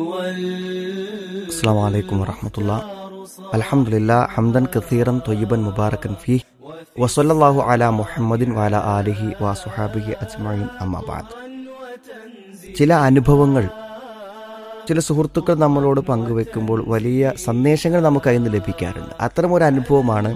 السلام عليكم ورحمة الله الحمد لله حمدا كثيرا طيبا مباركا فيه وصلى الله على محمد وعلى آله وصحابه أجمعين أما بعد ചില അനുഭവങ്ങൾ ചില സുഹൃത്തുക്കൾ നമ്മളോട് പങ്കുവെക്കുമ്പോൾ വലിയ സന്ദേശങ്ങൾ നമുക്ക് അതിൽ നിന്ന് ലഭിക്കാറുണ്ട് അത്തരം ഒരു അനുഭവമാണ്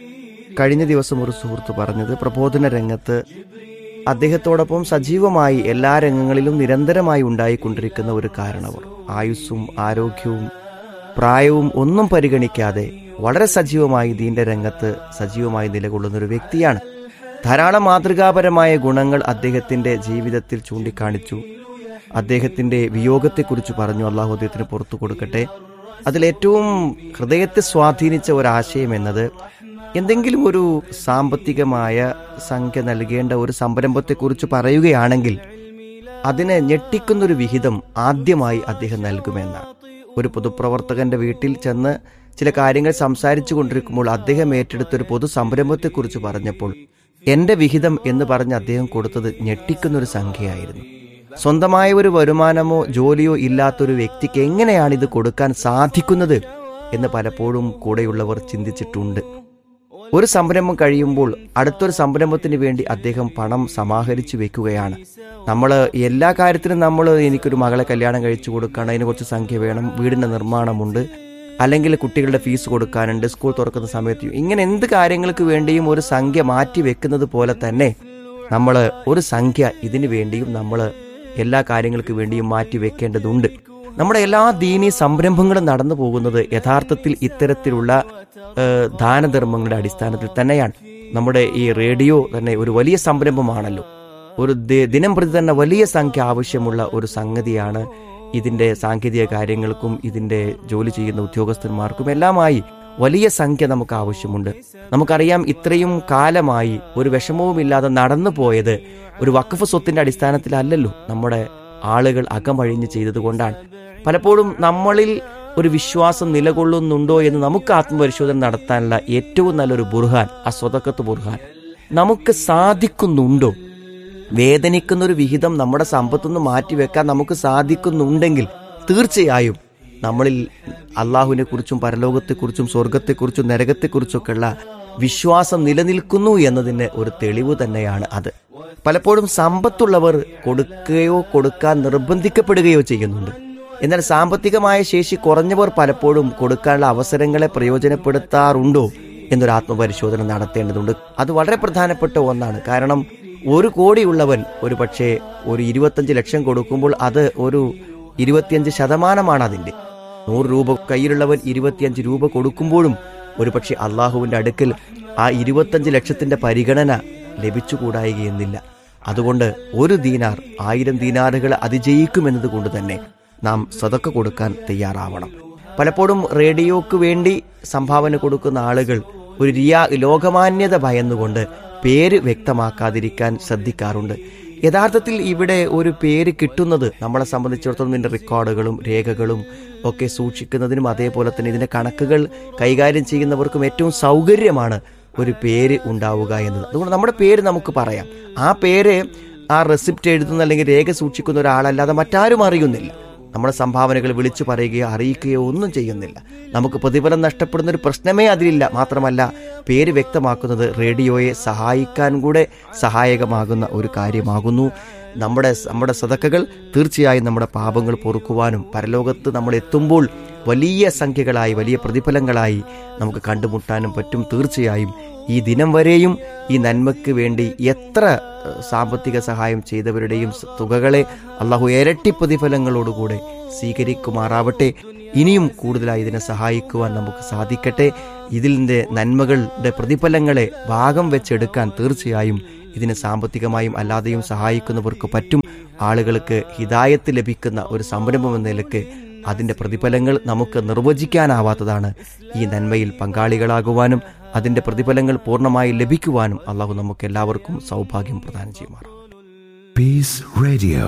കഴിഞ്ഞ ദിവസം ഒരു സുഹൃത്ത് പറഞ്ഞത് പ്രബോധന രംഗത്ത് അദ്ദേഹത്തോടൊപ്പം സജീവമായി എല്ലാ രംഗങ്ങളിലും നിരന്തരമായി ഉണ്ടായിക്കൊണ്ടിരിക്കുന്ന ഒരു കാരണവർ ആയുസ്സും ആരോഗ്യവും പ്രായവും ഒന്നും പരിഗണിക്കാതെ വളരെ സജീവമായി ദീന്റെ രംഗത്ത് സജീവമായി നിലകൊള്ളുന്ന ഒരു വ്യക്തിയാണ് ധാരാളം മാതൃകാപരമായ ഗുണങ്ങൾ അദ്ദേഹത്തിന്റെ ജീവിതത്തിൽ ചൂണ്ടിക്കാണിച്ചു അദ്ദേഹത്തിന്റെ വിയോഗത്തെക്കുറിച്ച് പറഞ്ഞു അള്ളാഹു അദ്ദേഹത്തിന് പുറത്തു കൊടുക്കട്ടെ അതിലേറ്റവും ഹൃദയത്തെ സ്വാധീനിച്ച ഒരാശയം എന്നത് എന്തെങ്കിലും ഒരു സാമ്പത്തികമായ സംഖ്യ നൽകേണ്ട ഒരു സംരംഭത്തെക്കുറിച്ച് പറയുകയാണെങ്കിൽ അതിനെ ഞെട്ടിക്കുന്നൊരു വിഹിതം ആദ്യമായി അദ്ദേഹം നൽകുമെന്നാണ് ഒരു പൊതുപ്രവർത്തകന്റെ വീട്ടിൽ ചെന്ന് ചില കാര്യങ്ങൾ സംസാരിച്ചു കൊണ്ടിരിക്കുമ്പോൾ അദ്ദേഹം ഏറ്റെടുത്ത ഒരു പൊതു സംരംഭത്തെക്കുറിച്ച് പറഞ്ഞപ്പോൾ എന്റെ വിഹിതം എന്ന് പറഞ്ഞ് അദ്ദേഹം കൊടുത്തത് ഞെട്ടിക്കുന്നൊരു സംഖ്യയായിരുന്നു സ്വന്തമായ ഒരു വരുമാനമോ ജോലിയോ ഇല്ലാത്തൊരു വ്യക്തിക്ക് എങ്ങനെയാണ് ഇത് കൊടുക്കാൻ സാധിക്കുന്നത് എന്ന് പലപ്പോഴും കൂടെയുള്ളവർ ചിന്തിച്ചിട്ടുണ്ട് ഒരു സംരംഭം കഴിയുമ്പോൾ അടുത്തൊരു സംരംഭത്തിന് വേണ്ടി അദ്ദേഹം പണം സമാഹരിച്ചു വെക്കുകയാണ് നമ്മൾ എല്ലാ കാര്യത്തിനും നമ്മൾ എനിക്കൊരു മകളെ കല്യാണം കഴിച്ചു കൊടുക്കണം അതിന് കുറച്ച് സംഖ്യ വേണം വീടിന്റെ നിർമ്മാണമുണ്ട് അല്ലെങ്കിൽ കുട്ടികളുടെ ഫീസ് കൊടുക്കാനുണ്ട് സ്കൂൾ തുറക്കുന്ന സമയത്ത് ഇങ്ങനെ എന്ത് കാര്യങ്ങൾക്ക് വേണ്ടിയും ഒരു സംഖ്യ മാറ്റി വെക്കുന്നത് പോലെ തന്നെ നമ്മൾ ഒരു സംഖ്യ ഇതിനു വേണ്ടിയും നമ്മൾ എല്ലാ കാര്യങ്ങൾക്ക് വേണ്ടിയും മാറ്റി വെക്കേണ്ടതുണ്ട് നമ്മുടെ എല്ലാ ദീനീ സംരംഭങ്ങളും നടന്നു പോകുന്നത് യഥാർത്ഥത്തിൽ ഇത്തരത്തിലുള്ള ഏഹ്, ദാനധർമ്മങ്ങളുടെ അടിസ്ഥാനത്തിൽ തന്നെയാണ് നമ്മുടെ ഈ റേഡിയോ തന്നെ ഒരു വലിയ സംരംഭമാണല്ലോ ഒരു ദി- ദിനം പ്രതി തന്നെ വലിയ സംഖ്യ ആവശ്യമുള്ള ഒരു സംഗതിയാണ് ഇതിന്റെ സാങ്കേതിക കാര്യങ്ങൾക്കും ഇതിന്റെ ജോലി ചെയ്യുന്ന ഉദ്യോഗസ്ഥന്മാർക്കും എല്ലാമായി വലിയ സംഖ്യ നമുക്ക് ആവശ്യമുണ്ട് നമുക്കറിയാം ഇത്രയും കാലമായി ഒരു വിഷമവുമില്ലാതെ നടന്നു പോയത് ഒരു വഖഫ് സ്വത്തിന്റെ അടിസ്ഥാനത്തിലല്ലല്ലോ നമ്മുടെ ആളുകൾ അകമഴിഞ്ഞ് ചെയ്തതുകൊണ്ടാണ് പലപ്പോഴും നമ്മളിൽ ഒരു വിശ്വാസം നിലകൊള്ളുന്നുണ്ടോ എന്ന് നമുക്ക് ആത്മപരിശോധന നടത്താനുള്ള ഏറ്റവും നല്ലൊരു ബുർഹാൻ ആ സ്വതക്കത്ത് ബുർഹാൻ നമുക്ക് സാധിക്കുന്നുണ്ടോ വേദനിക്കുന്ന ഒരു വിഹിതം നമ്മുടെ സമ്പത്തുനിന്ന് മാറ്റിവെക്കാൻ നമുക്ക് സാധിക്കുന്നുണ്ടെങ്കിൽ തീർച്ചയായും നമ്മളിൽ അള്ളാഹുവിനെ കുറിച്ചും പരലോകത്തെക്കുറിച്ചും സ്വർഗത്തെക്കുറിച്ചും നരകത്തെക്കുറിച്ചൊക്കെയുള്ള വിശ്വാസം നിലനിൽക്കുന്നു എന്നതിന് ഒരു തെളിവ് തന്നെയാണ് അത് പലപ്പോഴും സമ്പത്തുള്ളവർ കൊടുക്കുകയോ കൊടുക്കാൻ നിർബന്ധിക്കപ്പെടുകയോ ചെയ്യുന്നുണ്ട് എന്നാൽ സാമ്പത്തികമായ ശേഷി കുറഞ്ഞവർ പലപ്പോഴും കൊടുക്കാനുള്ള അവസരങ്ങളെ പ്രയോജനപ്പെടുത്താറുണ്ടോ എന്നൊരു ആത്മപരിശോധന നടത്തേണ്ടതുണ്ട് അത് വളരെ പ്രധാനപ്പെട്ട ഒന്നാണ് കാരണം ഒരു കോടിയുള്ളവൻ ഒരു പക്ഷേ ഒരു ഇരുപത്തഞ്ച് ലക്ഷം കൊടുക്കുമ്പോൾ അത് ഒരു ഇരുപത്തിയഞ്ച് ശതമാനമാണ് അതിന്റെ നൂറ് രൂപ കയ്യിലുള്ളവൻ ഇരുപത്തിയഞ്ച് രൂപ കൊടുക്കുമ്പോഴും ഒരുപക്ഷെ അള്ളാഹുവിന്റെ അടുക്കൽ ആ ഇരുപത്തഞ്ച് ലക്ഷത്തിന്റെ പരിഗണന ലഭിച്ചുകൂടായികയെന്നില്ല അതുകൊണ്ട് ഒരു ദീനാർ ആയിരം ദീനാറുകൾ അതിജയിക്കുമെന്നത് കൊണ്ട് തന്നെ നാം സതക്ക കൊടുക്കാൻ തയ്യാറാവണം പലപ്പോഴും റേഡിയോക്ക് വേണ്ടി സംഭാവന കൊടുക്കുന്ന ആളുകൾ ഒരു റിയാ ലോകമാന്യത ഭയന്നുകൊണ്ട് പേര് വ്യക്തമാക്കാതിരിക്കാൻ ശ്രദ്ധിക്കാറുണ്ട് യഥാർത്ഥത്തിൽ ഇവിടെ ഒരു പേര് കിട്ടുന്നത് നമ്മളെ സംബന്ധിച്ചിടത്തോളം ഇതിന്റെ റെക്കോർഡുകളും രേഖകളും ഒക്കെ സൂക്ഷിക്കുന്നതിനും അതേപോലെ തന്നെ ഇതിന്റെ കണക്കുകൾ കൈകാര്യം ചെയ്യുന്നവർക്കും ഏറ്റവും സൗകര്യമാണ് ഒരു പേര് ഉണ്ടാവുക എന്നത് അതുകൊണ്ട് നമ്മുടെ പേര് നമുക്ക് പറയാം ആ പേര് ആ റെസിപ്റ്റ് എഴുതുന്ന അല്ലെങ്കിൽ രേഖ സൂക്ഷിക്കുന്ന ഒരാളല്ലാതെ മറ്റാരും അറിയുന്നില്ല നമ്മുടെ സംഭാവനകൾ വിളിച്ചു പറയുകയോ അറിയിക്കുകയോ ഒന്നും ചെയ്യുന്നില്ല നമുക്ക് പ്രതിഫലം നഷ്ടപ്പെടുന്ന ഒരു പ്രശ്നമേ അതിലില്ല മാത്രമല്ല പേര് വ്യക്തമാക്കുന്നത് റേഡിയോയെ സഹായിക്കാൻ കൂടെ സഹായകമാകുന്ന ഒരു കാര്യമാകുന്നു നമ്മുടെ നമ്മുടെ സതക്കകൾ തീർച്ചയായും നമ്മുടെ പാപങ്ങൾ പൊറുക്കുവാനും പരലോകത്ത് നമ്മൾ എത്തുമ്പോൾ വലിയ സംഖ്യകളായി വലിയ പ്രതിഫലങ്ങളായി നമുക്ക് കണ്ടുമുട്ടാനും പറ്റും തീർച്ചയായും ഈ ദിനം വരെയും ഈ നന്മയ്ക്ക് വേണ്ടി എത്ര ഏഹ്, സാമ്പത്തിക സഹായം ചെയ്തവരുടെയും സ- തുകകളെ അള്ളാഹു ഇരട്ടി പ്രതിഫലങ്ങളോടുകൂടെ സ്വീകരിക്കുമാറാവട്ടെ ഇനിയും കൂടുതലായി ഇതിനെ സഹായിക്കുവാൻ നമുക്ക് സാധിക്കട്ടെ ഇതിൻ്റെ നന്മകളുടെ പ്രതിഫലങ്ങളെ ഭാഗം വെച്ചെടുക്കാൻ തീർച്ചയായും ഇതിന് സാമ്പത്തികമായും അല്ലാതെയും സഹായിക്കുന്നവർക്ക് പറ്റും ആളുകൾക്ക് ഹിതായത്ത് ലഭിക്കുന്ന ഒരു സംരംഭം എന്ന നിലക്ക് അതിന്റെ പ്രതിഫലങ്ങൾ നമുക്ക് നിർവചിക്കാനാവാത്തതാണ് ഈ നന്മയിൽ പങ്കാളികളാകുവാനും അതിന്റെ പ്രതിഫലങ്ങൾ പൂർണ്ണമായി ലഭിക്കുവാനും അള്ളാഹു നമുക്ക് എല്ലാവർക്കും സൗഭാഗ്യം പ്രദാനം ചെയ്യുമാറാം Peace Radio.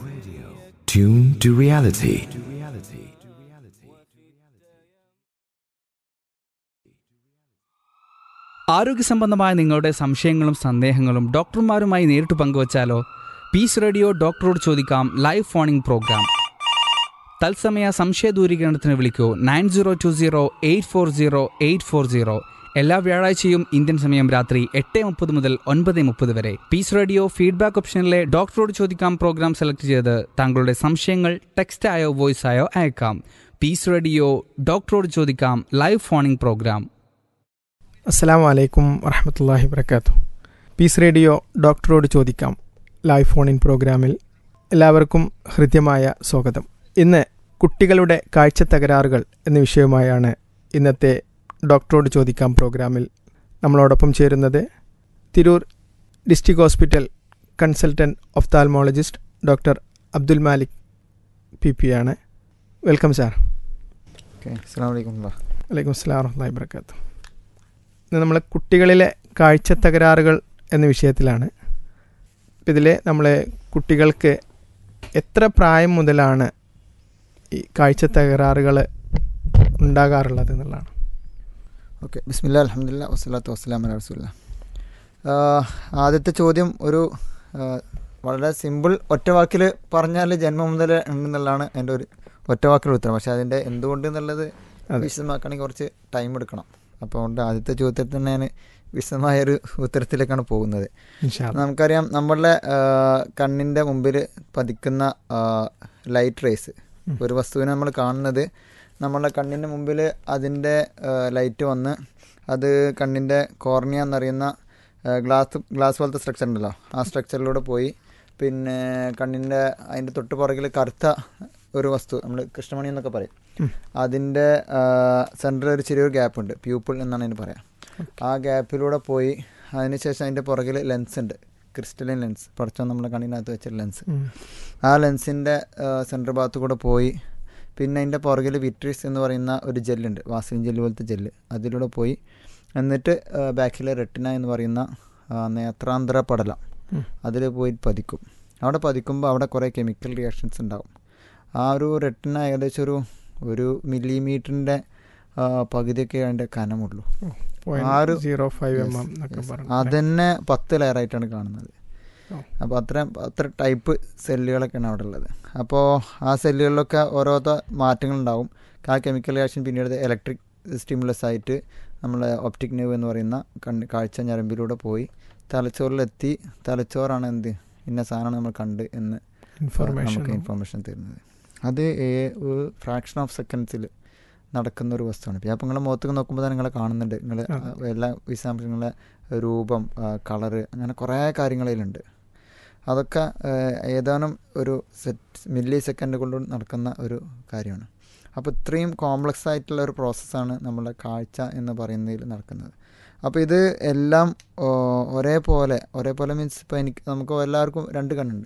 Tune to reality. ആരോഗ്യസംബന്ധമായ നിങ്ങളുടെ സംശയങ്ങളും സന്ദേഹങ്ങളും ഡോക്ടർമാരുമായി നേരിട്ട് പങ്കുവച്ചാലോ പീസ് റേഡിയോ ഡോക്ടറോട് ചോദിക്കാം ലൈവ് ഫോണിംഗ് പ്രോഗ്രാം തത്സമയ സംശയ ദൂരീകരണത്തിന് വിളിക്കൂ nine zero two zero eight four zero eight four zero എല്ലാ വ്യാഴാഴ്ചയും ഇന്ത്യൻ സമയം രാത്രി എട്ട് മുപ്പത് മുതൽ ഒൻപത് മുപ്പത് വരെ പീസ് റേഡിയോ ഫീഡ്ബാക്ക് ഓപ്ഷനിലെ ഡോക്ടറോട് ചോദിക്കാം പ്രോഗ്രാം സെലക്ട് ചെയ്ത് താങ്കളുടെ സംശയങ്ങൾ ടെക്സ്റ്റ് ആയോ വോയിസ് ആയോ അയക്കാം പീസ് റേഡിയോ ഡോക്ടറോട് ചോദിക്കാം ലൈവ് ഫോണിംഗ് പ്രോഗ്രാം അസ്സാം വലൈക്കും വറഹമത്തല്ലാഹി വർക്കാത്തു പീസ് റേഡിയോ ഡോക്ടറോട് ചോദിക്കാം ലൈവ് ഫോൺ ഇൻ പ്രോഗ്രാമിൽ എല്ലാവർക്കും ഹൃദ്യമായ സ്വാഗതം ഇന്ന് കുട്ടികളുടെ കാഴ്ച തകരാറുകൾ എന്ന വിഷയവുമായാണ് ഇന്നത്തെ ഡോക്ടറോട് ചോദിക്കാം പ്രോഗ്രാമിൽ നമ്മളോടൊപ്പം ചേരുന്നത് Tirur district hospital consultant ophthalmologist doctor Abdul Malik P P ആണ് വെൽക്കം സാർ ഓക്കെ അസ്സാം വലൈക്കും വലൈക്കും സ്ലാം വറഹ്മത്തുള്ളാഹി വബറകാതുഹു ഇന്ന് നമ്മൾ കുട്ടികളിലെ കാഴ്ച തകരാറുകൾ എന്ന വിഷയത്തിലാണ് ഇതിൽ നമ്മൾ കുട്ടികൾക്ക് എത്ര പ്രായം മുതലാണ് ഈ കാഴ്ച തകരാറുകൾ ഉണ്ടാകാറുള്ളത് എന്നുള്ളതാണ് ഓക്കെ ബിസ്മില്ല അലഹമില്ല വസ്സലാത്തു വസ്സലാം അല റസൂല്ല ആദ്യത്തെ ചോദ്യം ഒരു ആ, വളരെ സിമ്പിൾ ഒറ്റ വാക്കിൽ പറഞ്ഞാൽ ജന്മം മുതൽ ഉണ്ടെന്നുള്ളതാണ് എൻ്റെ ഒരു ഒറ്റ വാക്കിൽ ഉത്തരം പക്ഷേ അതിൻ്റെ എന്തുകൊണ്ട് എന്നുള്ളത് അതെ. വിശദമാക്കണമെങ്കിൽ കുറച്ച് ടൈം എടുക്കണം അപ്പോൾ അതുകൊണ്ട് ആദ്യത്തെ ചോദ്യത്തിൽ തന്നെ ഞാൻ വിശദമായൊരു ഉത്തരത്തിലേക്കാണ് പോകുന്നത് ഇൻഷാ അല്ലാ. നമുക്കറിയാം നമ്മളുടെ കണ്ണിൻ്റെ മുമ്പിൽ പതിക്കുന്ന ലൈറ്റ് റേസ് ഉം. ഒരു വസ്തുവിനെ നമ്മൾ കാണുന്നത് നമ്മളുടെ കണ്ണിൻ്റെ മുമ്പിൽ അതിൻ്റെ ലൈറ്റ് വന്ന് അത് കണ്ണിൻ്റെ കോർണിയ എന്നറിയുന്ന ഗ്ലാസ് ഗ്ലാസ് പോലത്തെ സ്ട്രക്ചർ ഉണ്ടല്ലോ ആ സ്ട്രക്ചറിലൂടെ പോയി പിന്നെ കണ്ണിൻ്റെ അതിൻ്റെ തൊട്ട് പുറകിൽ കറുത്ത ഒരു വസ്തു നമ്മൾ കൃഷ്ണമണി എന്നൊക്കെ പറയും ഉം. അതിൻ്റെ സെൻറ്ററിൽ ഒരു ചെറിയൊരു ഗ്യാപ്പ് ഉണ്ട് പ്യൂപ്പിൾ എന്നാണ് അതിന് പറയാം ആ ഗ്യാപ്പിലൂടെ പോയി അതിനുശേഷം അതിൻ്റെ പുറകിൽ ലെൻസ് ഉണ്ട് ക്രിസ്റ്റലിൻ ലെൻസ് പഠിച്ചോ നമ്മുടെ കണ്ണിനകത്ത് വെച്ച ലെൻസ് ഉം. ആ ലെൻസിൻ്റെ സെൻറ്റർ ഭാഗത്ത് കൂടെ പോയി പിന്നെ അതിൻ്റെ പുറകിൽ വിട്രീസ് എന്ന് പറയുന്ന ഒരു ജെല്ലുണ്ട് വാസലിൻ ജെല്ല് പോലത്തെ ജെല്ല് അതിലൂടെ പോയി എന്നിട്ട് ബാക്കിലെ റെട്ടിന എന്ന് പറയുന്ന ആ, നേത്രാന്തര പടലം ഉം. അതിൽ പോയി പതിക്കും അവിടെ പതിക്കുമ്പോൾ അവിടെ കുറേ കെമിക്കൽ റിയാക്ഷൻസ് ഉണ്ടാവും ആ ഒരു റെട്ടിന ഏകദേശം ഒരു ഒരു മില്ലിമീറ്ററിൻ്റെ പകുതിയൊക്കെ അതിൻ്റെ കനമുള്ളൂ പോയിന്റ് ആറ് zero five M Yes, M എന്നൊക്കെ yes. പറഞ്ഞു അതന്നെ പത്ത് ലെയറായിട്ടാണ് കാണുന്നത് ഓ. അപ്പോൾ അത്ര അത്ര ടൈപ്പ് സെല്ലുകളൊക്കെയാണ് അവിടെ ഉള്ളത് അപ്പോൾ ആ സെല്ലുകളിലൊക്കെ ഓരോരോ മാറ്റങ്ങളുണ്ടാവും ആ കെമിക്കൽ റിയാക്ഷൻ പിന്നീട് ഇലക്ട്രിക് സ്റ്റിമുലസ് ആയിട്ട് നമ്മൾ ഒപ്റ്റിക് നെവ് എന്ന് പറയുന്ന കണ്ണ് കാഴ്ച ഞരമ്പിലൂടെ പോയി തലച്ചോറിലെത്തി തലച്ചോറാണ് എന്ത് ഇന്ന സാധനമാണ് നമ്മൾ കണ്ട് എന്ന് ഇൻഫർമേഷൻ നമുക്ക് ഇൻഫർമേഷൻ തരുന്നത് അത് ഏ- ഒരു ഫ്രാക്ഷൻ ഓഫ് സെക്കൻഡ്സിൽ നടക്കുന്ന ഒരു വസ്തുവാണ് ഇപ്പോൾ അപ്പോൾ നിങ്ങളുടെ മുഖത്തേക്ക് നോക്കുമ്പോൾ തന്നെ നിങ്ങളെ കാണുന്നുണ്ട് നിങ്ങൾ അതെ. എല്ലാ വിശദാംശങ്ങളെ രൂപം കളറ് അങ്ങനെ കുറേ കാര്യങ്ങളിലുണ്ട് അതൊക്കെ ആ, ഏതാനും ഒരു സെറ്റ് മില്ലി സെക്കൻഡ് കൊണ്ട് നടക്കുന്ന ഒരു കാര്യമാണ് അപ്പോൾ ഇത്രയും കോംപ്ലക്സ് ആയിട്ടുള്ള ഒരു പ്രോസസ്സാണ് നമ്മുടെ കാഴ്ച എന്ന് പറയുന്നതിൽ നടക്കുന്നത് അപ്പോൾ ഇത് എല്ലാം ഓ, ഒരേപോലെ ഒരേപോലെ മീൻസ് ഇപ്പോൾ എനിക്ക് നമുക്ക് എല്ലാവർക്കും രണ്ട് കണ്ണുണ്ട്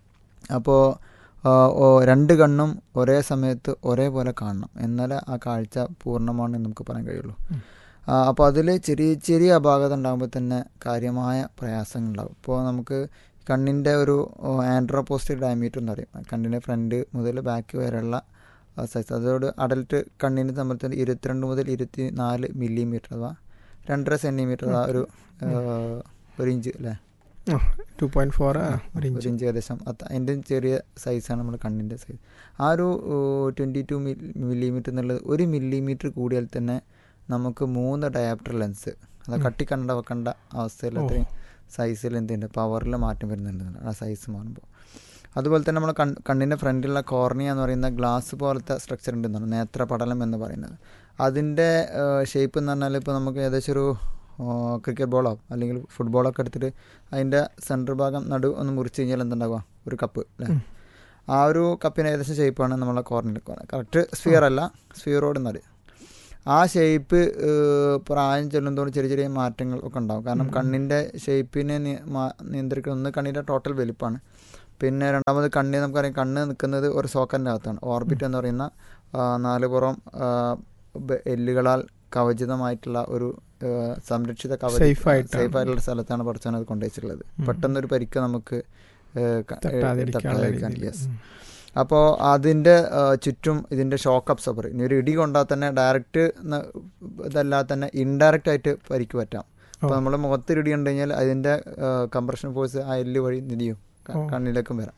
അപ്പോൾ ആ, ഓ, രണ്ട് കണ്ണും ഒരേ സമയത്ത് ഒരേപോലെ കാണണം എന്നാലേ ആ കാഴ്ച പൂർണ്ണമാണ് എന്ന് നമുക്ക് പറയാൻ കഴിയുള്ളൂ ഉം. അപ്പോൾ അതിൽ ചെറിയ ചെറിയ അപാകത ഉണ്ടാകുമ്പോൾ തന്നെ കാര്യമായ പ്രയാസങ്ങളുണ്ടാകും ഇപ്പോൾ നമുക്ക് കണ്ണിൻ്റെ ഒരു ആൻഡ്രോപോസ്റ്റർ ഡയമീറ്റർ എന്ന് പറയും കണ്ണിൻ്റെ ഫ്രണ്ട് മുതൽ ബാക്ക് വരെയുള്ള സൈസ് അതോട് അഡൽട്ട് കണ്ണിനെ സംബന്ധിച്ച് ഇരുപത്തിരണ്ട് മുതൽ ഇരുപത്തി നാല് മില്ലിമീറ്റർ അഥവാ രണ്ടര സെൻറ്റിമീറ്റർ അഥവാ ഒരു ആ, ഒരു ഇഞ്ച് അല്ലേ ടു പോയിന്റ് ഫോർ ഒരു ഒരു ഇഞ്ച് ഇഞ്ച് ഏകദേശം അത് അതിൻ്റെ ചെറിയ സൈസാണ് നമ്മുടെ കണ്ണിൻ്റെ സൈസ് ആ ഒരു ട്വൻറ്റി ടു മില്ലിമീറ്റർ എന്നുള്ളത് ഒരു മില്ലിമീറ്റർ കൂടിയാൽ തന്നെ നമുക്ക് മൂന്ന് ഡയാപ്റ്റർ ലെൻസ് അത് ഉം. കട്ടി കണ്ട വെക്കേണ്ട അവസ്ഥയിൽ ഓ. അത്രയും സൈസിൽ എന്തുണ്ട് പവറിൽ മാറ്റം വരുന്നുണ്ട് ആ സൈസ് മാറുമ്പോൾ അതുപോലെ തന്നെ നമ്മൾ കൺ കണ്ണിൻ്റെ ഫ്രണ്ടിലുള്ള കോർണിയ എന്ന് പറയുന്ന ഗ്ലാസ് പോലത്തെ സ്ട്രക്ചർ ഉണ്ടെന്നാണ് നേത്രപടലം എന്ന് പറയുന്നത് അതിൻ്റെ ഷേപ്പ് എന്ന് പറഞ്ഞാൽ ഇപ്പോൾ നമുക്ക് ഏകദേശം ഒരു ക്രിക്കറ്റ് ബോളോ അല്ലെങ്കിൽ ഫുട്ബോളോ ഒക്കെ എടുത്തിട്ട് അതിൻ്റെ സെൻറ്റർ ഭാഗം നടു ഒന്ന് മുറിച്ച് കഴിഞ്ഞാൽ എന്തുണ്ടാവുക ഒരു കപ്പ് അല്ലേ ഉം. ആ ഒരു കപ്പിന് ഏകദേശം ഷേപ്പാണ് നമ്മളെ കോർണർ കറക്റ്റ് സ്ഫിയർ അല്ല സ്ഫിയറോട് എന്നറിയും ആ ഷേപ്പ് പ്രായം ചെല്ലുന്നതോടെ ചെറിയ ചെറിയ മാറ്റങ്ങൾ ഒക്കെ ഉണ്ടാവും കാരണം ഉം. കണ്ണിൻ്റെ ഷേപ്പിനെ നി- മാ- നിയന്ത്രിക്കുന്ന ഒന്ന് കണ്ണിൻ്റെ ടോട്ടൽ വലിപ്പമാണ് പിന്നെ രണ്ടാമത് കണ്ണ് നമുക്കറിയാം കണ്ണ് നിൽക്കുന്നത് ഒരു സോക്കൻ്റെ അകത്താണ് ഓർബിറ്റ് എന്ന് പറയുന്ന ആ, നാല് പുറം ആ, ബ- എല്ലുകളാൽ കവചിതമായിട്ടുള്ള ഒരു ആ, സംരക്ഷിത കവച Safe ആയിട്ടാണ്. സേഫ് ആയിട്ടുള്ള സ്ഥലത്താണ് പഠിച്ചാണ് അത് കൊണ്ടുവച്ചിട്ടുള്ളത് ഉം. പെട്ടെന്നൊരു പരിക്ക് നമുക്ക് ഏ, ക- ഏ, തട്ടാതിരിക്കാനുള്ള തട്ടാതിരിക്കാൻ രീതിയിൽ. യെസ് ഉം. അപ്പോൾ അതിൻ്റെ ആ, ചുറ്റും ഇതിൻ്റെ ഷോക്ക് അബ്സോർബർ ഇനി ഒരു ഇടി കൊണ്ടാൽ തന്നെ ഡയറക്റ്റ് ഇതല്ലാതെ തന്നെ ഇൻഡയറക്റ്റ് ആയിട്ട് പരിക്ക് പറ്റാം അപ്പോൾ ഓ. നമ്മൾ മുഖത്തൊരു ഇടി ഉണ്ട് കഴിഞ്ഞാൽ അതിൻ്റെ കംപ്രഷൻ ഫോഴ്സ് ആ എല്ല് വഴി നിധിയും ക- ഓ. കണ്ണിലേക്കും വരാം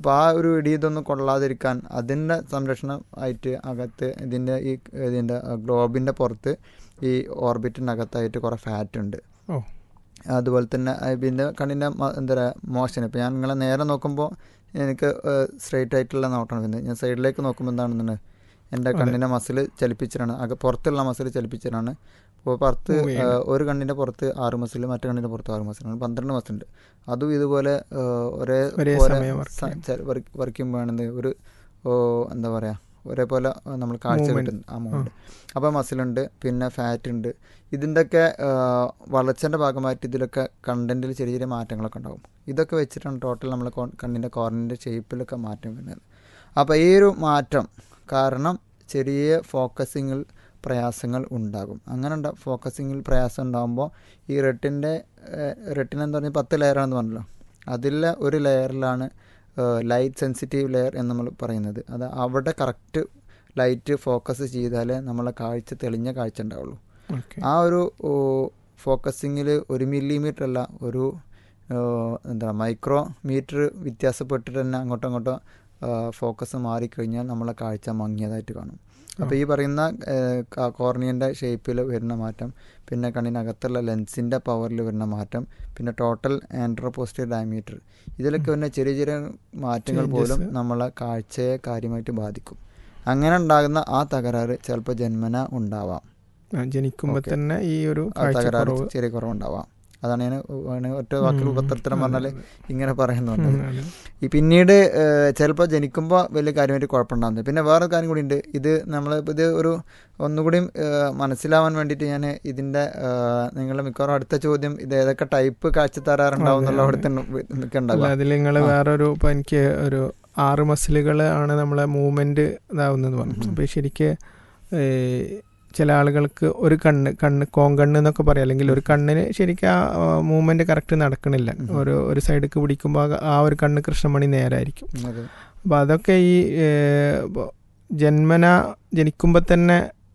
അപ്പോൾ ആ ഒരു ഇടി ഇതൊന്നും കൊള്ളാതിരിക്കാൻ അതിൻ്റെ സംരക്ഷണം ആയിട്ട് അകത്ത് ഇതിൻ്റെ ഈ ഇതിൻ്റെ ഗ്ലോബിൻ്റെ പുറത്ത് ഈ ഓർബിറ്റിൻ്റെ അകത്തായിട്ട് കുറേ ഫാറ്റ് ഉണ്ട് ഓ. അതുപോലെ തന്നെ ആ പിന്നെ കണ്ണിൻ്റെ മ- എന്താ പറയുക മോഷൻ ഇപ്പോൾ ഞാൻ നിങ്ങളെ നേരെ നോക്കുമ്പോൾ എനിക്ക് സ്ട്രെയിറ്റ് ആയിട്ടുള്ള നോട്ടമാണ് വരുന്നത് ഞാൻ സൈഡിലേക്ക് നോക്കുമ്പോൾ എന്താണെന്നുണ്ട് എൻ്റെ അതെ. കണ്ണിൻ്റെ മസിൽ ചലിപ്പിച്ചിട്ടാണ് അക പുറത്തുള്ള മസിൽ ചലിപ്പിച്ചിട്ടാണ് അപ്പോൾ പുറത്ത് Move ചെയ്യണം. ആ, ഒരു കണ്ണിൻ്റെ പുറത്ത് ആറ് മസിൽ മറ്റു കണ്ണിൻ്റെ പുറത്ത് ആറ് മസിലാണ് പന്ത്രണ്ട് മസിലുണ്ട് അതും ഇതുപോലെ ആ, ഒരേ ഒരേ പോലെ സമയം work സ- ചെയ്യും. ചെ- വർക്ക് വർക്ക് ചെയ്യുമ്പോഴാണ് ഒരു ഓ, എന്താ പറയുക ഒരേപോലെ നമ്മൾ കാഴ്ച Movement. കിട്ടുന്നത് ആ മൂവ്മെൻറ്റ് അപ്പോൾ മസിലുണ്ട് പിന്നെ ഫാറ്റ് ഉണ്ട് ഇതിൻ്റെയൊക്കെ വളർച്ചൻ്റെ ഭാഗമായിട്ട് ഇതിലൊക്കെ കണ്ടൻറ്റിൽ ചെറിയ ചെറിയ മാറ്റങ്ങളൊക്കെ ഉണ്ടാകും ഇതൊക്കെ വെച്ചിട്ടാണ് ടോട്ടൽ നമ്മൾ കണ്ണിൻ്റെ കോർണിൻ്റെ ഷേപ്പിലൊക്കെ മാറ്റം വരുന്നത് അപ്പോൾ ഈ ഒരു മാറ്റം കാരണം ചെറിയ ഫോക്കസിങ്ങിൽ പ്രയാസങ്ങൾ ഉണ്ടാകും അങ്ങനെ ഉണ്ടാ ഫോക്കസിങ്ങിൽ പ്രയാസം ഉണ്ടാകുമ്പോൾ ഈ റെട്ടിൻ്റെ റെട്ടിൻ എന്ന് പറഞ്ഞാൽ പത്ത് ലെയറാണെന്ന് പറഞ്ഞല്ലോ അതിലെ ഒരു ലെയറിലാണ് ലൈറ്റ് സെൻസിറ്റീവ് ലെയർ എന്ന് നമ്മൾ പറയുന്നത് അത് അവിടെ കറക്റ്റ് ലൈറ്റ് ഫോക്കസ് ചെയ്താലേ നമ്മളെ കാഴ്ച തെളിഞ്ഞ കാഴ്ച ഉണ്ടാവുള്ളൂ ഓക്കെ ആ ഒരു ഫോക്കസിങ്ങിൽ ഒരു മില്ലിമീറ്റർ അല്ല ഒരു ഓ, എന്താ മൈക്രോ മീറ്റർ വ്യത്യാസപ്പെട്ടിട്ട് തന്നെ അങ്ങോട്ടും ഇങ്ങോട്ടും ഫോക്കസ് മാറിക്കഴിഞ്ഞാൽ നമ്മളെ കാഴ്ച മങ്ങിയതായിട്ട് കാണും അപ്പോൾ ഈ പറയുന്ന കോർണിയൻ്റെ ഷേപ്പിൽ വരുന്ന മാറ്റം പിന്നെ കണ്ണിനകത്തുള്ള ലെൻസിൻ്റെ പവറിൽ വരുന്ന മാറ്റം പിന്നെ ടോട്ടൽ ആൻഡ്രോപോസ്റ്റർ ഡയമീറ്റർ ഇതിലൊക്കെ വരുന്ന ചെറിയ ചെറിയ മാറ്റങ്ങൾ പോലും Changes. നമ്മളെ കാഴ്ചയെ കാര്യമായിട്ട് ബാധിക്കും അങ്ങനെ ഉണ്ടാകുന്ന ആ തകരാറ് ചിലപ്പോൾ ജന്മന ഉണ്ടാവാം ജനിക്കുമ്പോൾ Okay. തന്നെ ഈ ഒരു ആ തകരാറ് കാഴ്ചക്കുറവ് ചെറിയ കുറവുണ്ടാവാം അതാണ് ഞാൻ വേണേ ഒറ്റ വാക്കിൽ ഉം. ഉപത്തരത്തരം പറഞ്ഞാൽ അതെ, ഇങ്ങനെ പറയുന്നുണ്ട് ഉം, അതെ. ഈ പിന്നീട് ചിലപ്പോൾ ജനിക്കുമ്പോൾ വലിയ കാര്യമായിട്ട് കുഴപ്പമുണ്ടാകുന്നത് പിന്നെ വേറെ കാര്യം കൂടി ഉണ്ട് ഇത് നമ്മൾ ഇത് ഒരു ഒന്നുകൂടിയും ഏഹ്, മനസ്സിലാവാൻ വേണ്ടിയിട്ട് ഞാൻ ഇതിൻ്റെ നിങ്ങളുടെ മിക്കവാറും അടുത്ത ചോദ്യം ഇത് ഏതൊക്കെ ടൈപ്പ് കാഴ്ച തരാറുണ്ടാവും എന്നുള്ള അതെ, അവിടെ തന്നെ അല്ല നിൽക്കണ്ടാവും അതിൽ നിങ്ങൾ ആ. വേറൊരു ഇപ്പം എനിക്ക് ഒരു ആറ് മസിലുകൾ ആണ് നമ്മളെ മൂവ്മെന്റ് ഇതാവുന്നത് പറഞ്ഞു ഉം. അപ്പോൾ ശരിക്ക് ഏ, ചില ആളുകൾക്ക് ഒരു കണ്ണ് കണ്ണ് കോങ്കണ്ണ് എന്നൊക്കെ പറയാം അല്ലെങ്കിൽ ഒരു കണ്ണിന് ശരിക്കും ആ മൂവ്മെന്റ് കറക്റ്റ് നടക്കണില്ല ഉം. ഒരു ഒരു സൈഡിലേക്ക് പിടിക്കുമ്പോൾ ആ ഒരു കണ്ണ് കൃഷ്ണമണി നേരായിരിക്കും അതെ അപ്പോൾ അതൊക്കെ ഈ ഏ, ഇപ്പൊ ജന്മന ജനിക്കുമ്പോൾ തന്നെ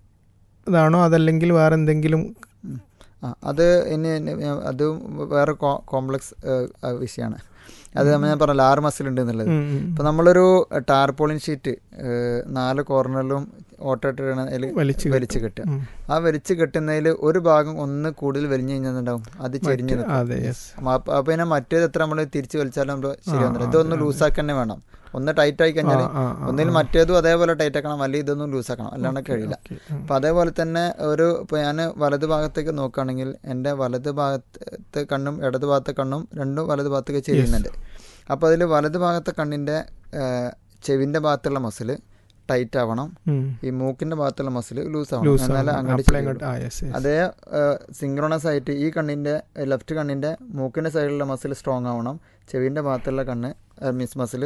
ഇതാണോ അതല്ലെങ്കിൽ വേറെ എന്തെങ്കിലും ആ അത് ഇനി ഇനി ഞാൻ- അത് വേറെ കോംപ്ലക്സ് വിഷയമാണ് അത് നമ്മൾ ഞാൻ പറഞ്ഞല്ലോ ആറ് മസിൽ ഉണ്ട് എന്നുള്ളത് ഉം, ഉം. ഇപ്പം നമ്മളൊരു ടാർപോളിൻ ഷീറ്റ് ഏഹ്, നാല് കോർണറിലും ഓട്ടോട്ടാണ് അതിൽ വലിച്ച് വലിച്ചു കെട്ടുക ഉം. ആ വലിച്ചു കെട്ടുന്നതിൽ ഒരു ഭാഗം ഒന്ന് കൂടുതൽ വലിഞ്ഞു കഴിഞ്ഞാൽ അത് ചെരിഞ്ഞ് മറ്റ്- നിൽക്കും അതെ യെസ് അപ്പൊ അപ്പൊ പിന്നെ മറ്റേത് എത്ര നമ്മൾ തിരിച്ചു വലിച്ചാലും നമ്മൾ ശരിയാവുന്നില്ല ആ, ഇതൊന്ന് അതെ, ലൂസാക്കി തന്നെ വേണം ഒന്ന് ടൈറ്റ് ആയി കഴിഞ്ഞാൽ ഒന്നിൽ മറ്റേതും അതേപോലെ ടൈറ്റ് ആക്കണം അല്ലെങ്കിൽ ഇതൊന്നും ലൂസാക്കണം അല്ലാണ്ട് കഴിയില്ല അപ്പം അതേപോലെ തന്നെ ഒരു ഇപ്പോൾ ഞാൻ വലത് ഭാഗത്തേക്ക് നോക്കുകയാണെങ്കിൽ എൻ്റെ വലത് ഭാഗത്തെ കണ്ണും ഇടത് ഭാഗത്തെ കണ്ണും രണ്ടും വലത് ഭാഗത്തേക്ക് ചെയ്യുന്നുണ്ട് അപ്പോൾ അതിൽ വലത് ഭാഗത്തെ കണ്ണിൻ്റെ ചെവിൻ്റെ ഭാഗത്തുള്ള മസിൽ ടൈറ്റ് ആവണം ഈ മൂക്കിൻ്റെ ഭാഗത്തുള്ള മസിൽ ലൂസ് ആവണം എന്നാലേ അങ്ങോട്ട് ചെയ്യുള്ളൂ. അതേ സിങ്ക്രോണസ് ആയിട്ട് ഈ കണ്ണിൻ്റെ ലെഫ്റ്റ് കണ്ണിൻ്റെ മൂക്കിൻ്റെ സൈഡിലുള്ള മസിൽ സ്ട്രോങ് ആവണം ചെവിൻ്റെ ഭാഗത്തുള്ള കണ്ണ് മിസ് മസിൽ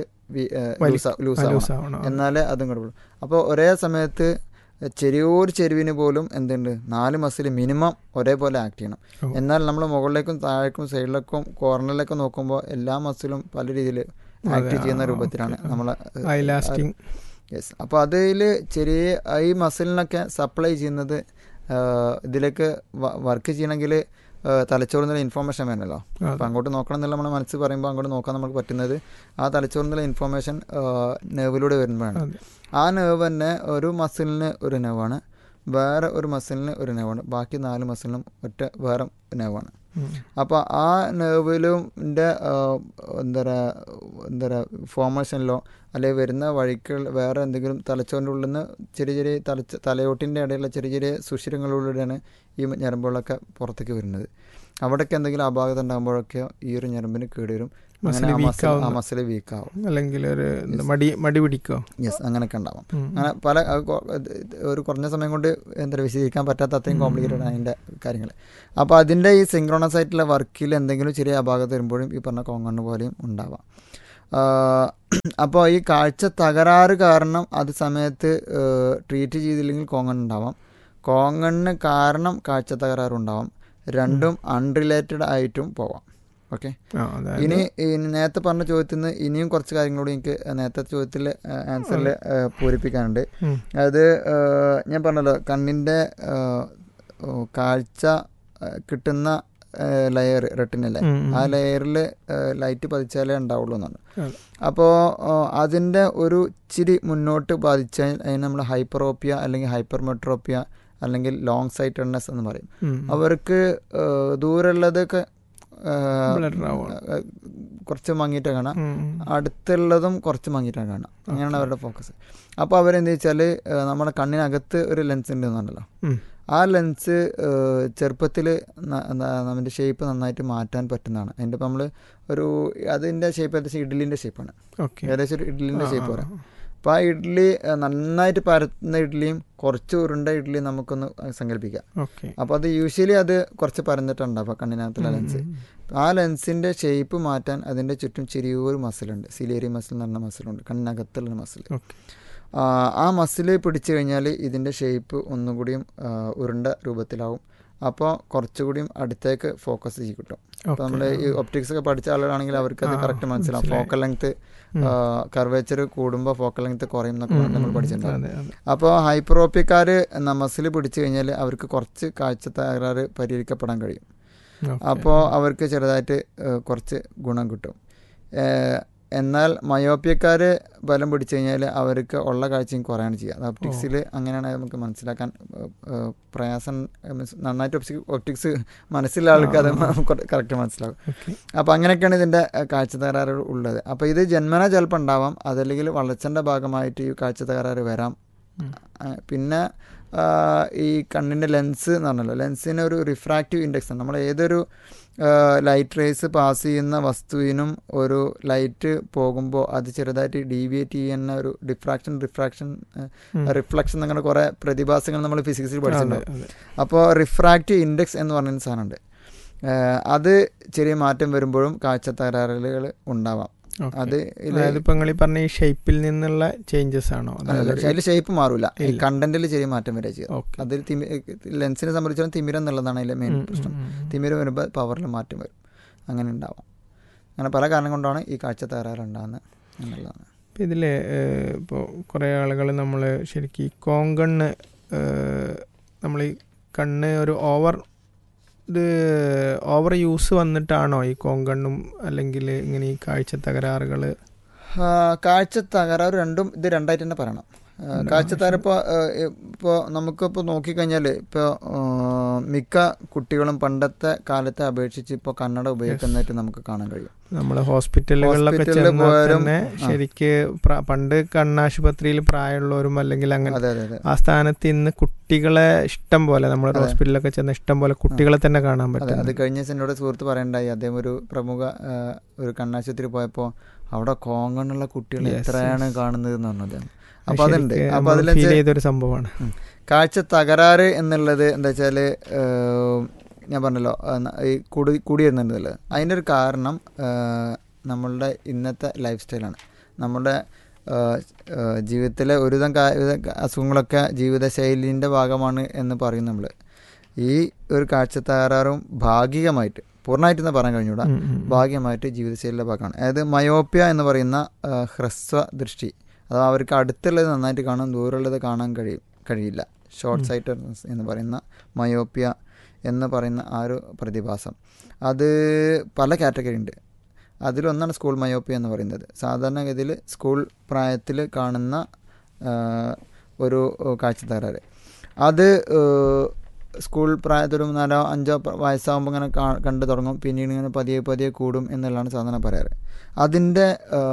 ലൂസ് ആവണം എന്നാലേ അതും കൂടെ അപ്പോൾ ഒരേ സമയത്ത് ചെറിയൊരു ചെരുവിന് പോലും എന്തുണ്ട് നാല് മസിൽ മിനിമം ഒരേപോലെ ആക്ട് ചെയ്യണം ഓ. എന്നാൽ നമ്മൾ മുകളിലേക്കും താഴേക്കും സൈഡിലേക്കും കോർണറിലേക്കും നോക്കുമ്പോൾ എല്ലാ മസിലും പല രീതിയിൽ ആക്ട് അതെ, ചെയ്യുന്ന ആ, രൂപത്തിലാണ് ഓക്കെ. നമ്മൾ ഐലാസ്റ്റിംഗ് യെസ് അപ്പോൾ അതിൽ ചെറിയ ഈ മസിലിനൊക്കെ സപ്ലൈ ചെയ്യുന്നത് ആ, ഇതിലേക്ക് വർക്ക് ചെയ്യണമെങ്കിൽ തലച്ചോറിനുള്ള ഇൻഫോർമേഷൻ വേണമല്ലോ അപ്പോൾ അങ്ങോട്ട് നോക്കണം എന്നുള്ള നമ്മുടെ മനസ്സ് പറയുമ്പോൾ അങ്ങോട്ട് നോക്കാൻ നമുക്ക് പറ്റുന്നത് ആ തലച്ചോറിനുള്ള ഇൻഫോർമേഷൻ നെർവിലൂടെ വരുമ്പോഴാണ് അതെ. ആ നെർവ് തന്നെ ഒരു മസിലിന് ഒരു നെർവാണ് വേറെ ഒരു മസിലിന് ഒരു നെർവാണ് ബാക്കി നാല് മസിലിനും ഒറ്റ വേറെ നെർവാണ് അപ്പോൾ ആ നെർവിലും എന്താ പറയുക എന്താ പറയുക ഫോർമേഷനിലോ അല്ലെങ്കിൽ വരുന്ന വഴികൾ വേറെ എന്തെങ്കിലും തലച്ചോറിൻ്റെ ഉള്ളിൽ നിന്ന് ചെറിയ ചെറിയ തലച്ച തലയോട്ടിൻ്റെ ഇടയിലുള്ള ചെറിയ ചെറിയ സുഷിരങ്ങളിലൂടെയാണ് ഈ ഞരമ്പുകളൊക്കെ പുറത്തേക്ക് വരുന്നത് അവിടേക്ക് എന്തെങ്കിലും അപാകത ഉണ്ടാകുമ്പോഴൊക്കെ ഈ ഒരു ഞരമ്പിന് കേടുവരും അങ്ങനെ Muscle ആ weak മസിൽ ആ ആവുന്നു. മസിൽ വീക്ക് ആവും അല്ലെങ്കിൽ ഒരു എന്താ മടി മടി പിടിക്കോ യെസ് അങ്ങനെയൊക്കെ ഉണ്ടാവും ഉം. അങ്ങനെ പല അത് കൊ- ഇത് ഒരു കുറഞ്ഞ സമയം കൊണ്ട് എന്താ പറയുക വിശദീകരിക്കാൻ പറ്റാത്ത അത്രയും കോംപ്ലിക്കേറ്റഡ് ആണ് അതിൻ്റെ കാര്യങ്ങൾ അപ്പോൾ അതിൻ്റെ ഈ സിങ്ക്രോണസ് ആയിട്ടുള്ള വർക്കിൽ എന്തെങ്കിലും ചെറിയ അപാകത വരുമ്പോഴും ഈ പറഞ്ഞ കോങ്കണ്ണ് പോലെയും ഉണ്ടാവാം അപ്പോൾ ഈ കാഴ്ച തകരാറ് കാരണം അത് സമയത്ത് ട്രീറ്റ് ചെയ്തില്ലെങ്കിൽ കോങ്കണ്ണ് ഉണ്ടാവാം കോങ്കണ്ണ് കാരണം കാഴ്ച തകരാറുണ്ടാവാം രണ്ടും അൺറിലേറ്റഡ് ആയിട്ടും പോവാം ഓക്കെ ആ, അതായത് ഇനി ഇനി നേരത്തെ പറഞ്ഞ ചോദ്യത്തിൽ നിന്ന് ഇനിയും കുറച്ച് കാര്യങ്ങളൂടി എനിക്ക് നേരത്തെ ചോദ്യത്തിൽ ആൻസറിൽ പൂരിപ്പിക്കാനുണ്ട് ഉം. അത് ഞാൻ പറഞ്ഞല്ലോ കണ്ണിൻ്റെ കാഴ്ച ആ, കിട്ടുന്ന ലെയർ റെട്ടിനല്ലേ ഉം, ഉം. ആ ലെയറിൽ ലൈറ്റ് പതിച്ചാലേ ഉണ്ടാവുള്ളൂ എന്നാണ് അതെ. അപ്പോൾ അതിൻ്റെ ഒരു ഇച്ചിരി മുന്നോട്ട് ബാധിച്ചാൽ അതിന് നമ്മൾ ഹൈപ്പറോപ്പിയ അല്ലെങ്കിൽ ഹൈപ്പർമെട്രോപ്പിയ അല്ലെങ്കിൽ ലോങ് സൈറ്റഡ്നെസ് എന്ന് പറയും ഉം. അവർക്ക് ഏഹ്, ദൂരമുള്ളതൊക്കെ ഏഹ്, Blur ആവുക. ഏഹ്, കുറച്ച് മങ്ങിയിട്ട് കാണാം ഉം, ഉം. അടുത്തുള്ളതും കുറച്ച് മങ്ങിയിട്ടാണ് കാണാം അങ്ങനെയാണ് അവരുടെ ഫോക്കസ് അപ്പോൾ അവരെന്ത് വെച്ചാൽ നമ്മുടെ കണ്ണിനകത്ത് ഒരു ലെൻസ് ഉണ്ടെന്നുണ്ടല്ലോ ഉം. ആ ലെൻസ് ചെറുപ്പത്തിൽ നമ്മുടെ ഷേപ്പ് നന്നായിട്ട് മാറ്റാൻ പറ്റുന്നതാണ് അതിൻ്റെ ഇപ്പം നമ്മൾ ഒരു അതിൻ്റെ ഷേപ്പ് ഏകദേശം ഇഡ്ഡലിൻ്റെ ഷേപ്പാണ് ഓക്കെ ഏകദേശം ഒരു ഇഡ്ഡലിൻ്റെ ആ, ഷേപ്പ് ആ, പറയാം അപ്പോൾ ആ ഇഡ്ഡലി ഏഹ്, നന്നായിട്ട് പരത്തുന്ന ഇഡ്ഡലിയും കുറച്ച് ഉരുണ്ട ഇഡ്ഡലിയും നമുക്കൊന്ന് സങ്കല്പിക്കാം ഓക്കെ അപ്പോൾ അത് യൂഷ്വലി അത് കുറച്ച് പരന്നിട്ടുണ്ടാവും കണ്ണിനകത്തുള്ള ലെൻസ് ആ ലെൻസിൻ്റെ ഷേപ്പ് മാറ്റാൻ അതിൻ്റെ ചുറ്റും ചെറിയൊരു മസിലുണ്ട് സിലേരി മസിൽ എന്ന് പറഞ്ഞ മസിലുണ്ട് കണ്ണിനകത്തുള്ള മസിൽ ഓക്കെ ആ മസിൽ പിടിച്ചു കഴിഞ്ഞാൽ ഇതിൻ്റെ ഷേപ്പ് ഒന്നുകൂടിയും ആ, ഉരുണ്ട രൂപത്തിലാവും അപ്പോൾ കുറച്ചുകൂടിയും അടുത്തേക്ക് ഫോക്കസ് ചെയ്ത് കിട്ടും അപ്പോൾ നമ്മൾ ഈ ഒപ്റ്റിക്സ് ഒക്കെ പഠിച്ച ആളുകളാണെങ്കിൽ അവർക്ക് അത് ആ, കറക്റ്റ് മനസ്സിലാവും മനസ്സിലായി. ഫോക്കൽ ലെങ്ത് ഉം. കർവേച്ചർ കൂടുമ്പോൾ ഫോക്കൽ ലെങ്ത് കുറയും എന്നൊക്കെ ഉം, പറഞ്ഞ് നമ്മൾ ഉം, പഠിച്ചിട്ടുണ്ടാവും അതെ, അതെ. അപ്പോൾ ഹൈപ്പറോപ്പിക്കാർ മസിൽ പിടിച്ചു കഴിഞ്ഞാൽ അവർക്ക് കുറച്ച് കാഴ്ച തകരാറ് പരിഹരിക്കപ്പെടാൻ കഴിയും ഓക്കെ. അപ്പോൾ അവർക്ക് ചെറുതായിട്ട് ഏഹ്, കുറച്ച് ഗുണം കിട്ടും ഏഹ്, എന്നാൽ മയോപ്പിയക്കാർ ബലം പിടിച്ചു കഴിഞ്ഞാൽ അവർക്ക് ഉള്ള കാഴ്ചയും കുറയാണ് ചെയ്യുക അത് ഒപ്റ്റിക്സിൽ അങ്ങനെയാണ് നമുക്ക് മനസ്സിലാക്കാൻ ഏഹ്, ഏഹ്, പ്രയാസം ഏഹ്, means നന്നായിട്ട് ഒപ്റ്റിക്സ് ഒപ്റ്റിക്സ് മനസ്സിലുള്ള ആൾക്ക് അത് കറക്റ്റ് മനസ്സിലാവും ഓക്കെ. അപ്പോൾ അങ്ങനെയൊക്കെയാണ് ഇതിൻ്റെ ഏഹ്, കാഴ്ച തകരാറ് ഉള്ളത് അപ്പോൾ ഇത് ജന്മന ചിലപ്പോൾ ഉണ്ടാവാം അതല്ലെങ്കിൽ വളർച്ചൻ്റെ ഭാഗമായിട്ട് ഈ കാഴ്ച തകരാറ് വരാം ഉം. ആ, പിന്നെ ആ, ഈ കണ്ണിൻ്റെ ലെൻസ് എന്ന് പറഞ്ഞല്ലോ ലെൻസിന് ഒരു റിഫ്രാക്റ്റീവ് ഇൻഡെക്സ് ഉണ്ട് നമ്മൾ ഏതൊരു ലൈറ്റ് റേസ് പാസ് ചെയ്യുന്ന വസ്തുവിനും ഒരു ലൈറ്റ് പോകുമ്പോൾ അത് ചെറുതായിട്ട് ഡീവിയേറ്റ് ചെയ്യുന്ന ഒരു ഡിഫ്രാക്ഷൻ റിഫ്രാക്ഷൻ ഉം. റിഫ്ലക്ഷൻ അങ്ങനെ കുറേ പ്രതിഭാസങ്ങൾ നമ്മൾ ഫിസിക്സിൽ അതെ, പഠിച്ചിട്ടുണ്ടാവും അതെ. അപ്പോൾ റിഫ്രാക്റ്റീവ് ഇൻഡെക്സ് എന്ന് പറയുന്ന സാധനമുണ്ട് ഏഹ്, അത് ചെറിയ മാറ്റം വരുമ്പോഴും കാഴ്ച തകരാറുകൾ ഉണ്ടാവാം ഓക്കെ. അത് ഇതില് അതായത് ഇപ്പൊ നിങ്ങൾ ഈ പറഞ്ഞ ഈ ഷേപ്പിൽ നിന്നുള്ള ചേഞ്ചസ് ആണോ അല്ല, അതിൽ ഷേപ്പ് മാറൂല ഈ ഇല്ല. കണ്ടന്റിൽ ചെറിയ മാറ്റം വരെ ചെയ്യുക ഓക്കെ. അതിൽ തിമി ലെൻസിനെ സംബന്ധിച്ചിടത്തോളം തിമിരം എന്നുള്ളതാണ് അതിലെ മെയിൻ ഉം, പ്രശ്നം ഉം, ഉം. തിമിരം വരുമ്പോൾ പവറിൽ മാറ്റം വരും അങ്ങനെ ഉണ്ടാവാം അങ്ങനെ പല കാരണം കൊണ്ടാണ് ഈ കാഴ്ച തകരാറ് ഉണ്ടാകുന്നത് എന്നുള്ളതാണ് ഇപ്പം ഇതിൽ ഇപ്പോൾ കുറേ ആളുകൾ നമ്മൾ ശരിക്കും ഈ കോങ്കണ്ണ് നമ്മൾ ഈ കണ്ണ് ഒരു ഓവർ ഇത് ഓവർ യൂസ് വന്നിട്ടാണോ ഈ കോങ്കണ്ണും അല്ലെങ്കിൽ ഇങ്ങനെ ഈ കാഴ്ച തകരാറുകൾ ആ, കാഴ്ച തകരാറ് രണ്ടും ഇത് രണ്ടായിട്ട് തന്നെ പറയണം ആ, കാഴ്ച തകരാറ് ഇപ്പോൾ ഇപ്പോൾ നമുക്കിപ്പോൾ നോക്കിക്കഴിഞ്ഞാൽ ഇപ്പോൾ മിക്ക കുട്ടികളും പണ്ടത്തെ കാലത്തെ അപേക്ഷിച്ച് ഇപ്പോൾ കന്നഡ ഉപയോഗിക്കുന്നതായിട്ട് നമുക്ക് കാണാൻ കഴിയും നമ്മൾ ഹോസ്പിറ്റലുകളിലൊക്കെ ഹോസ്പിറ്റലിൽ ചെന്നാൽ പോയാലും, തന്നെ ആ. ശരിക്ക് പ്ര- പണ്ട് കണ്ണാശുപത്രിയിൽ പ്രായമുള്ളവരും അല്ലെങ്കിൽ അങ്ങനെ അതെ അതെ അതെ ആ സ്ഥാനത്ത് ഇന്ന് കുട്ടികളെ ഇഷ്ടം പോലെ നമ്മൾ അതെ. ഹോസ്പിറ്റലിലൊക്കെ ചെന്ന ഇഷ്ടം പോലെ കുട്ടികളെ തന്നെ കാണാൻ അതെ അത് പറ്റും കഴിഞ്ഞ ദിവസം എന്നോട് സുഹൃത്ത് പറയണ്ടായി അദ്ദേഹം ഒരു പ്രമുഖ ആ, ഒരു കണ്ണാശുപത്രി പോയപ്പോൾ അവിടെ കോങ്ങണ്ണുള്ള കുട്ടികൾ Yes, എത്രയാണ് yes. കാണുന്നത് എന്ന് പറഞ്ഞു അദ്ദേഹം അപ്പോൾ അതുണ്ട് അപ്പോൾ അതിൽ ഫീൽ ചെയ്തൊരു സംഭവമാണ് കാഴ്ച തകരാറ് എന്നുള്ളത് എന്താ വെച്ചാൽ ഞാൻ പറഞ്ഞല്ലോ ആ, ന- ഈ കൂടി കൂടി വരുന്നുണ്ടല്ലോ അതിൻ്റെ ഒരു കാരണം ആ, നമ്മളുടെ ഇന്നത്തെ ലൈഫ് സ്റ്റൈലാണ് നമ്മുടെ ആ, ആ, ജീവിതത്തിലെ ഒരുവിധം കാ- വിധ അസുഖങ്ങളൊക്കെ ജീവിതശൈലിൻ്റെ ഭാഗമാണ് എന്ന് പറയും നമ്മൾ ഈ ഒരു കാഴ്ച തകരാറും ഭാഗികമായിട്ട് പൂർണ്ണമായിട്ടെന്ന് പറയാൻ കഴിഞ്ഞൂടാ ഉം, ഉം, ഉം. ഭാഗ്യമായിട്ട് ജീവിതശൈലിയുടെ ഭാഗമാണ് അതായത് മയോപ്യ എന്ന് പറയുന്ന ആ, ഹ്രസ്വ ദൃഷ്ടി അഥവാ അവർക്ക് അടുത്തുള്ളത് നന്നായിട്ട് കാണും ദൂരമുള്ളത് കാണാൻ കഴിയും കഴിയില്ല ഷോർട്ട് സൈറ്റഡ്നെസ് എന്ന് പറയുന്ന മയോപ്യ എന്ന് പറയുന്ന ആ ഒരു പ്രതിഭാസം അത് പല കാറ്റഗറി ഉണ്ട് അതിലൊന്നാണ് സ്കൂൾ മയോപ്യ എന്ന് പറയുന്നത് സാധാരണഗതിയിൽ സ്കൂൾ പ്രായത്തിൽ കാണുന്ന ആ, ഒരു കാഴ്ച തകരാറ് അത് ഏഹ്, സ്കൂൾ പ്രായത്തിൽ ഒരു നാലോ അഞ്ചോ പ്ര- വയസ്സാകുമ്പോൾ ഇങ്ങനെ കാ- കണ്ടു തുടങ്ങും പിന്നീട് ഇങ്ങനെ പതിയെ പതിയെ കൂടും എന്നുള്ളതാണ് സാധാരണ പറയാറ് അതിൻ്റെ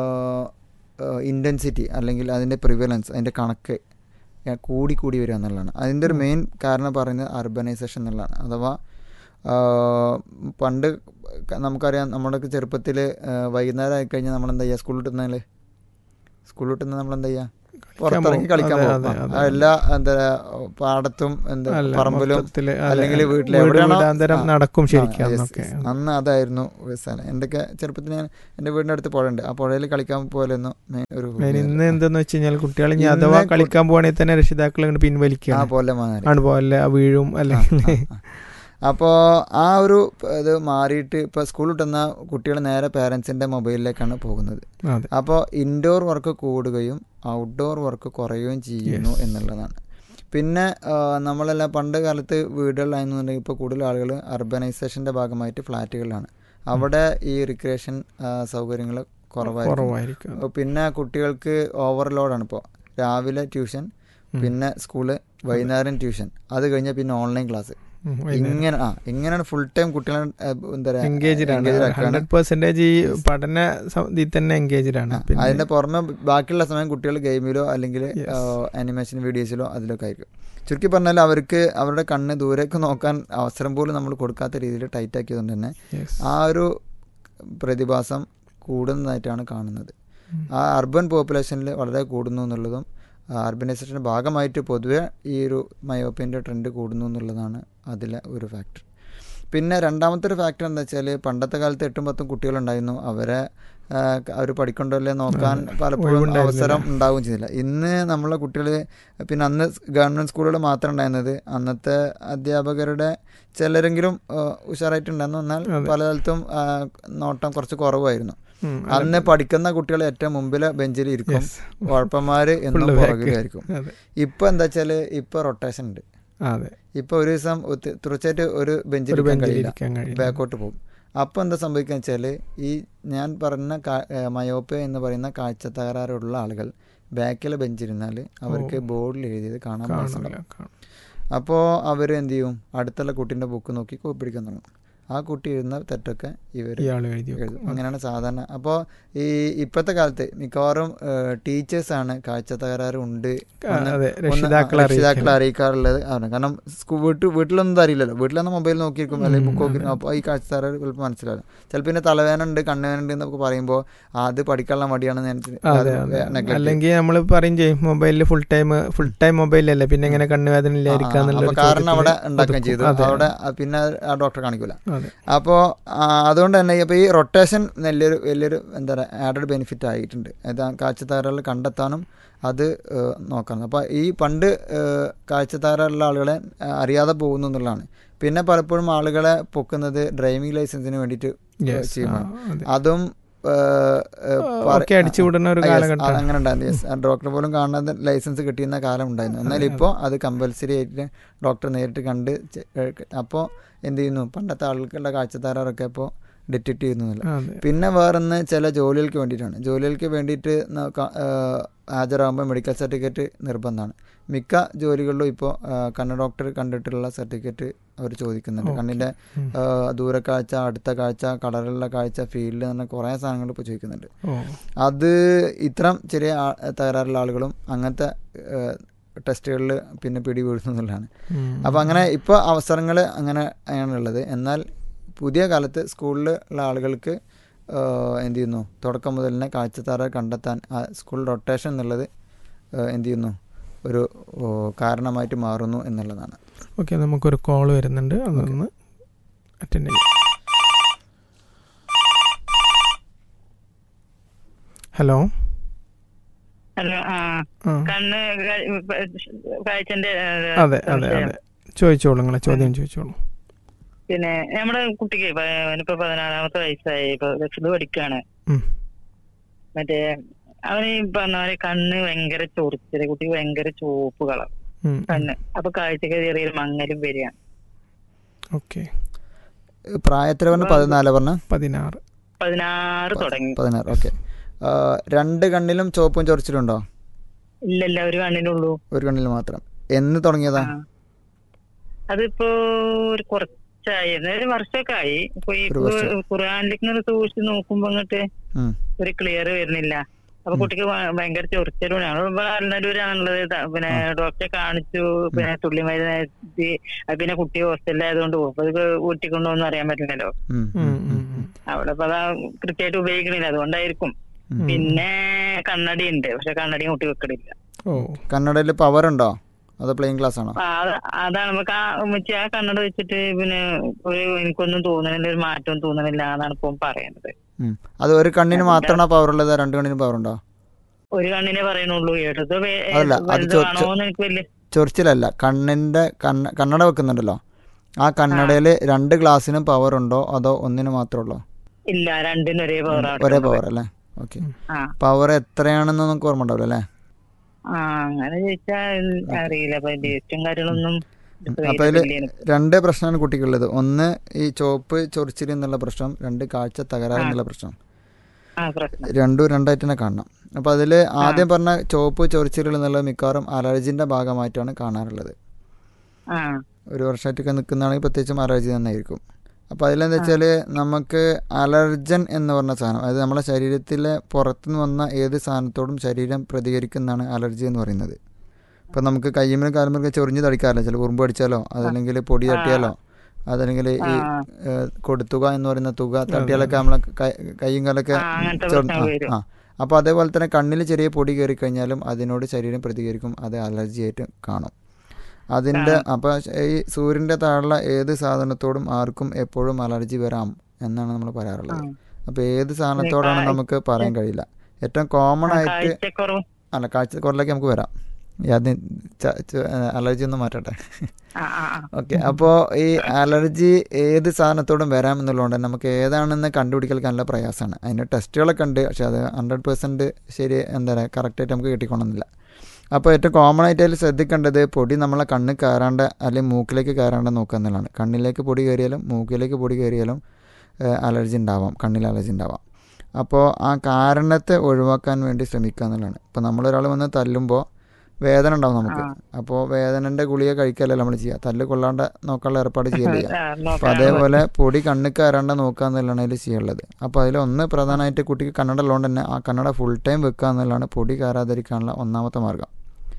ഇൻറ്റൻസിറ്റി അല്ലെങ്കിൽ അതിൻ്റെ പ്രിവലൻസ് അതിൻ്റെ കണക്ക് ഏ, കൂടി കൂടി വരിക എന്നുള്ളതാണ് അതിൻ്റെ ഒരു മെയിൻ കാരണം പറയുന്നത് അർബനൈസേഷൻ എന്നുള്ളതാണ് അഥവാ ആ, പണ്ട് ക- നമുക്കറിയാം നമ്മുടെയൊക്കെ ചെറുപ്പത്തിൽ വൈകുന്നേരം ആയി കഴിഞ്ഞാൽ നമ്മൾ എന്താ ചെയ്യുക സ്കൂളിൽ വിട്ടുന്നതിൽ സ്കൂളിൽ വിട്ടുന്ന നമ്മൾ എന്താ ചെയ്യുക പുറത്തിറങ്ങി പോകും. കളിക്കാൻ അതെ, പോകും അതെ, ആ, അതെ. എല്ലാ എന്താ പാടത്തും എന്താ അല്ല, പറമ്പിലും മൊത്തത്തില് അതെ, അല്ലെങ്കിൽ വീട്ടിൽ വീട് എവിടെയാണോ വീടാന്തരം ആ, നടക്കും ആ, ശരിക്കും yes, അന്നൊക്കെ yes. അന്ന് അതായിരുന്നു ഒരു സ്ഥലം എൻ്റെയൊക്കെ ചെറുപ്പത്തിൽ ഞാൻ എൻ്റെ വീടിൻ്റെ അടുത്ത് പുഴയുണ്ട് ആ പുഴയിൽ കളിക്കാൻ പോലെയൊന്നും ഒരു അതിന് hobby ഇന്ന് അല്ല. എന്തെന്ന് വെച്ച് കഴിഞ്ഞാൽ കുട്ടികൾ ഇനി ഇന്ന് അഥവാ കു- കളിക്കാൻ പോവാണെങ്കിൽ തന്നെ രക്ഷിതാക്കൾ ഇങ്ങോട്ട് ആ പിൻവലിക്കുകയാണ് പോലെ മാറി ആണ് പോലെ വീഴും അല്ലെങ്കിൽ അപ്പോൾ ആ ഒരു ഇത് മാറിയിട്ട് ഇപ്പോൾ സ്കൂളിൽ വിട്ടുന്ന കുട്ടികൾ നേരെ പേരൻസിൻ്റെ മൊബൈലിലേക്കാണ് പോകുന്നത് അതെ അപ്പോൾ ഇൻഡോർ വർക്ക് കൂടുകയും ഔട്ട്ഡോർ വർക്ക് കുറയുകയും ചെയ്യുന്നു Yes. എന്നുള്ളതാണ് പിന്നെ ആ, നമ്മളെല്ലാം പണ്ട് കാലത്ത് വീടുകളിലായിരുന്നുണ്ടെങ്കിൽ ഇപ്പോൾ കൂടുതൽ ആളുകൾ അർബനൈസേഷൻ്റെ ഭാഗമായിട്ട് ഫ്ലാറ്റുകളിലാണ് അവിടെ ഈ റിക്രിയേഷൻ സൗകര്യങ്ങൾ കുറവായിരിക്കും കുറവായിരിക്കും പിന്നെ കുട്ടികൾക്ക് ഓവർലോഡാണ് ഇപ്പോൾ രാവിലെ ട്യൂഷൻ പിന്നെ സ്കൂള് വൈകുന്നേരം ട്യൂഷൻ അത് കഴിഞ്ഞാൽ പിന്നെ ഓൺലൈൻ ക്ലാസ് ഉം, വൈകുന്നേരം. ഇങ്ങനെ ആ ഇങ്ങനെയാണ് ഫുൾ ടൈം കുട്ടികളെ ആ, എന്താ പറയുക എൻഗേജ്ഡ് ആണ് engaged ആക്കുകയാണ്. ഹൺഡ്രഡ് പെർസെന്റേജ് ഈ പഠന സം- ഇതിൽ തന്നെ എൻഗേജ്ഡ് ആണ് ആ, പിന്നെ അതിന്റെ പുറമെ ബാക്കിയുള്ള സമയം കുട്ടികൾ ഗെയിമിലോ അല്ലെങ്കിൽ Yes. ആനിമേഷൻ വീഡിയോസിലോ അതിലൊക്കെ ആയിരിക്കും ചുരുക്കി പറഞ്ഞാൽ അവർക്ക് അവരുടെ കണ്ണ് ദൂരേക്ക് നോക്കാൻ അവസരം പോലും നമ്മൾ കൊടുക്കാത്ത രീതിയിൽ ടൈറ്റ് ആക്കിയതുകൊണ്ട് തന്നെ Yes. ആ ഒരു പ്രതിഭാസം കൂടുന്നതായിട്ടാണ് കാണുന്നത് ഉം. ആ അർബൻ പോപ്പുലേഷനിൽ വളരെ കൂടുന്നു എന്നുള്ളതും അർബനൈസേഷൻ്റെ ഭാഗമായിട്ട് പൊതുവെ ഈ ഒരു മയോപ്പിൻ്റെ ട്രെൻഡ് കൂടുന്നു എന്നുള്ളതാണ് അതിലെ ഒരു ഫാക്ടർ പിന്നെ രണ്ടാമത്തെ ഒരു ഫാക്ടർ എന്താ വെച്ചാൽ പണ്ടത്തെ കാലത്ത് എട്ടും പത്തും കുട്ടികളുണ്ടായിരുന്നു അവരെ അവർ പഠിക്കണ്ടല്ലേ നോക്കാൻ പലപ്പോഴും ഒഴിവുണ്ടായിരുന്നില്ല. അവസരം ഉണ്ടാവുകയും ചെയ്തില്ല ഇന്ന് നമ്മളെ കുട്ടികൾ പിന്നെ അന്ന് ഗവൺമെൻറ് സ്കൂളുകൾ മാത്രം ഉണ്ടായിരുന്നത് അന്നത്തെ അധ്യാപകരുടെ ചിലരെങ്കിലും ആ, ഉഷാറായിട്ടുണ്ടായിരുന്നു എന്നാൽ അതെ. പല സ്ഥലത്തും ആ, നോട്ടം കുറച്ച് കുറവായിരുന്നു ഉം, അന്ന് പഠിക്കുന്ന കുട്ടികൾ ഏറ്റവും മുമ്പിലെ ബെഞ്ചിൽ ഇരിക്കും Yes. ഉഴപ്പന്മാര് എന്നും Full back. പുറകിലായിരിക്കും അതെ ഇപ്പൊ എന്താ വെച്ചാല് ഇപ്പൊ റൊട്ടേഷൻ ഉണ്ട് അതെ ഇപ്പൊ ഒരു ദിവസം ഒത്തി- തീർച്ചയായിട്ടും ഒരു ബെഞ്ചിൽ ഒരു ഇരിക്കാൻ ബെഞ്ചിൽ കഴിയില്ല ഇരിക്കാൻ കഴിയില്ല ബാക്കോട്ട് പോകും അപ്പോൾ എന്താ സംഭവിക്കുക വെച്ചാൽ ഈ ഞാൻ പറഞ്ഞ മയോപ്പ എന്ന് പറയുന്ന കാഴ്ച തകരാറുള്ള ആളുകൾ ബാക്കിലെ ബെഞ്ചിരുന്നാൽ അവർക്ക് ബോർഡിൽ എഴുതിയത് കാണാൻ കാണില്ല മനസ്സിലാവും കാണും. അപ്പോൾ അവർ എന്ത് ചെയ്യും അടുത്തുള്ള കുട്ടീൻ്റെ ബുക്ക് നോക്കി കോപ്പി പിടിക്കാൻ തുടങ്ങും ആ കുട്ടി എഴുതുന്ന തെറ്റൊക്കെ ഇവർ ഇയാൾ എഴുതി വെക്കും. എഴുതും അങ്ങനെയാണ് സാധാരണ അപ്പോൾ ഈ ഇപ്പോഴത്തെ കാലത്ത് മിക്കവാറും ടീച്ചേഴ്സാണ് കാഴ്ച തകരാറ് ഉണ്ട് ആ, ഒന്ന് അതെ ഒന്ന് രക്ഷിതാക്കളെ രക്ഷിതാക്കളെ അറിയിക്കണം. അറിയിക്കാറുള്ളത് ആണ് കാരണം സ്കൂ വീട്ടിൽ വീട്ടിലൊന്നും അറിയില്ലല്ലോ വീട്ടിലൊന്നും മൊബൈൽ നോക്കിയിരിക്കും അല്ലെങ്കിൽ ഉം, ബുക്ക് നോക്കിയിരിക്കും അപ്പോൾ ഈ കാഴ്ച തകരാറ് ചിലപ്പോൾ മനസ്സിലാവില്ല ചിലപ്പോൾ പിന്നെ തലവേദന ഉണ്ട് കണ്ണുവേദന ഉണ്ട് എന്നൊക്കെ പറയുമ്പോൾ അത് പഠിക്കാനുള്ള മടിയാണ് ഞാൻ അതെ അതെ അല്ലെങ്കിൽ നമ്മൾ പറയും ചെയ്യും മൊബൈലിൽ ഫുൾ ടൈം ഫുൾ ടൈം മൊബൈലല്ലേ പിന്നെ എങ്ങനെ കണ്ണുവേദന ഇല്ലായിരിക്കുക എന്നുള്ള അപ്പോൾ ഒരു കാരണം അവിടെ ചോദ്യത്തിന് ഉണ്ടാക്കുകയും ഒതുക്കും. ചെയ്തു അതെ, അവിടെ ആ, പിന്നെ ആ ഡോക്ടറെ കാണിക്കൂല അതെ അപ്പോൾ അതുകൊണ്ട് തന്നെ ഇപ്പോൾ ഈ റൊട്ടേഷൻ വലിയൊരു വലിയൊരു എന്താ പറയുക ആഡഡ് ബെനിഫിറ്റ് ആയിട്ടുണ്ട് അത് ആ കാഴ്ച തകരാറുകൾ കണ്ടെത്താനും അത് ഏഹ്, നോക്കണം അപ്പോൾ ഈ പണ്ട് ഏഹ്, കാഴ്ച തകരാറുള്ള ആളുകളെ ഏഹ്, അറിയാതെ പോകുന്നു എന്നുള്ളതാണ് പിന്നെ പലപ്പോഴും ആളുകളെ പൊക്കുന്നത് ഡ്രൈവിംഗ് ലൈസൻസിന് വേണ്ടിയിട്ട് Yes, ചെയ്യുമ്പോൾ ആ, അതെ. അതും ഏഹ്, ഏഹ്, പറ- ഒക്കെ അടിച്ചു വിടുന്ന ഒരു ആ, yes, കാലഘട്ടം അത് അങ്ങനെ ഉണ്ടായിരുന്നു യെസ് ഡോക്ടർ പോലും കാണാതെ ലൈസൻസ് കിട്ടിയിരുന്ന കാലം ഉണ്ടായിരുന്നു എന്നാൽ ഇപ്പോൾ അത് കമ്പൽസറി ആയിട്ട് ഡോക്ടർ നേരിട്ട് കണ്ട് അപ്പോൾ എന്ത് ചെയ്യുന്നു പണ്ടത്തെ ആളുകളുടെ കാഴ്ചത്താരൊക്കെ ഇപ്പോൾ ഡിറ്റക്ട് ചെയ്യുന്നില്ല അതെ പിന്നെ വേറൊന്ന് ചില ജോലികൾക്ക് വേണ്ടിയിട്ടാണ് ജോലികൾക്ക് വേണ്ടിയിട്ട് ന- ക- ഏഹ് ഹാജരാകുമ്പോൾ മെഡിക്കൽ സർട്ടിഫിക്കറ്റ് നിർബന്ധമാണ് മിക്ക ജോലികളിലും ഇപ്പോൾ കണ്ണ് ഡോക്ടർ കണ്ടിട്ടുള്ള സർട്ടിഫിക്കറ്റ് അവർ ചോദിക്കുന്നുണ്ട് Okay. കണ്ണിൻ്റെ ഉം. ഏഹ് ദൂരക്കാഴ്ച അടുത്ത കാഴ്ച കളറുള്ള കാഴ്ച ഫീൽഡ് അങ്ങനെ കുറേ സാധനങ്ങൾ ഇപ്പോൾ ചോദിക്കുന്നുണ്ട് ഓ അത് ഇത്തരം ചെറിയ ആ- തകരാറുള്ള ആളുകളും അങ്ങനത്തെ ടെസ്റ്റുകളിൽ പിന്നെ പിടി വീഴുന്നുള്ളതാണ് ഉം. അപ്പോൾ അങ്ങനെ ഇപ്പോൾ അവസരങ്ങൾ അങ്ങനെ ആണുള്ളത് എന്നാൽ പുതിയ കാലത്ത് സ്കൂളിൽ ഉള്ള ആളുകൾക്ക് ഏഹ്, എന്ത് ചെയ്യുന്നു തുടക്കം മുതൽ തന്നെ കാഴ്ചത്താറ കണ്ടെത്താൻ ആ സ്കൂൾ റൊട്ടേഷൻ എന്നുള്ളത് ഏഹ്, എന്ത് ചെയ്യുന്നു ഒരു ഓ, കാരണമായിട്ട് മാറുന്നു എന്നുള്ളതാണ് ഓക്കെ നമുക്കൊരു കോൾ വരുന്നുണ്ട് അതൊന്ന് അറ്റൻഡ് ചെയ്യാം ഹലോ ഹലോ ആ ആ കണ്ണ് കാഴ്ചന്റെ അതെ അതെ അതെ ചോദിച്ചോളൂ നിങ്ങളെ ചോദ്യം ചോദിച്ചോളൂ പിന്നെ നമ്മുടെ കുട്ടിക്ക് പ- അവനിപ്പോ പതിനാറാമത്തെ വയസ്സായി ഇപ്പൊ ഇത് പഠിക്കാണ് ഉം. മറ്റേ അവന് ഈ പറഞ്ഞ പോലെ കണ്ണ് ഭയങ്കര ചൊറിച്ചില് കുട്ടിക്ക് ഭയങ്കര ചുവപ്പ് കളർ ഉം. കണ്ണ് അപ്പൊ കാഴ്ചക്ക് ചെറിയൊരു മങ്ങലും വരികയാണ് ഓക്കെ പ്രായത്തിൽ പറഞ്ഞ പതിനാല് പറഞ്ഞ പതിനാറ് പതിനാറ് തുടങ്ങി പതിനാറ് ഓക്കെ രണ്ട് കണ്ണിലും ചുവപ്പും ചൊറിച്ചിലുണ്ടോ ഇല്ലല്ല ഒരു കണ്ണിനുള്ളൂ ഒരു കണ്ണിൽ മാത്രം എന്ന് തുടങ്ങിയതാ ആ. അതിപ്പോ ഒരു കുറച്ചായി ഒരു വർഷമൊക്കെ ആയി ഇപ്പൊ ഈ ഒരു വർഷം. ഖുറാനിലേക്ക് ഇങ്ങനെ സൂക്ഷിച്ച് നോക്കുമ്പോ അങ്ങോട്ട് ഉം. ഒരു ക്ലിയർ വരുന്നില്ല അപ്പൊ കുട്ടിക്ക് ഭ- ഭയങ്കര ചൊറിച്ചിലും ഞങ്ങൾ അല്ലൂരാണുള്ളത് ത- പിന്നെ ഡോക്ടറെ കാണിച്ചു പിന്നെ തുള്ളി മരുന്ന് എത്തി അത് പിന്നെ കുട്ടി ഹോസ്റ്റലിലായതുകൊണ്ട് പോകും അത് ഊറ്റിക്കൊണ്ടോന്നും അറിയാൻ പറ്റില്ലല്ലോ ഉം, ഉം, ഉം, ഉം, ഉം, ഉം. അവിടെ ഇപ്പൊ അതാ കൃത്യമായിട്ട് ഉപയോഗിക്കണില്ല അതുകൊണ്ടായിരിക്കും ഉം. പിന്നെ കണ്ണടി ഉണ്ട് പക്ഷെ കണ്ണടി കുട്ടി വെക്കണില്ല ഓ കന്നഡയിൽ പവർ ഉണ്ടോ അതോ പ്ലെയിൻ ക്ലാസ് ആണോ ആ, അത് അതാണ് നമുക്ക് ആ ഉമ്മച്ചി ആ കണ്ണട വെച്ചിട്ട് പിന്നെ ഒരു എനിക്കൊന്നും തോന്നണില്ല ഒരു മാറ്റവും തോന്നണില്ല എന്നാണ് ഇപ്പം പറയുന്നത് ഉം. അത് ഒരു കണ്ണിന് മാത്രമാണോ പവർ ഉള്ളത് രണ്ട് കണ്ണിന് പവർ ഉണ്ടോ ഒരു കണ്ണിനെ പറയണുള്ളൂ ഇടത് വേ- അതല്ല, അത് വലുത് ചോ- വേണോന്ന് എനിക്ക് വലിയ ചൊറിച്ചിലല്ല കണ്ണിന്റെ കണ്ണ കണ്ണട വെക്കുന്നുണ്ടല്ലോ ആ കണ്ണടയിൽ രണ്ട് ഗ്ലാസ്സിനും പവർ ഉണ്ടോ അതോ ഒന്നിന് മാത്രമേ ഉള്ളോ ഇല്ല രണ്ടിനും ഒരേ പവറാണ് ഒരേ പവർ അല്ലേ ഓക്കെ ആ പവർ എത്രയാണെന്ന് നമുക്ക് ഓർമ്മ ഉണ്ടാവില്ല അല്ലേ ആ അങ്ങനെ ചോദിച്ചാ അറിയില്ല അപ്പൊ ടേസ്റ്റും കാര്യങ്ങളൊന്നും അപ്പൊ അതില് രണ്ട് പ്രശ്നമാണ് കുട്ടിക്കുള്ളത് ഒന്ന് ഈ ചോപ്പ് ചൊറിച്ചിൽ എന്നുള്ള പ്രശ്നം രണ്ട് കാഴ്ച തകരാറ് എന്നുള്ള പ്രശ്നം ആ പ്രശ്നം രണ്ടും രണ്ടായിട്ട് തന്നെ കാണണം അപ്പോൾ അതിൽ ആദ്യം പറഞ്ഞ ചോപ്പ് ചൊറിച്ചിലുകൾ എന്നുള്ളത് മിക്കവാറും അലർജിൻ്റെ ഭാഗമായിട്ടാണ് കാണാറുള്ളത് ആ ഒരു വർഷമായിട്ടൊക്കെ നിൽക്കുന്നതാണെങ്കിൽ പ്രത്യേകിച്ചും അലർജി തന്നെയായിരിക്കും അപ്പോൾ അതിലെന്താ വെച്ചാൽ നമുക്ക് അലർജൻ എന്ന് പറഞ്ഞ സാധനം അതായത് നമ്മുടെ ശരീരത്തിലെ പുറത്തുനിന്ന് വന്ന ഏത് സാധനത്തോടും ശരീരം പ്രതികരിക്കുന്നതാണ് അലർജി എന്ന് പറയുന്നത് ഇപ്പം നമുക്ക് കയ്യുമ്മിലും കാലുമ്മിലൊക്കെ ചൊറിഞ്ഞ് തടിക്കാറില്ല ചില ഉറുമ്പ് അടിച്ചാലോ അതല്ലെങ്കിൽ പൊടി തട്ടിയാലോ അതല്ലെങ്കിൽ ഈ ആ. ഏഹ്, കൊടുത്തുക എന്ന് പറയുന്ന തുക തട്ടിയാലൊക്കെ നമ്മളെ കൈ- കൈയും കാലൊക്കെ ആ, അങ്ങനത്തെ ചൊറി- പ്രശ്നം വരും. ആ അപ്പോൾ അതേപോലെ തന്നെ കണ്ണിൽ ചെറിയ പൊടി കയറി കഴിഞ്ഞാലും അതിനോട് ശരീരം പ്രതികരിക്കും അത് അലർജി ആയിട്ട് കാണും അതിൻ്റെ അപ്പോൾ ഈ സൂര്യൻ്റെ താഴെയുള്ള ഏത് സാധനത്തോടും ആർക്കും എപ്പോഴും അലർജി വരാം എന്നാണ് നമ്മൾ പറയാറുള്ളത് അപ്പോൾ ഏത് സാധനത്തോടാണ് നമുക്ക് പറയാൻ കഴിയില്ല ഏറ്റവും കോമൺ ആയിട്ട് കാഴ്ചക്കുറവ് അല്ല കാഴ്ചക്കുറലേക്ക് നമുക്ക് വരാം ഈ അത് ച- ച- അലർജി ഒന്ന് മാറ്റട്ടെ ആ ആ ആ. ഓക്കെ അപ്പോൾ ഈ അലർജി ഏത് സാധനത്തോടും വരാം എന്നുള്ളതുകൊണ്ട് തന്നെ നമുക്ക് ഏതാണെന്ന് കണ്ടുപിടിക്കൽ നല്ല പ്രയാസമാണ് അതിന് ടെസ്റ്റുകളൊക്കെ ഉണ്ട് പക്ഷെ അത് ഹൺഡ്രഡ് പെർസെൻറ്റ് ശരി എന്താ പറയുക കറക്റ്റായിട്ട് നമുക്ക് കിട്ടിക്കൊള്ളുന്നില്ല അപ്പോൾ ഏറ്റവും കോമൺ ആയിട്ട് അതിൽ ശ്രദ്ധിക്കേണ്ടത് പൊടി നമ്മളെ കണ്ണ് കയറാണ്ട് അല്ലെങ്കിൽ മൂക്കിലേക്ക് കയറാണ്ട് നോക്കുക എന്നുള്ളതാണ് കണ്ണിലേക്ക് പൊടി കയറിയാലും മൂക്കിലേക്ക് പൊടി കയറിയാലും ഏഹ്, അലർജി ഉണ്ടാവാം കണ്ണിൽ അലർജി ഉണ്ടാവാം അപ്പോൾ ആ കാരണത്തെ ഒഴിവാക്കാൻ വേണ്ടി ശ്രമിക്കുക എന്നുള്ളതാണ് ഇപ്പോൾ നമ്മളൊരാൾ വന്ന് തല്ലുമ്പോൾ വേദന ഉണ്ടാവും നമുക്ക് അപ്പോൾ വേദനൻ്റെ ഗുളിക കഴിക്കലല്ല നമ്മൾ ചെയ്യുക തല്ല് കൊള്ളാണ്ട് നോക്കാനുള്ള ഏർപ്പാട് ചെയ്യല്ലേ ചെയ്യുക ആ, അപ്പോൾ നോക്കാം. അതേപോലെ പൊടി കണ്ണ് കയറാണ്ട് നോക്കുക എന്നുള്ളതാണ് അതിൽ ചെയ്യുള്ളത് അപ്പോൾ അതിൽ ഒന്ന് പ്രധാനമായിട്ട് കുട്ടിക്ക് കണ്ണട ഉള്ളതുകൊണ്ട് തന്നെ ആ കണ്ണട ഫുൾ ടൈം വെക്കുക എന്നുള്ളതാണ് പൊടി കയറാതിരിക്കാനുള്ള ഒന്നാമത്തെ മാർഗം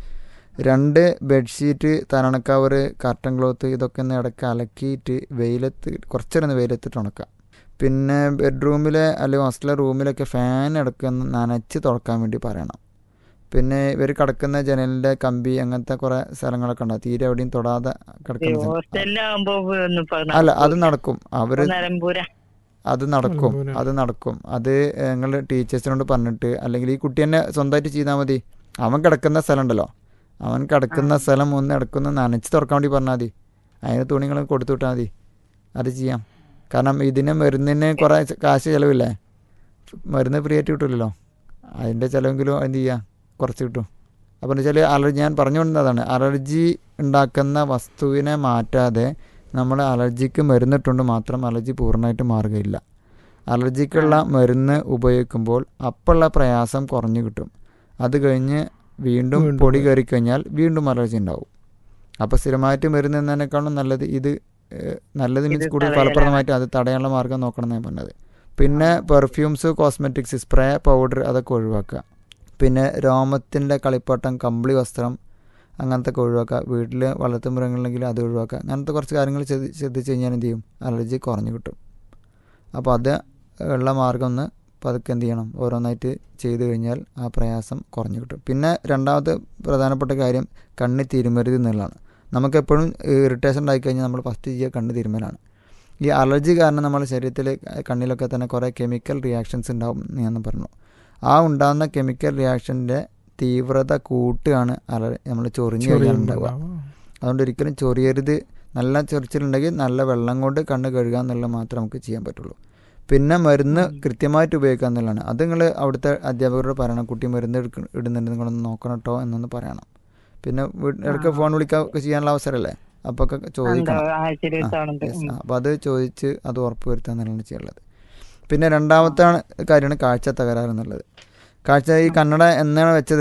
രണ്ട് ബെഡ്ഷീറ്റ് തരണക്കവറ് കർട്ടൻ ക്ലോത്ത് ഇതൊക്കെ ഒന്ന് ഇടയ്ക്ക് അലക്കിയിട്ട് വെയിലത്ത് കുറച്ചേരം വെയിലത്തിട്ട് ഉണക്കുക പിന്നെ ബെഡ്റൂമിലെ അല്ലെങ്കിൽ ഹോസ്റ്റലിലെ റൂമിലൊക്കെ ഫാൻ ഇടയ്ക്ക് ഒന്ന് നനച്ച് തുറക്കാൻ വേണ്ടി പറയണം പിന്നെ ഇവർ കിടക്കുന്ന ജനലിൻ്റെ കമ്പി അങ്ങനത്തെ കുറേ സ്ഥലങ്ങളൊക്കെ ഉണ്ടാവും തീരെ എവിടെയും തൊടാതെ കിടക്കുന്ന സ്ഥലം. ഹോസ്റ്റലിലാവുമ്പോ ഒന്നും ഇപ്പൊ അല്ല അത് നടക്കും അവർ നിലമ്പൂര അത് നടക്കും അതുപോലെ. അത് നടക്കും അത് നിങ്ങൾ ടീച്ചേഴ്സിനോട് പറഞ്ഞിട്ട് അല്ലെങ്കിൽ ഈ കുട്ടി തന്നെ സ്വന്തമായിട്ട് ചെയ്താൽ മതി അവൻ കിടക്കുന്ന സ്ഥലം ഉണ്ടല്ലോ അവൻ കിടക്കുന്ന സ്ഥലം ഒന്ന് ഇടക്കൊന്ന് നനച്ച് തുറക്കാൻ വേണ്ടി പറഞ്ഞാൽ മതി അതിന് തുണികൾ കൊടുത്തു വിട്ടാൽ മതി അത് ചെയ്യാം കാരണം ഇതിന് മരുന്നിന് കുറേ കാശ് ചിലവില്ലേ മരുന്ന് ഫ്രീ ആയിട്ട് കിട്ടില്ലല്ലോ അതിൻ്റെ ചിലവെങ്കിലും എന്ത് ചെയ്യുക കുറച്ച് കിട്ടും അപ്പോൾ എന്ന് വെച്ചാൽ അലർജി ഞാൻ പറഞ്ഞു കൊണ്ടതാണ് അലർജി ഉണ്ടാക്കുന്ന വസ്തുവിനെ മാറ്റാതെ നമ്മൾ അലർജിക്ക് മരുന്നിട്ടുകൊണ്ട് മാത്രം അലർജി പൂർണ്ണമായിട്ട് മാറുകയില്ല അലർജിക്കുള്ള മരുന്ന് ഉപയോഗിക്കുമ്പോൾ അപ്പോഴുള്ള പ്രയാസം കുറഞ്ഞു കിട്ടും അത് കഴിഞ്ഞ് വീണ്ടും വീണ്ടും പൊടി കയറി കഴിഞ്ഞാൽ വീണ്ടും അലർജി ഉണ്ടാവും അപ്പോൾ സ്ഥിരമായിട്ട് മരുന്ന് എന്നതിനേക്കാളും നല്ലത് ഇത് ഏഹ്, നല്ലത് മീൻസ് ഇത് കൂടുതൽ തടയാനാണ്. ഫലപ്രദമായിട്ട് അത് തടയാനുള്ള മാർഗം നോക്കണം എന്ന് ഞാൻ പറഞ്ഞത് പിന്നെ പെർഫ്യൂംസ് കോസ്മെറ്റിക്സ് സ്പ്രേ പൗഡർ അതൊക്കെ ഒഴിവാക്കുക പിന്നെ രോമത്തിൻ്റെ കളിപ്പാട്ടം കമ്പിളി വസ്ത്രം അങ്ങനത്തെ ഒക്കെ ഒഴിവാക്കുക വീട്ടിൽ വളർത്തു മൃഗങ്ങളുണ്ടെങ്കിൽ അത് ഒഴിവാക്കുക അങ്ങനത്തെ കുറച്ച് കാര്യങ്ങൾ ശ്രദ്ധി- ശ്രദ്ധിച്ച് കഴിഞ്ഞാൽ എന്ത് ചെയ്യും അലർജി കുറഞ്ഞു കിട്ടും അപ്പോൾ അത് ഉള്ള മാർഗം ഒന്ന് പതുക്കെ എന്ത് ചെയ്യണം ഓരോന്നായിട്ട് ചെയ്തു കഴിഞ്ഞാൽ ആ പ്രയാസം കുറഞ്ഞു കിട്ടും പിന്നെ രണ്ടാമത്തെ പ്രധാനപ്പെട്ട കാര്യം കണ്ണ് തിരുമരുത് എന്നുള്ളതാണ് നമുക്കെപ്പോഴും ഇറിറ്റേഷൻ ഉണ്ടായി കഴിഞ്ഞാൽ നമ്മൾ ഫസ്റ്റ് ചെയ്യുക കണ്ണ് തിരുമലാണ് ഈ അലർജി കാരണം നമ്മുടെ ശരീരത്തിൽ കണ്ണിലൊക്കെ തന്നെ കുറേ കെമിക്കൽ റിയാക്ഷൻസ് ഉണ്ടാവും എന്ന് ഞാൻ പറഞ്ഞു ആ ഉണ്ടാകുന്ന കെമിക്കൽ റിയാക്ഷൻ്റെ തീവ്രത കൂട്ടുകയാണ് അല നമ്മൾ ചൊറിഞ്ഞു കഴിഞ്ഞാൽ ഉണ്ടാവുക അതുകൊണ്ട് ഒരിക്കലും ചൊറിയരുത് നല്ല ചൊറിച്ചിലുണ്ടെങ്കിൽ നല്ല വെള്ളം കൊണ്ട് കണ്ണ് കഴുകുക എന്നുള്ളത് മാത്രമേ നമുക്ക് ചെയ്യാൻ പറ്റുള്ളൂ പിന്നെ മരുന്ന് കൃത്യമായിട്ട് ഉപയോഗിക്കുക എന്നുള്ളതാണ് അത് നിങ്ങൾ അവിടുത്തെ അധ്യാപകരോട് പറയണം കുട്ടി മരുന്ന് എടുക്ക ഇടുന്നുണ്ട് നിങ്ങളൊന്ന് നോക്കണം കേട്ടോ എന്നൊന്ന് പറയണം പിന്നെ വീ- ഇടയ്ക്ക് ഫോൺ വിളിക്കുക ഒക്കെ ചെയ്യാനുള്ള അവസരമല്ലേ അപ്പോൾ ഒക്കെ എന്താ ചോദിക്കണം ആഴ്ചയിൽ ആ, തവണ yes. ആ, അപ്പോൾ അത് ചോദിച്ച് അത് ഉറപ്പ് വരുത്തുക എന്നുള്ളതാണ് ചെയ്യുള്ളത് പിന്നെ രണ്ടാമത്തെ ആണ് കാര്യമാണ് കാഴ്ച തകരാറ് എന്നുള്ളത് കാഴ്ച ഈ കന്നഡ എന്നാണ് വെച്ചത്